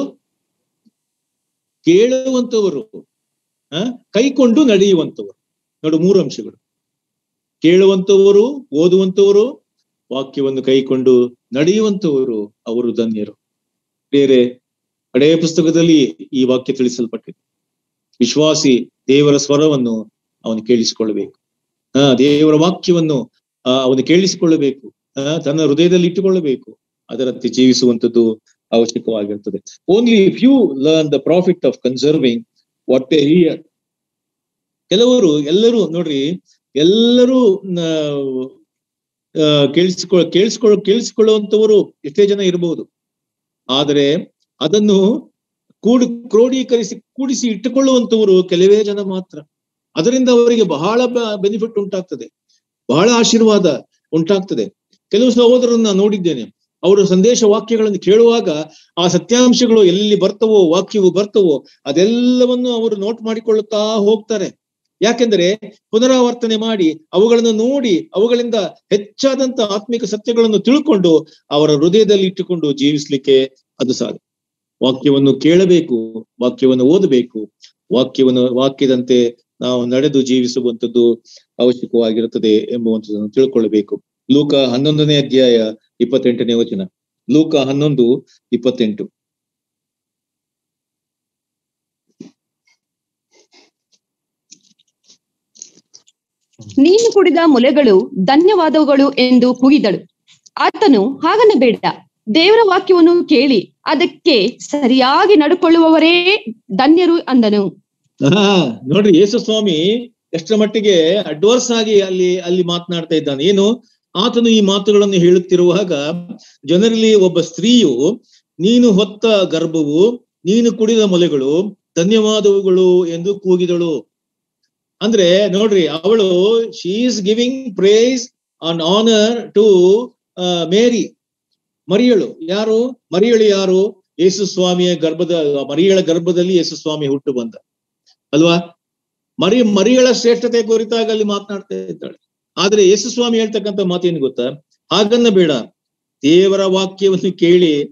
Speaker 1: ಕೇಳುವಂತವರು ಆ ಕೈಕೊಂಡು ನಡೆಯುವಂತವರು ನೋಡು ಮೂರು ಅಂಶಗಳು ಕೇಳುವಂತವರು ಓದುವಂತವರು ವಾಕ್ಯವನ್ನು ಕೈಕೊಂಡು ನಡೆಯುವಂತವರು ಅವರು ಧನ್ಯರು ಬೇರೆ ಕಡೆಯ ಪುಸ್ತಕದಲ್ಲಿ ಈ ವಾಕ್ಯ ತಿಳಿಸಲ್ಪಟ್ಟಿದೆ ವಿಶ್ವಾಸಿ ದೇವರ ಸ್ವರವನ್ನು ಅವನು ಕೇಳಿಸಿಕೊಳ್ಳಬೇಕು ಆ ದೇವರ ವಾಕ್ಯವನ್ನು ಆ ಅವನು ಕೇಳಿಸಿಕೊಳ್ಳಬೇಕು ಆ ತನ್ನ ಹೃದಯದಲ್ಲಿ ಇಟ್ಟುಕೊಳ್ಳಬೇಕು ಅದರಂತೆ ಜೀವಿಸುವಂತದ್ದು ಅವಶ್ಯಕವಾಗಿರುತ್ತದೆ only if you learn the profit of conserving what a hear ಕೆಲವರು ಎಲ್ಲರೂ ನೋಡ್ರಿ ಎಲ್ಲರೂ ಕೇಳಿಸಿಕೊಳ್ಳ ಕೇಳಿಸ್ಕೊಳ್ಳ ಕೇಳಿಸಿಕೊಳ್ಳುವಂತವರು ಎಷ್ಟೇ ಜನ ಇರಬಹುದು ಆದರೆ ಅದನ್ನು ಕೂಡಿ ಕ್ರೋಢೀಕರಿಸಿ ಕೂಡಿಸಿ ಇಟ್ಟುಕೊಳ್ಳುವಂತವರು ಕೆಲವೇ ಜನ ಮಾತ್ರ ಅದರಿಂದ ಅವರಿಗೆ ಬಹಳ ಬೆನಿಫಿಟ್ ಉಂಟಾಗ್ತದೆ ಬಹಳ ಆಶೀರ್ವಾದ ಉಂಟಾಗ್ತದೆ ಕೆಲವು ಸಹೋದರನ್ನ ನೋಡಿದ್ದೇನೆ ಅವರು ಸಂದೇಶ ವಾಕ್ಯಗಳನ್ನು ಕೇಳುವಾಗ ಆ ಸತ್ಯಾಂಶಗಳು ಎಲ್ಲಿ ಬರ್ತವೋ ವಾಕ್ಯವು ಬರ್ತವೋ ಅದೆಲ್ಲವನ್ನು ಅವರು ನೋಟ್ ಮಾಡಿಕೊಳ್ಳುತ್ತಾ ಹೋಗ್ತಾರೆ ಯಾಕೆಂದ್ರೆ ಪುನರಾವರ್ತನೆ ಮಾಡಿ ಅವುಗಳನ್ನು ನೋಡಿ ಅವುಗಳಿಂದ ಹೆಚ್ಚಾದಂತ ಆತ್ಮಿಕ ಸತ್ಯಗಳನ್ನು ತಿಳ್ಕೊಂಡು ಅವರ ಹೃದಯದಲ್ಲಿ ಇಟ್ಟುಕೊಂಡು ಜೀವಿಸ್ಲಿಕ್ಕೆ ಅದು ಸಾಧ್ಯ ವಾಕ್ಯವನ್ನು ಕೇಳಬೇಕು ವಾಕ್ಯವನ್ನು ಓದಬೇಕು ವಾಕ್ಯವನ್ನು ವಾಕ್ಯದಂತೆ ನಾವು ನಡೆದು ಜೀವಿಸುವಂಥದ್ದು ಅವಶ್ಯಕವಾಗಿರುತ್ತದೆ ಎಂಬುವಂಥದ್ದನ್ನು ತಿಳ್ಕೊಳ್ಬೇಕು ಲೂಕ ಹನ್ನೊಂದನೇ ಅಧ್ಯಾಯ ಇಪ್ಪತ್ತೆಂಟನೇ ವಚನ ಲೂಕ ಹನ್ನೊಂದು ಇಪ್ಪತ್ತೆಂಟು
Speaker 2: ನೀನು ಕುಡಿದ ಮೊಲೆಗಳು ಧನ್ಯವಾದವುಗಳು ಎಂದು ಕೂಗಿದಳು ಆತನು ಹಾಗನ್ನಬೇಡ ದೇವರ ವಾಕ್ಯವನ್ನು ಕೇಳಿ ಅದಕ್ಕೆ ಸರಿಯಾಗಿ ನಡ್ಕೊಳ್ಳುವವರೇ ಧನ್ಯರು ಅಂದನು
Speaker 1: ಹಾ ನೋಡ್ರಿ ಯೇಸು ಸ್ವಾಮಿ ಎಷ್ಟರ ಮಟ್ಟಿಗೆ ಅಡ್ವರ್ಸ್ ಆಗಿ ಅಲ್ಲಿ ಅಲ್ಲಿ ಮಾತನಾಡ್ತಾ ಇದ್ದಾನೆ ಏನು ಆತನು ಈ ಮಾತುಗಳನ್ನು ಹೇಳುತ್ತಿರುವಾಗ ಜನರಲ್ಲಿ ಒಬ್ಬ ಸ್ತ್ರೀಯು ನೀನು ಹೊತ್ತ ಗರ್ಭವು ನೀನು ಕುಡಿದ ಮೊಲೆಗಳು ಧನ್ಯವಾದವುಗಳು ಎಂದು ಕೂಗಿದಳು ಅಂದ್ರೆ ನೋಡ್ರಿ ಅವಳು she is giving praise on honour to Mary ಮರಿಯಳು ಯಾರು ಮರಿಯಳು ಯಾರು ಯೇಸು ಸ್ವಾಮಿಯ ಗರ್ಭದ ಮರಿಯಳ ಗರ್ಭದಲ್ಲಿ ಯೇಸು ಸ್ವಾಮಿ ಹುಟ್ಟು ಬಂದ ಅಲ್ವಾ ಮರಿ ಮರಿಯಳ ಶ್ರೇಷ್ಠತೆ ಕುರಿತಾಗ ಅಲ್ಲಿ ಮಾತನಾಡ್ತಾ ಇದ್ದಾಳೆ ಆದ್ರೆ ಯೇಸು ಸ್ವಾಮಿ ಹೇಳ್ತಕ್ಕಂಥ ಮಾತೇನು ಗೊತ್ತಾ ಹಾಗನ್ನ ಬೇಡ ದೇವರ ವಾಕ್ಯವನ್ನು ಕೇಳಿ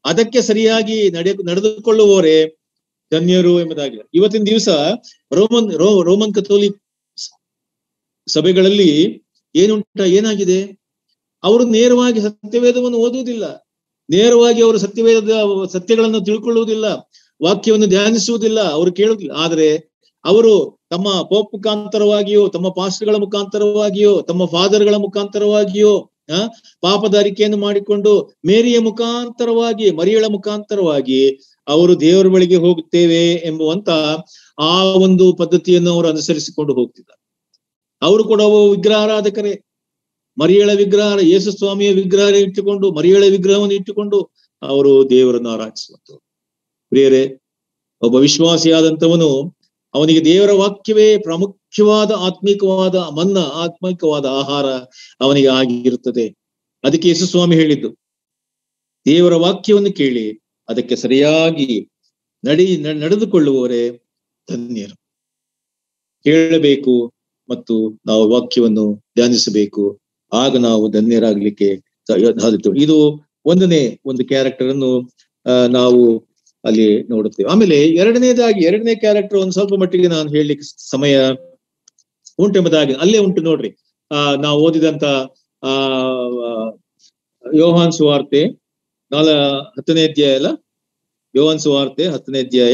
Speaker 1: ಅದಕ್ಕೆ ಸರಿಯಾಗಿ ನಡೆ ನಡೆದುಕೊಳ್ಳುವವರೇ ಧನ್ಯರು ಎಂಬುದಾಗಿದೆ ಇವತ್ತಿನ ದಿವಸ ರೋಮನ್ ರೋ ರೋಮನ್ ಕಥೋಲಿಕ್ ಸಭೆಗಳಲ್ಲಿ ಏನುಂಟ ಏನಾಗಿದೆ ಅವರು ನೇರವಾಗಿ ಸತ್ಯವೇದವನ್ನು ಓದುವುದಿಲ್ಲ ನೇರವಾಗಿ ಅವರು ಸತ್ಯವೇದದ ಸತ್ಯಗಳನ್ನು ತಿಳ್ಕೊಳ್ಳುವುದಿಲ್ಲ ವಾಕ್ಯವನ್ನು ಧ್ಯಾನಿಸುವುದಿಲ್ಲ ಅವರು ಕೇಳುವುದಿಲ್ಲ ಆದರೆ ಅವರು ತಮ್ಮ ಪೋಪ್ ಮುಖಾಂತರವಾಗಿಯೋ ತಮ್ಮ ಪಾಸ್ಟರ್ಗಳ ಮುಖಾಂತರವಾಗಿಯೋ ತಮ್ಮ ಫಾದರ್ಗಳ ಮುಖಾಂತರವಾಗಿಯೋ ಆ ಪಾಪದ ಅರಿಕೆಯನ್ನು ಮಾಡಿಕೊಂಡು ಮೇರಿಯ ಮುಖಾಂತರವಾಗಿ ಮರಿಯಳ ಮುಖಾಂತರವಾಗಿ ಅವರು ದೇವರ ಬಳಿಗೆ ಹೋಗುತ್ತೇವೆ ಎಂಬುವಂತ ಆ ಒಂದು ಪದ್ಧತಿಯನ್ನು ಅವರು ಅನುಸರಿಸಿಕೊಂಡು ಹೋಗ್ತಿದ್ದಾರೆ ಅವರು ಕೂಡ ವಿಗ್ರಹಾರಾಧಕರೇ ಮರಿಯಳ ವಿಗ್ರಹ ಯೇಸು ಸ್ವಾಮಿಯ ವಿಗ್ರಹ ಇಟ್ಟುಕೊಂಡು ಮರಿಯಳ ವಿಗ್ರಹವನ್ನು ಇಟ್ಟುಕೊಂಡು ಅವರು ದೇವರನ್ನು ಆರಾಧಿಸುವಂತರು ಪ್ರಿಯರೇ ಒಬ್ಬ ವಿಶ್ವಾಸಿಯಾದಂಥವನು ಅವನಿಗೆ ದೇವರ ವಾಕ್ಯವೇ ಪ್ರಾಮುಖ್ಯವಾದ ಆತ್ಮಿಕವಾದ ಮನ್ನ ಆತ್ಮಿಕವಾದ ಆಹಾರ ಅವನಿಗೆ ಆಗಿರುತ್ತದೆ ಅದಕ್ಕೆ ಯೇಸು ಸ್ವಾಮಿ ಹೇಳಿದ್ದು ದೇವರ ವಾಕ್ಯವನ್ನು ಕೇಳಿ ಅದಕ್ಕೆ ಸರಿಯಾಗಿ ನಡಿ ನಡೆದುಕೊಳ್ಳುವವರೇ ಧನ್ಯರು ಕೇಳಬೇಕು ಮತ್ತು ನಾವು ವಾಕ್ಯವನ್ನು ಧ್ಯಾನಿಸಬೇಕು ಆಗ ನಾವು ಧನ್ಯರಾಗ್ಲಿಕ್ಕೆ ಸಾಧ್ಯ ಇದು ಒಂದನೇ ಒಂದು ಕ್ಯಾರೆಕ್ಟರ್ ಅನ್ನು ನಾವು ಅಲ್ಲಿ ನೋಡುತ್ತೇವೆ ಆಮೇಲೆ ಎರಡನೇದಾಗಿ ಎರಡನೇ ಕ್ಯಾರೆಕ್ಟರ್ ಒಂದು ಸ್ವಲ್ಪ ಮಟ್ಟಿಗೆ ನಾನು ಹೇಳಲಿಕ್ಕೆ ಸಮಯ ಉಂಟೆಂಬುದಾಗಿ ಅಲ್ಲೇ ಉಂಟು ನೋಡ್ರಿ ಆ ನಾವು ಓದಿದಂತ ಆ ಯೋಹಾನ್ ಸುವಾರ್ತೆ ನಾಲ ಹತ್ತನೇ ಅಧ್ಯಾಯ ಅಲ್ಲ ಯೋಹಾನ್ ಸುವಾರ್ತೆ ಹತ್ತನೇ ಅಧ್ಯಾಯ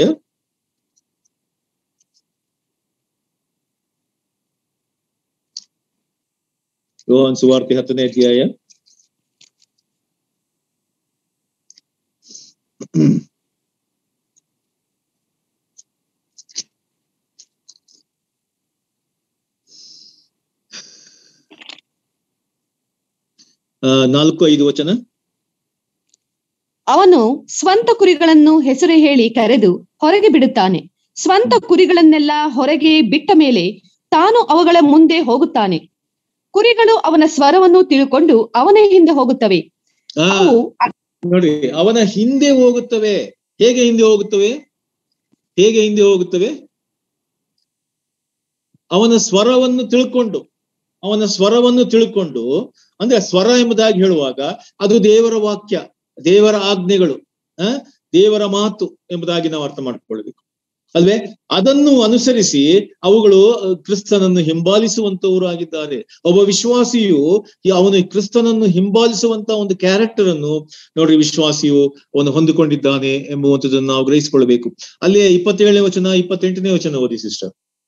Speaker 1: ಯೋಹಾನ್ ಸುವಾರ್ತೆ ಹತ್ತನೇ ಅಧ್ಯಾಯ ನಾಲ್ಕು ಐದು ವಚನ
Speaker 2: ಅವನು ಸ್ವಂತ ಕುರಿಗಳನ್ನು ಹೆಸರು ಹೇಳಿ ಕರೆದು ಹೊರಗೆ ಬಿಡುತ್ತಾನೆ ಸ್ವಂತ ಕುರಿಗಳನ್ನೆಲ್ಲ ಹೊರಗೆ ಬಿಟ್ಟ ಮೇಲೆ ತಾನು ಅವುಗಳ ಮುಂದೆ ಹೋಗುತ್ತಾನೆ ಕುರಿಗಳು ಅವನ ಸ್ವರವನ್ನು ತಿಳ್ಕೊಂಡು ಅವನ ಹಿಂದೆ ಹೋಗುತ್ತವೆ
Speaker 1: ಆ
Speaker 2: ಅವು
Speaker 1: ನೋಡಿ ಅವನ ಹಿಂದೆ ಹೋಗುತ್ತವೆ ಹೇಗೆ ಹಿಂದೆ ಹೋಗುತ್ತವೆ ಹೇಗೆ ಹಿಂದೆ ಹೋಗುತ್ತವೆ ಅವನ ಸ್ವರವನ್ನು ತಿಳ್ಕೊಂಡು ಅವನ ಸ್ವರವನ್ನು ತಿಳ್ಕೊಂಡು ಅಂದ್ರೆ ಸ್ವರ ಎಂಬುದಾಗಿ ಹೇಳುವಾಗ ಅದು ದೇವರ ವಾಕ್ಯ ದೇವರ ಆಜ್ಞೆಗಳು ಆ ದೇವರ ಮಾತು ಎಂಬುದಾಗಿ ನಾವು ಅರ್ಥ ಮಾಡ್ಕೊಳ್ಬೇಕು ಅಲ್ವೇ ಅದನ್ನು ಅನುಸರಿಸಿ ಅವುಗಳು ಕ್ರಿಸ್ತನನ್ನು ಹಿಂಬಾಲಿಸುವಂತವರು ಆಗಿದ್ದಾರೆ ಒಬ್ಬ ವಿಶ್ವಾಸಿಯು ಅವನು ಕ್ರಿಸ್ತನನ್ನು ಹಿಂಬಾಲಿಸುವಂತ ಒಂದು ಕ್ಯಾರೆಕ್ಟರ್ ಅನ್ನು ನೋಡ್ರಿ ವಿಶ್ವಾಸಿಯು ಅವನು ಹೊಂದಿಕೊಂಡಿದ್ದಾನೆ ಎಂಬುವಂಥದ್ದನ್ನು ನಾವು ಗ್ರಹಿಸಿಕೊಳ್ಬೇಕು ಅಲ್ಲೇ ಇಪ್ಪತ್ತೇಳನೇ ವಚನ ಇಪ್ಪತ್ತೆಂಟನೇ ವಚನ ಓದಿ ಸಿಸ್ಟರ್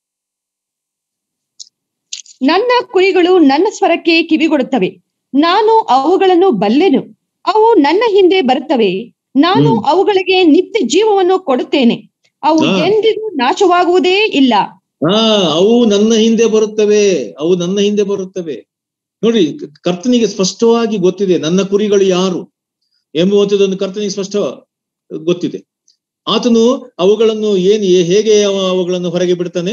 Speaker 2: ನನ್ನ ಕುರಿಗಳು ನನ್ನ ಸ್ವರಕ್ಕೆ ಕಿವಿಗೊಡುತ್ತವೆ ನಾನು ಅವುಗಳನ್ನು ಬಲ್ಲೆನು ಅವು ನನ್ನ ಹಿಂದೆ ಬರುತ್ತವೆ ನಾನು
Speaker 1: ಹ್ಮ್.
Speaker 2: ಅವುಗಳಿಗೆ ನಿತ್ಯ ಜೀವವನ್ನು ಕೊಡುತ್ತೇನೆ ಅವು
Speaker 1: ಹಾ.
Speaker 2: ಎಂದಿಗೂ ನಾಶವಾಗುವುದೇ ಇಲ್ಲ
Speaker 1: ಹಾ ಅವು ನನ್ನ ಹಿಂದೆ ಬರುತ್ತವೆ ಅವು ನನ್ನ ಹಿಂದೆ ಬರುತ್ತವೆ ನೋಡಿ ಕ- ಕರ್ತನಿಗೆ ಸ್ಪಷ್ಟವಾಗಿ ಗೊತ್ತಿದೆ ನನ್ನ ಕುರಿಗಳು ಯಾರು ಎಂಬುವಂಥದ್ದೊಂದು ಕರ್ತನಿಗೆ ಸ್ಪಷ್ಟ ಗೊತ್ತಿದೆ ಆತನು ಅವುಗಳನ್ನು ಏನ್ ಏ- ಹೇಗೆ ಅವ ಅವುಗಳನ್ನು ಹೊರಗೆ ಬಿಡ್ತಾನೆ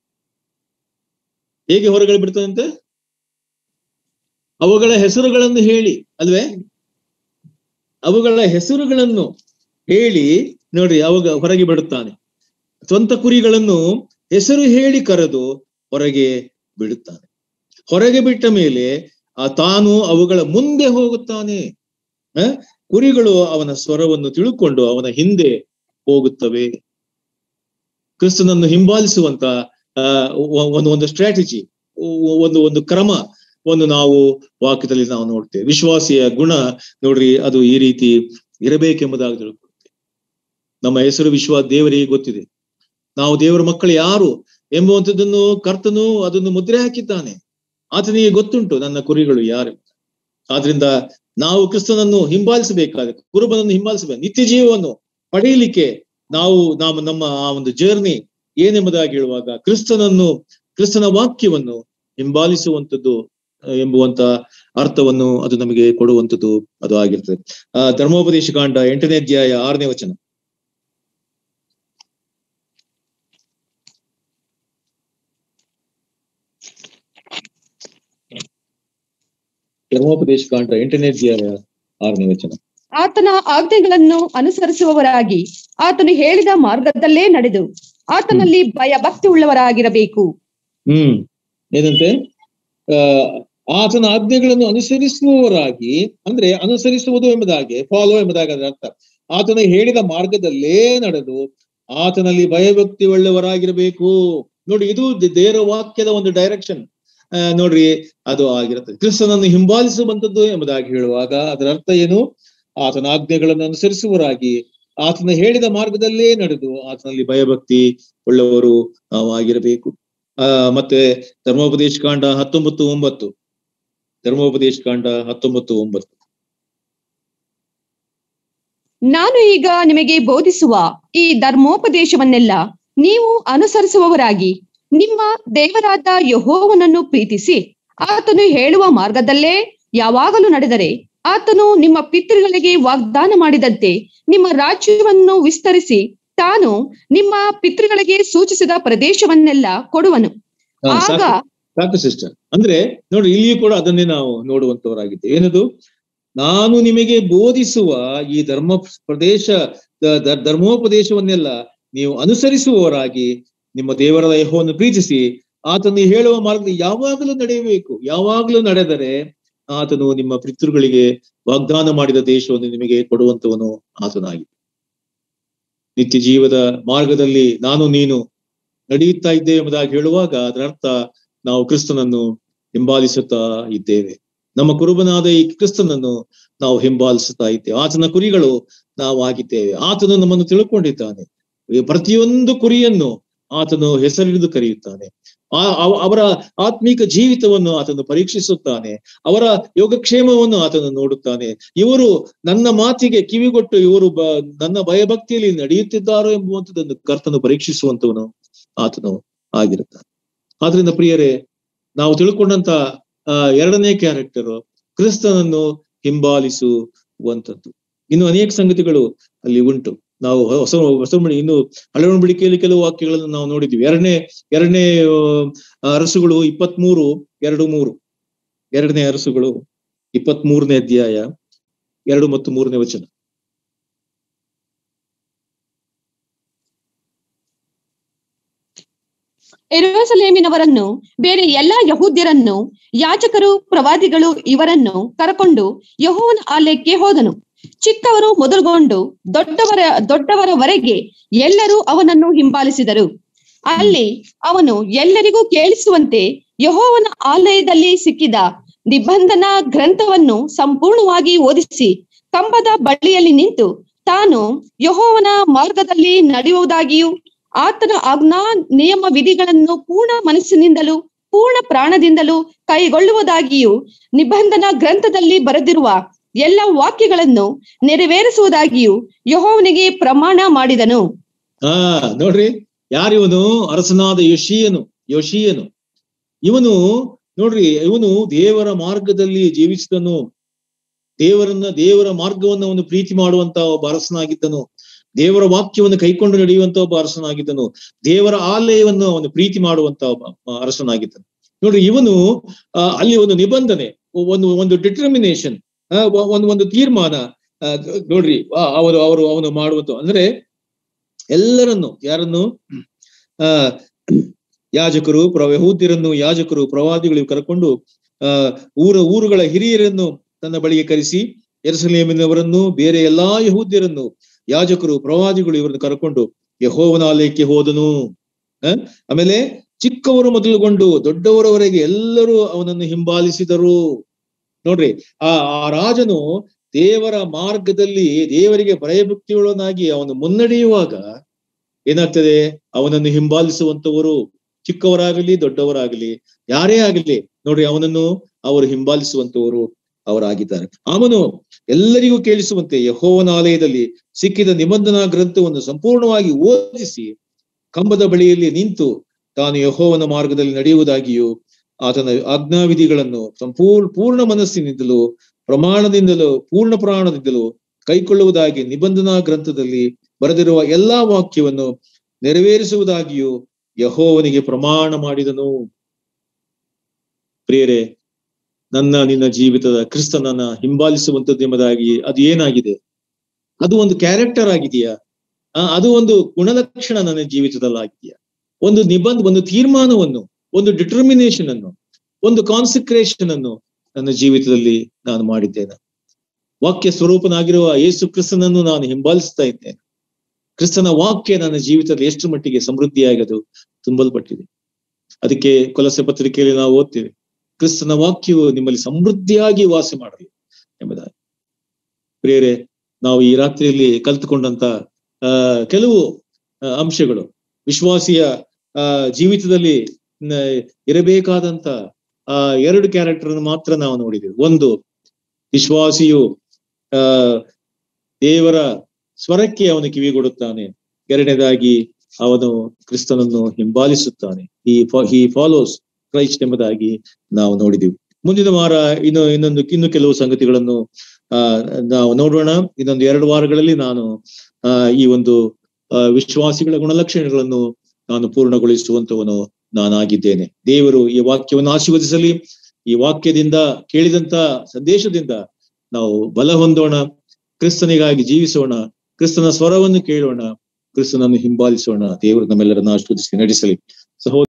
Speaker 1: ಹೇಗೆ ಹೊರಗೆ ಬಿಡ್ತಾನಂತೆ ಅವುಗಳ ಹೆಸರುಗಳನ್ನು ಹೇಳಿ ಅಲ್ವೇ ಅವುಗಳ ಹೆಸರುಗಳನ್ನು ಹೇಳಿ ನೋಡಿ ಅವಾಗ ಹೊರಗೆ ಬಿಡುತ್ತಾನೆ ಸ್ವಂತ ಕುರಿಗಳನ್ನು ಹೆಸರು ಹೇಳಿ ಕರೆದು ಹೊರಗೆ ಬಿಡುತ್ತಾನೆ ಹೊರಗೆ ಬಿಟ್ಟ ಮೇಲೆ ಆ ತಾನು ಅವುಗಳ ಮುಂದೆ ಹೋಗುತ್ತಾನೆ ಆ, ಕುರಿಗಳು ಅವನ ಸ್ವರವನ್ನು ತಿಳುಕೊಂಡು ಅವನ ಹಿಂದೆ ಹೋಗುತ್ತವೆ ಕ್ರಿಸ್ತನನ್ನು ಹಿಂಬಾಲಿಸುವಂತ ಆ ಒ- ಒಂದು ಒಂದು ಸ್ಟ್ರಾಟಜಿ ಒಂದು ಒಂದು ಕ್ರಮ ಒಂದು ನಾವು ವಾಕ್ಯದಲ್ಲಿ ನಾವು ನೋಡ್ತೇವೆ ವಿಶ್ವಾಸಿಯ ಗುಣ ನೋಡ್ರಿ ಅದು ಈ ರೀತಿ ಇರಬೇಕೆಂಬುದಾಗಿ ತಿಳ್ಕೊಳ್ತೇವೆ ನಮ್ಮ ಹೆಸರು ವಿಶ್ವಾಸ ದೇವರಿಗೆ ಗೊತ್ತಿದೆ ನಾವು ದೇವರ ಮಕ್ಕಳು ಯಾರು ಎಂಬುವಂಥದ್ದನ್ನು ಕರ್ತನು ಅದನ್ನು ಮುದ್ರೆ ಹಾಕಿದ್ದಾನೆ ಆತನಿಗೆ ಗೊತ್ತುಂಟು ನನ್ನ ಕುರಿಗಳು ಯಾರು ಆದ್ರಿಂದ ನಾವು ಕ್ರಿಸ್ತನನ್ನು ಹಿಂಬಾಲಿಸಬೇಕಾದ್ರೆ ಕುರುಬನನ್ನು ಹಿಂಬಾಲಿಸಬೇಕು ನಿತ್ಯ ಜೀವವನ್ನು ಪಡೆಯಲಿಕ್ಕೆ ನಾವು ನಾವು ನಮ್ಮ ಆ ಒಂದು ಜರ್ನಿ ಏನೆಂಬುದಾಗಿ ಹೇಳುವಾಗ ಕ್ರಿಸ್ತನನ್ನು ಕ್ರಿಸ್ತನ ವಾಕ್ಯವನ್ನು ಹಿಂಬಾಲಿಸುವಂಥದ್ದು ಆ, ಎಂಬುವಂತ ಅರ್ಥವನ್ನು ಅದು ನಮಗೆ ಕೊಡುವಂಥದ್ದು ಅದು ಆಗಿರ್ತದೆ ಆ ಧರ್ಮೋಪದೇಶ ಕಾಂಡ ಎಂಟನೇ ಅಧ್ಯಾಯ ಆರನೇ ವಚನ ಧರ್ಮೋಪದೇಶ ಕಾಂಡ ಎಂಟನೇ ಅಧ್ಯಾಯ ಆರನೇ ವಚನ
Speaker 2: ಆತನ ಆಜ್ಞೆಗಳನ್ನು ಅನುಸರಿಸುವವರಾಗಿ ಆತನು ಹೇಳಿದ ಮಾರ್ಗದಲ್ಲೇ ನಡೆದು ಆತನಲ್ಲಿ ಭಯ ಭಕ್ತಿ ಉಳ್ಳವರಾಗಿರಬೇಕು
Speaker 1: ಹ್ಮ್ ಏನಂತೆ ಆ ಆತನ ಆಜ್ಞೆಗಳನ್ನು ಅನುಸರಿಸುವವರಾಗಿ ಅಂದ್ರೆ ಅನುಸರಿಸುವುದು ಎಂಬುದಾಗಿ ಫಾಲೋ ಎಂಬುದಾಗಿ ಅದರ ಅರ್ಥ ಆತನ ಹೇಳಿದ ಮಾರ್ಗದಲ್ಲೇ ನಡೆದು ಆತನಲ್ಲಿ ಭಯಭಕ್ತಿ ಉಳ್ಳವರಾಗಿರಬೇಕು ನೋಡಿ ಇದು ದೇ- ದೇವರ ವಾಕ್ಯದ ಒಂದು ಡೈರೆಕ್ಷನ್ ನೋಡ್ರಿ ಅದು ಆಗಿರುತ್ತದೆ ಕ್ರಿಸ್ತನನ್ನು ಹಿಂಬಾಲಿಸುವಂತದ್ದು ಎಂಬುದಾಗಿ ಹೇಳುವಾಗ ಅದರ ಅರ್ಥ ಏನು ಆತನ ಆಜ್ಞೆಗಳನ್ನು ಅನುಸರಿಸುವರಾಗಿ ಆತನ ಹೇಳಿದ ಮಾರ್ಗದಲ್ಲೇ ನಡೆದು ಆತನಲ್ಲಿ ಭಯಭಕ್ತಿ ಉಳ್ಳವರು ನಾವು ಆಗಿರಬೇಕು ಆ ಮತ್ತೆ ಧರ್ಮೋಪದೇಶ ಕಾಂಡ ಹತ್ತೊಂಬತ್ತು ಒಂಬತ್ತು ಧರ್ಮೋಪದೇಶ ಕಾಂಡ ಹತ್ತೊಂಬತ್ತು ಒಂಬತ್ತು
Speaker 2: ನಾನು ಈಗ ನಿಮಗೆ ಬೋಧಿಸುವ ಈ ಧರ್ಮೋಪದೇಶವನ್ನೆಲ್ಲ ನೀವು ಅನುಸರಿಸುವವರಾಗಿ ನಿಮ್ಮ ದೇವರಾದ ಯಹೋವನನ್ನು ಪ್ರೀತಿಸಿ ಆತನು ಹೇಳುವ ಮಾರ್ಗದಲ್ಲೇ ಯಾವಾಗಲೂ ನಡೆದರೆ ಆತನು ನಿಮ್ಮ ಪಿತೃಗಳಿಗೆ ವಾಗ್ದಾನ ಮಾಡಿದಂತೆ ನಿಮ್ಮ ರಾಜ್ಯವನ್ನು ವಿಸ್ತರಿಸಿ ತಾನು ನಿಮ್ಮ ಪಿತೃಗಳಿಗೆ ಸೂಚಿಸಿದ ಪ್ರದೇಶವನ್ನೆಲ್ಲ ಕೊಡುವನು
Speaker 1: ಹಾ,
Speaker 2: ಆಗ
Speaker 1: ಸಾಕು ಸಾಕು ಸಿಸ್ಟರ್ ಅಂದ್ರೆ ನೋಡಿ ಇಲ್ಲಿಯೂ ಕೂಡ ಅದನ್ನೇ ನಾವು ನೋಡುವಂತವರಾಗಿದ್ದೇವೆ ಏನದು ನಾನು ನಿಮಗೆ ಬೋಧಿಸುವ ಈ ಧರ್ಮ ಪ್ರದೇಶ ದ- ದ- ಧರ್ಮೋಪದೇಶವನ್ನೆಲ್ಲ ನೀವು ಅನುಸರಿಸುವವರಾಗಿ ನಿಮ್ಮ ದೇವರ ಯಹೋವನ್ನು ಪ್ರೀತಿಸಿ ಆತನು ಹೇಳುವ ಮಾರ್ಗದಲ್ಲಿ ಯಾವಾಗಲೂ ನಡೆಯಬೇಕು ಯಾವಾಗಲೂ ನಡೆದರೆ ಆತನು ನಿಮ್ಮ ಪಿತೃಗಳಿಗೆ ವಾಗ್ದಾನ ಮಾಡಿದ ದೇಶವನ್ನು ನಿಮಗೆ ಕೊಡುವಂತವನು ಆತನಾಗಿ ನಿತ್ಯ ಜೀವದ ಮಾರ್ಗದಲ್ಲಿ ನಾನು ನೀನು ನಡೆಯುತ್ತಾ ಇದ್ದೇವೆ ಎಂಬುದಾಗಿ ಹೇಳುವಾಗ ಅದರ ಅರ್ಥ ನಾವು ಕ್ರಿಸ್ತನನ್ನು ಹಿಂಬಾಲಿಸುತ್ತಾ ಇದ್ದೇವೆ ನಮ್ಮ ಕುರುಬನಾದ ಈ ಕ್ರಿಸ್ತನನ್ನು ನಾವು ಹಿಂಬಾಲಿಸುತ್ತಾ ಇದ್ದೇವೆ ಆತನ ಕುರಿಗಳು ನಾವು ಆಗಿದ್ದೇವೆ ಆತನು ನಮ್ಮನ್ನು ತಿಳ್ಕೊಂಡಿದ್ದಾನೆ ಈ ಪ್ರತಿಯೊಂದು ಕುರಿಯನ್ನು ಆತನು ಹೆಸರಿಡಿದು ಕರೆಯುತ್ತಾನೆ ಆ ಅವ- ಅವರ ಆತ್ಮಿಕ ಜೀವಿತವನ್ನು ಆತನು ಪರೀಕ್ಷಿಸುತ್ತಾನೆ ಅವರ ಯೋಗಕ್ಷೇಮವನ್ನು ಆತನು ನೋಡುತ್ತಾನೆ ಇವರು ನನ್ನ ಮಾತಿಗೆ ಕಿವಿಗೊಟ್ಟು ಇವರು ಬ ನನ್ನ ಭಯಭಕ್ತಿಯಲ್ಲಿ ನಡೆಯುತ್ತಿದ್ದಾರೋ ಎಂಬುವಂಥದ್ದನ್ನು ಕರ್ತನು ಪರೀಕ್ಷಿಸುವಂತವನು ಆತನು ಆಗಿರುತ್ತಾನೆ ಆದ್ರಿಂದ ಪ್ರಿಯರೇ ನಾವು ತಿಳ್ಕೊಂಡಂತ ಆ ಎರಡನೇ ಕ್ಯಾರೆಕ್ಟರ್ ಕ್ರಿಸ್ತನನ್ನು ಹಿಂಬಾಲಿಸುವಂಥದ್ದು ಇನ್ನು ಅನೇಕ ಸಂಗತಿಗಳು ಅಲ್ಲಿ ಉಂಟು ನಾವು ಹೊಸ ಹೊಸ ಒಡಂಬಡಿ- ಇನ್ನು ಹಳೆ ಒಡಂಬಡಿಕೆಯಲ್ಲಿ ಕೆಲವು ವಾಕ್ಯಗಳನ್ನು ನಾವು ನೋಡಿದ್ವಿ ಎರಡನೇ ಎರಡನೇ ಆ, ಅರಸುಗಳು ಇಪ್ಪತ್ಮೂರು ಎರಡು ಮೂರು ಎರಡನೇ ಅರಸುಗಳು ಇಪ್ಪತ್ತ್ ಮೂರನೇ ಅಧ್ಯಾಯ ಎರಡು ಮತ್ತು ಮೂರನೇ ವಚನ
Speaker 2: ಎರುಸಲೇಮಿನವರನ್ನು ಬೇರೆ ಎಲ್ಲಾ ಯಹೂದ್ಯರನ್ನು ಯಾಜಕರು ಪ್ರವಾದಿಗಳು ಇವರನ್ನು ಕರಕೊಂಡು ಯಹೋವನ ಆಲಯಕ್ಕೆ ಹೋದನು ಚಿಕ್ಕವರು ಮೊದಲುಗೊಂಡು ದೊಡ್ಡವರ ದೊಡ್ಡವರವರೆಗೆ ಎಲ್ಲರೂ ಅವನನ್ನು ಹಿಂಬಾಲಿಸಿದರು ಅಲ್ಲಿ ಅವನು ಎಲ್ಲರಿಗೂ ಕೇಳಿಸುವಂತೆ ಯಹೋವನ ಆಲಯದಲ್ಲಿ ಸಿಕ್ಕಿದ ನಿಬಂಧನ ಗ್ರಂಥವನ್ನು ಸಂಪೂರ್ಣವಾಗಿ ಓದಿಸಿ ಕಂಬದ ಬಳ್ಳಿಯಲ್ಲಿ ನಿಂತು ತಾನು ಯಹೋವನ ಮಾರ್ಗದಲ್ಲಿ ನಡೆಯುವುದಾಗಿಯೂ ಆತನ ಆಜ್ಞಾ ನಿಯಮ ವಿಧಿಗಳನ್ನು ಪೂರ್ಣ ಮನಸ್ಸಿನಿಂದಲೂ ಪೂರ್ಣ ಪ್ರಾಣದಿಂದಲೂ ಕೈಗೊಳ್ಳುವುದಾಗಿಯೂ ನಿಬಂಧನ ಗ್ರಂಥದಲ್ಲಿ ಬರೆದಿರುವ ಎಲ್ಲ ವಾಕ್ಯಗಳನ್ನು ನೆರವೇರಿಸುವುದಾಗಿಯೂ ಯಹೋವನಿಗೆ ಪ್ರಮಾಣ ಮಾಡಿದನು
Speaker 1: ಹಾ ನೋಡ್ರಿ ಯಾರಿವನು ಅರಸನಾದ ಯೋಶಿಯನು ಯೋಶಿಯನು ಇವನು ನೋಡ್ರಿ ಇವನು ದೇವರ ಮಾರ್ಗದಲ್ಲಿ ಜೀವಿಸಿದನು ದೇವರನ್ನ ದೇವರ ಮಾರ್ಗವನ್ನು ಅವನು ಪ್ರೀತಿ ಮಾಡುವಂತ ಒಬ್ಬ ಅರಸನಾಗಿದ್ದನು ದೇವರ ವಾಕ್ಯವನ್ನು ಕೈಕೊಂಡು ನಡೆಯುವಂತ ಒಬ್ಬ ಅರಸನಾಗಿದ್ದನು ದೇವರ ಆಲಯವನ್ನು ಅವನು ಪ್ರೀತಿ ಮಾಡುವಂತ ಒಬ್ಬ ಅರಸನಾಗಿದ್ದನು ನೋಡ್ರಿ ಇವನು ಆ, ಅಲ್ಲಿ ಒಂದು ನಿಬಂಧನೆ ಒಂದು ಒಂದು ಡಿಟರ್ಮಿನೇಷನ್ ಒಂದು ಒಂದು ತೀರ್ಮಾನ ಆ, ನೋಡ್ರಿ ಆ, ಅವರು ಅವರು ಅವನು ಮಾಡುವಂತ ಅಂದ್ರೆ ಎಲ್ಲರನ್ನು ಯಾರನ್ನು ಆ ಯಾಜಕರು ಪ್ರ ಯಹೂದ್ಯರನ್ನು ಯಾಜಕರು ಪ್ರವಾದಿಗಳು ಕರ್ಕೊಂಡು ಆ ಊರ ಊರುಗಳ ಹಿರಿಯರನ್ನು ತನ್ನ ಬಳಿಗೆ ಕರೆಸಿ ಎರುಸಲೇಮಿನವರನ್ನು ಬೇರೆ ಎಲ್ಲಾ ಯಹೂದ್ಯರನ್ನು ಯಾಜಕರು ಪ್ರವಾದಿಗಳು ಇವರನ್ನು ಕರ್ಕೊಂಡು ಯಹೋವನ ಆಲಯಕ್ಕೆ ಹೋದನು ಆ? ಆಮೇಲೆ ಚಿಕ್ಕವರು ಮೊದಲುಗೊಂಡು ದೊಡ್ಡವರವರೆಗೆ ಎಲ್ಲರೂ ಅವನನ್ನು ಹಿಂಬಾಲಿಸಿದರು ನೋಡ್ರಿ ಆ ಆ ರಾಜನು ದೇವರ ಮಾರ್ಗದಲ್ಲಿ ದೇವರಿಗೆ ಭಯಭಕ್ತಿಯುಳ್ಳವನಾಗಿ ಅವನು ಮುನ್ನಡೆಯುವಾಗ ಏನಾಗ್ತದೆ ಅವನನ್ನು ಹಿಂಬಾಲಿಸುವಂತವರು ಚಿಕ್ಕವರಾಗಲಿ ದೊಡ್ಡವರಾಗಲಿ ಯಾರೇ ಆಗಲಿ ನೋಡ್ರಿ ಅವನನ್ನು ಅವರು ಹಿಂಬಾಲಿಸುವಂತವರು ಅವರಾಗಿದ್ದಾರೆ ಅವನು ಎಲ್ಲರಿಗೂ ಕೇಳಿಸುವಂತೆ ಯಹೋವನ ಆಲಯದಲ್ಲಿ ಸಿಕ್ಕಿದ ನಿಬಂಧನಾ ಗ್ರಂಥವನ್ನು ಸಂಪೂರ್ಣವಾಗಿ ಓದಿಸಿ ಕಂಬದ ಬಳಿಯಲ್ಲಿ ನಿಂತು ತಾನು ಯಹೋವನ ಮಾರ್ಗದಲ್ಲಿ ನಡೆಯುವುದಾಗಿಯೂ ಆತನ ಆಜ್ಞಾವಿಧಿಗಳನ್ನು ಸಂಪೂರ್ಣ ಪೂರ್ಣ ಮನಸ್ಸಿನಿಂದಲೂ ಪ್ರಮಾಣದಿಂದಲೂ ಪೂರ್ಣ ಪ್ರಾಣದಿಂದಲೂ ಕೈಕೊಳ್ಳುವುದಾಗಿ ನಿಬಂಧನಾ ಗ್ರಂಥದಲ್ಲಿ ಬರೆದಿರುವ ಎಲ್ಲಾ ವಾಕ್ಯವನ್ನು ನೆರವೇರಿಸುವುದಾಗಿಯೂ ಯಹೋವನಿಗೆ ಪ್ರಮಾಣ ಮಾಡಿದನು ಪ್ರಿಯರೇ ನನ್ನ ನಿನ್ನ ಜೀವಿತದ ಕ್ರಿಸ್ತನನ್ನ ಹಿಂಬಾಲಿಸುವಂತದ್ದು ಎಂಬುದಾಗಿ ಅದು ಏನಾಗಿದೆ ಅದು ಒಂದು ಕ್ಯಾರೆಕ್ಟರ್ ಆಗಿದೆಯಾ ಆ, ಅದು ಒಂದು ಗುಣಲಕ್ಷಣ ನನ್ನ ಜೀವಿತದಲ್ಲಿ ಆಗಿದೆಯಾ ಒಂದು ನಿಬಂಧ ಒಂದು ತೀರ್ಮಾನವನ್ನು ಒಂದು ಡಿಟರ್ಮಿನೇಷನ್ ಅನ್ನು ಒಂದು ಕಾನ್ಸಿಕ್ರೇಷನ್ ಅನ್ನು ನನ್ನ ಜೀವಿತದಲ್ಲಿ ನಾನು ಮಾಡಿದ್ದೇನೆ ವಾಕ್ಯ ಸ್ವರೂಪನಾಗಿರುವ ಯೇಸು ಕ್ರಿಸ್ತನನ್ನು ನಾನು ಹಿಂಬಾಲಿಸ್ತಾ ಇದ್ದೇನೆ ಕ್ರಿಸ್ತನ ವಾಕ್ಯ ನನ್ನ ಜೀವಿತದಲ್ಲಿ ಎಷ್ಟು ಮಟ್ಟಿಗೆ ಸಮೃದ್ಧಿಯಾಗಿ ಅದು ತುಂಬಲ್ಪಟ್ಟಿದೆ ಅದಕ್ಕೆ ಕೊಲಸೆ ಪತ್ರಿಕೆಯಲ್ಲಿ ನಾವು ಓದ್ತೇವೆ ಕ್ರಿಸ್ತನ ವಾಕ್ಯವು ನಿಮ್ಮಲ್ಲಿ ಸಮೃದ್ಧಿಯಾಗಿ ವಾಸ ಮಾಡಲಿ ಎಂಬುದಾಗಿ ಪ್ರಿಯರೇ ನಾವು ಈ ರಾತ್ರಿಯಲ್ಲಿ ಕಲ್ತುಕೊಂಡಂತ ಆ ಕೆಲವು ಆ, ಅಂಶಗಳು ವಿಶ್ವಾಸಿಯ ಆ ಜೀವಿತದಲ್ಲಿ ನ- ಇರಬೇಕಾದಂತ ಆ ಎರಡು ಕ್ಯಾರೆಕ್ಟರ್ ಮಾತ್ರ ನಾವು ನೋಡಿದೆವು ಒಂದು ವಿಶ್ವಾಸಿಯು ಆ ದೇವರ ಸ್ವರಕ್ಕೆ ಅವನು ಕಿವಿಗೊಡುತ್ತಾನೆ ಎರಡನೇದಾಗಿ ಅವನು ಕ್ರಿಸ್ತನನ್ನು ಹಿಂಬಾಲಿಸುತ್ತಾನೆ ಈ ಹಿ ಫಾಲೋಸ್ ಕ್ರೈಸ್ಟ್ ಎಂಬುದಾಗಿ ನಾವು ನೋಡಿದೆವು ಮುಂದಿನ ವಾರ ಇನ್ನು ಇನ್ನೊಂದು ಇನ್ನು ಕೆಲವು ಸಂಗತಿಗಳನ್ನು ಆ ನಾವು ನೋಡೋಣ ಇನ್ನೊಂದು ಎರಡು ವಾರಗಳಲ್ಲಿ ನಾನು ಆ ಈ ಒಂದು ಆ, ವಿಶ್ವಾಸಿಗಳ ಗುಣಲಕ್ಷಣಗಳನ್ನು ನಾನು ಪೂರ್ಣಗೊಳಿಸುವಂತವನು ನಾನಾಗಿದ್ದೇನೆ ದೇವರು ಈ ವಾಕ್ಯವನ್ನು ಆಶೀರ್ವದಿಸಲಿ ಈ ವಾಕ್ಯದಿಂದ ಕೇಳಿದಂತ ಸಂದೇಶದಿಂದ ನಾವು ಬಲ ಹೊಂದೋಣ ಕ್ರಿಸ್ತನಿಗಾಗಿ ಜೀವಿಸೋಣ ಕ್ರಿಸ್ತನ ಸ್ವರವನ್ನು ಕೇಳೋಣ ಕ್ರಿಸ್ತನನ್ನು ಹಿಂಬಾಲಿಸೋಣ ದೇವರು ನಮ್ಮೆಲ್ಲರನ್ನು ಆಶೀರ್ವದಿಸಿ ನಡೆಸಲಿ ಸಹೋದರ